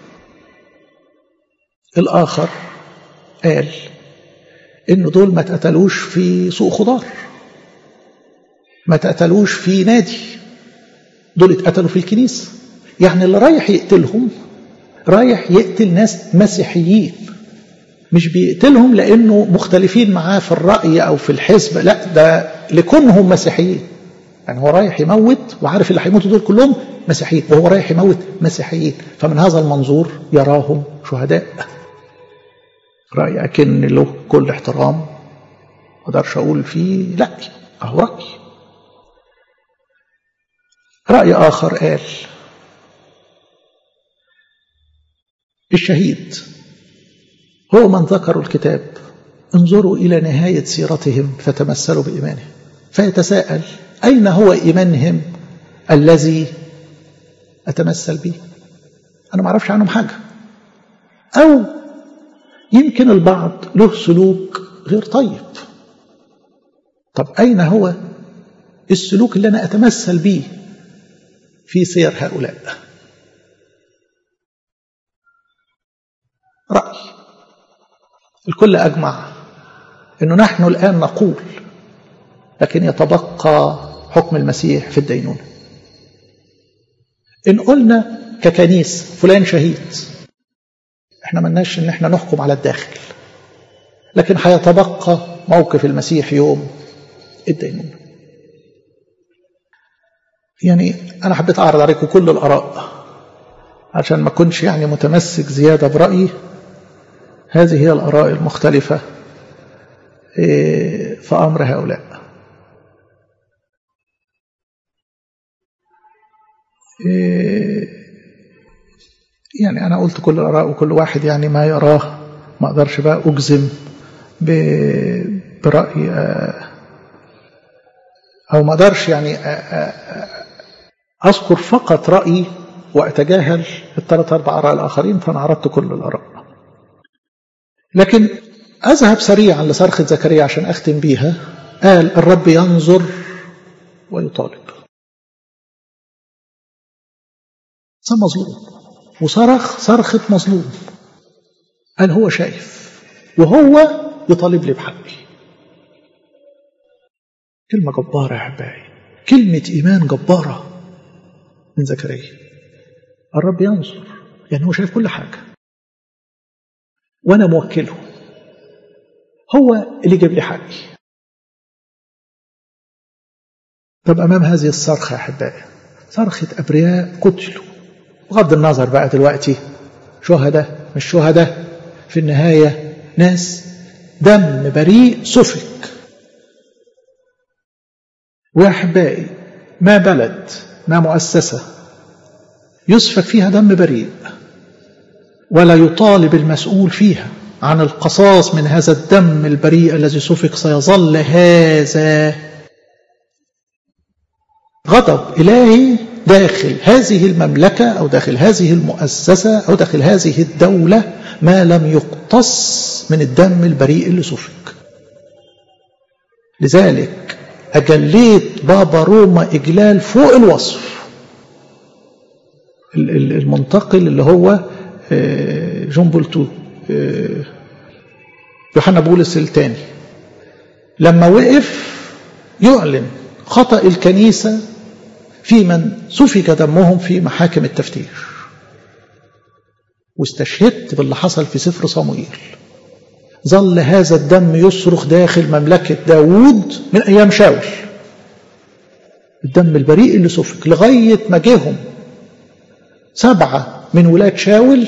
الآخر قال إنه دول ما اتقتلوش في سوق خضار ما اتقتلوش في نادي دول اتقتلوا في الكنيسة يعني اللي رايح يقتلهم رايح يقتل ناس مسيحيين مش بيقتلهم لأنه مختلفين معاه في الرأي أو في الحزب لا ده لكونهم مسيحيين يعني هو رايح يموت وعارف اللي هيموتوا دول كلهم مسيحيين وهو رايح يموت مسيحيين فمن هذا المنظور يراهم شهداء رأي أكن له كل احترام ما اقدرش أقول فيه لا أهو رأي رأي آخر قال الشهيد هو من ذكروا الكتاب انظروا إلى نهاية سيرتهم فتمثلوا بإيمانهم فيتساءل أين هو إيمانهم الذي أتمثل به أنا ما أعرفش عنهم حاجة أو يمكن البعض له سلوك غير طيب طب أين هو السلوك اللي أنا أتمثل به في سير هؤلاء رأي الكل أجمع أنه نحن الآن نقول لكن يتبقى حكم المسيح في الدينونة إن قلنا ككنيس فلان شهيد احنا ملناش ان احنا نحكم على الداخل لكن هيتبقى موقف المسيح يوم الدينونة يعني انا حبيت اعرض عليكم كل الاراء عشان ما اكونش يعني متمسك زيادة برأيي هذه هي الآراء المختلفة في أمر هؤلاء يعني أنا قلت كل الآراء وكل واحد يعني ما يراه ما أقدرش بقى أجزم برأي أو ما أقدرش يعني أذكر فقط رأيي وأتجاهل الثلاث أربع آراء الآخرين فأنا عرضت كل الآراء لكن أذهب سريعا لصرخة زكريا عشان أختم بيها قال الرب ينظر ويطالب صار مظلوم وصرخ صرخة مظلوم قال هو شايف وهو يطالب لي بحقي كلمة جبارة يا أحبائي كلمة إيمان جبارة من زكريا الرب ينظر يعني هو شايف كل حاجة وأنا موكله هو اللي جاب لي حقي طب أمام هذه الصرخة يا أحبائي صرخة أبرياء قتلوا بغض النظر بقى دلوقتي شهداء مش شهداء في النهاية ناس دم بريء سفك وأحبائي ما بلد ما مؤسسة يسفك فيها دم بريء ولا يطالب المسؤول فيها عن القصاص من هذا الدم البريء الذي سفك سيظل هذا غضب إلهي داخل هذه المملكة أو داخل هذه المؤسسة أو داخل هذه الدولة ما لم يقتص من الدم البريء اللي سفك لذلك أجليت بابا روما إجلال فوق الوصف المنتقل اللي هو جون بولتو يوحنا بولس الثاني لما وقف يعلن خطأ الكنيسة في من سفك دمهم في محاكم التفتيش واستشهدت باللي حصل في سفر صموئيل ظل هذا الدم يصرخ داخل مملكة داوود من أيام شاول الدم البريء اللي سفك لغاية ما جيهم سبعة من ولاد شاول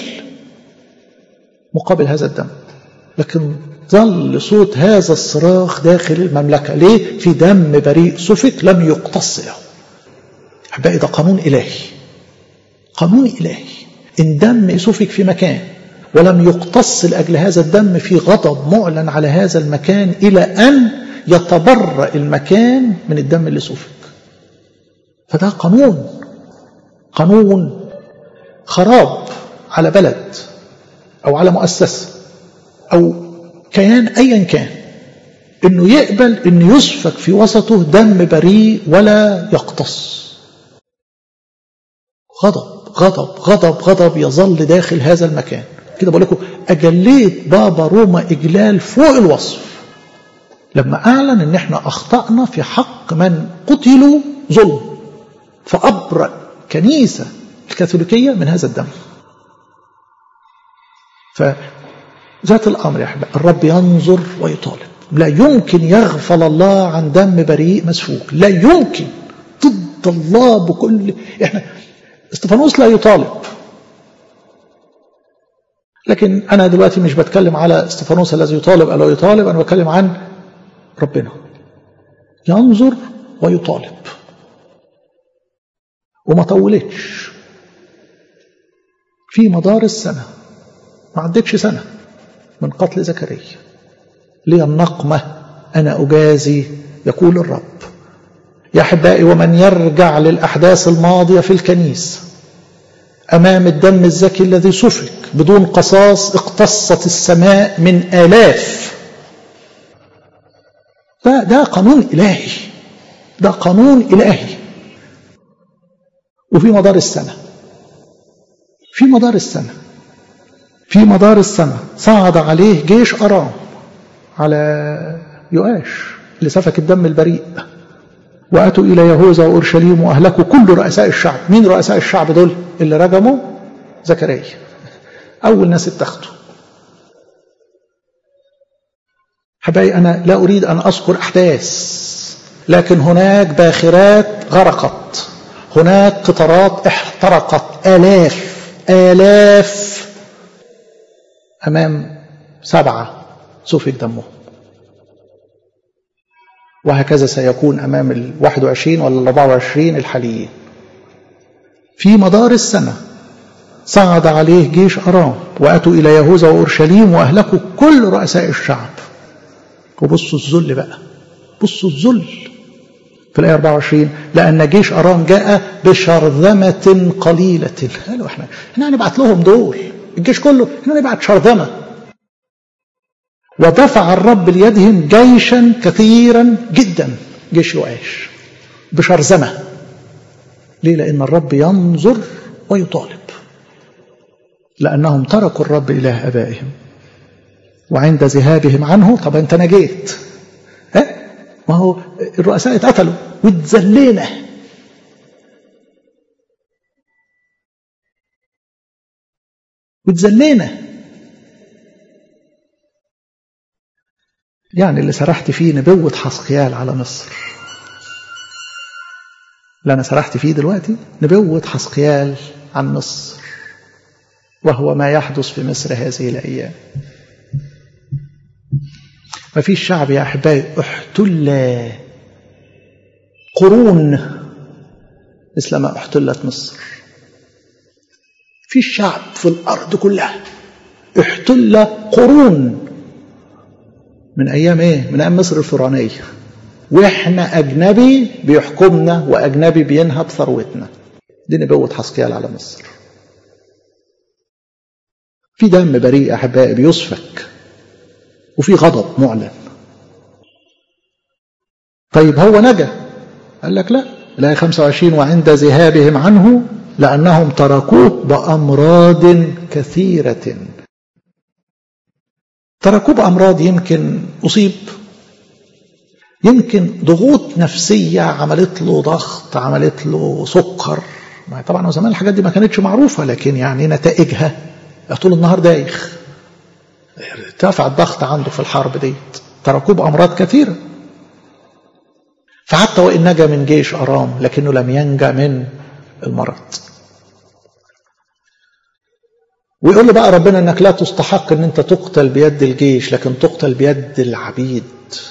مقابل هذا الدم لكن ظل صوت هذا الصراخ داخل المملكة ليه؟ في دم بريء سفك لم يقتص له أحبائي ده قانون إلهي قانون إلهي إن دم سفك في مكان ولم يقتص لأجل هذا الدم في غضب معلن على هذا المكان إلى أن يتبرأ المكان من الدم اللي سفك فده قانون قانون خراب على بلد أو على مؤسسة أو كيان أيا كان إنه يقبل إنه يسفك في وسطه دم بريء ولا يقتص غضب غضب غضب غضب يظل داخل هذا المكان كده بقول لكم أجليت بابا روما إجلال فوق الوصف لما أعلن إن إحنا أخطأنا في حق من قتلوا ظلم فأبرأ كنيسة الكاثوليكية من هذا الدم فذات الأمر يا أحباب الرب ينظر ويطالب لا يمكن يغفل الله عن دم بريء مسفوك لا يمكن ضد الله بكل احنا استفانوس لا يطالب لكن أنا دلوقتي مش بتكلم على استفانوس الذي يطالب أو لا يطالب أنا بتكلم عن ربنا ينظر ويطالب وما طولتش في مدار السنة ما عدتش سنة من قتل زكريا لي النقمة أنا أجازي يقول الرب يا أحبائي ومن يرجع للأحداث الماضية في الكنيسة أمام الدم الزكي الذي سفك بدون قصاص اقتصت السماء من آلاف ده, ده قانون إلهي ده قانون إلهي وفي مدار السنة في مدار السنة في مدار السنة صعد عليه جيش أرام على يؤاش اللي سفك الدم البريء وأتوا إلى يهوذا وأورشليم وأهلكوا كل رؤساء الشعب مين رؤساء الشعب دول اللي رجموا زكريا أول ناس اتخذوا حبايبي أنا لا أريد أن أذكر أحداث لكن هناك باخرات غرقت هناك قطارات احترقت آلاف آلاف أمام سبعة سفك دمهم وهكذا سيكون أمام ال 21 ولا ال 24 الحاليين في مدار السنة صعد عليه جيش أرام وأتوا إلى يهوذا وأورشليم وأهلكوا كل رؤساء الشعب وبصوا الذل بقى بصوا الذل في الآية 24 لأن جيش أرام جاء بشرذمة قليلة قالوا احنا احنا هنبعت لهم دول الجيش كله احنا نبعت شرذمة ودفع الرب ليدهم جيشا كثيرا جدا جيش يؤاش بشرذمة ليه لأن الرب ينظر ويطالب لأنهم تركوا الرب إله أبائهم وعند ذهابهم عنه طب أنت نجيت ها ما هو الرؤساء اتقتلوا واتذلينا واتذلينا يعني اللي سرحت فيه نبوة حسقيال على مصر اللي أنا سرحت فيه دلوقتي نبوة حسقيال عن مصر وهو ما يحدث في مصر هذه الأيام ما فيش شعب يا أحبائي احتل قرون مثل ما احتلت مصر في شعب في الأرض كلها احتل قرون من أيام إيه؟ من أيام مصر الفرعونية وإحنا أجنبي بيحكمنا وأجنبي بينهب ثروتنا دي نبوة حسقيال على مصر في دم بريء أحبائي بيسفك وفي غضب معلن طيب هو نجا قال لك لا الآية 25 وعند ذهابهم عنه لأنهم تركوه بأمراض كثيرة تركوه بأمراض يمكن أصيب يمكن ضغوط نفسية عملت له ضغط عملت له سكر طبعا زمان الحاجات دي ما كانتش معروفة لكن يعني نتائجها طول النهار دايخ ارتفع الضغط عنده في الحرب ديت تركوه بأمراض كثيرة فحتى وإن نجا من جيش أرام لكنه لم ينجا من المرض ويقول له بقى ربنا انك لا تستحق ان انت تقتل بيد الجيش لكن تقتل بيد العبيد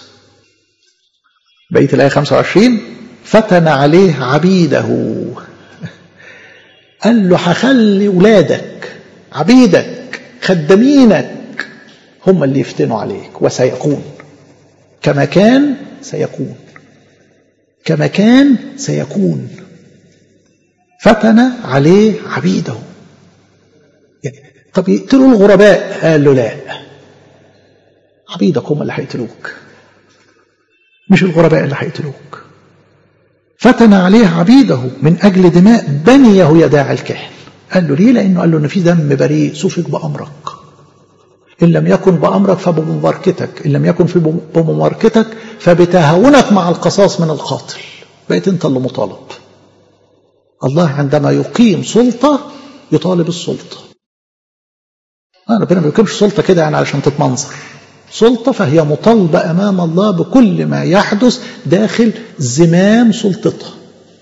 بقية الآية 25 فتن عليه عبيده قال له هخلي ولادك عبيدك خدامينك هم اللي يفتنوا عليك وسيكون كما كان سيكون كما كان سيكون فتن عليه عبيده يعني طب يقتلوا الغرباء قال له لا عبيدك هم اللي هيقتلوك مش الغرباء اللي هيقتلوك فتن عليه عبيده من أجل دماء بني يهويداع الكاهن قال له ليه لأنه قال له أن في دم بريء سفك بأمرك إن لم يكن بأمرك فبمباركتك إن لم يكن في بمباركتك فبتهاونك مع القصاص من القاتل بقيت أنت اللي مطالب الله عندما يقيم سلطة يطالب السلطة ربنا ما بيقيمش سلطة كده يعني علشان تتمنظر سلطة فهي مطالبة أمام الله بكل ما يحدث داخل زمام سلطتها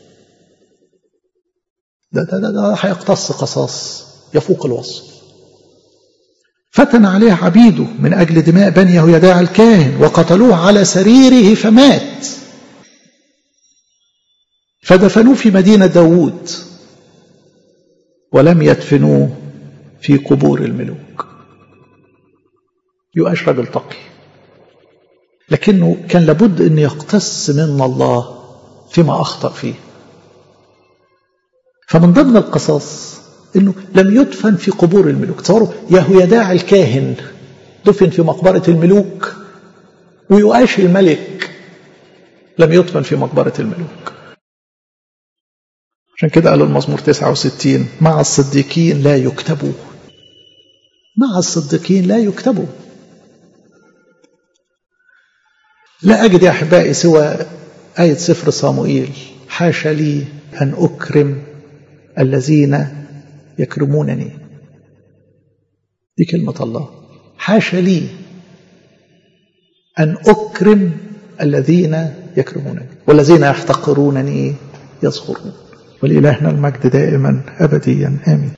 ده ده ده, ده هيقتص قصاص يفوق الوصف فتن عليه عبيده من أجل دماء بني يهويداع الكاهن وقتلوه على سريره فمات فدفنوه في مدينة داوود ولم يدفنوه في قبور الملوك يؤاش رجل تقي لكنه كان لابد أن يقتص من الله فيما أخطأ فيه فمن ضمن القصاص انه لم يدفن في قبور الملوك تصوروا يهويداع الكاهن دفن في مقبرة الملوك ويؤاش الملك لم يدفن في مقبرة الملوك عشان كده قال المزمور 69 مع الصديقين لا يكتبوا مع الصديقين لا يكتبوا لا أجد يا أحبائي سوى آية سفر صاموئيل حاشا لي أن أكرم الذين يكرمونني دي كلمة الله حاشا لي أن أكرم الذين يكرمونني والذين يحتقرونني يصغرون ولإلهنا المجد دائما أبديا آمين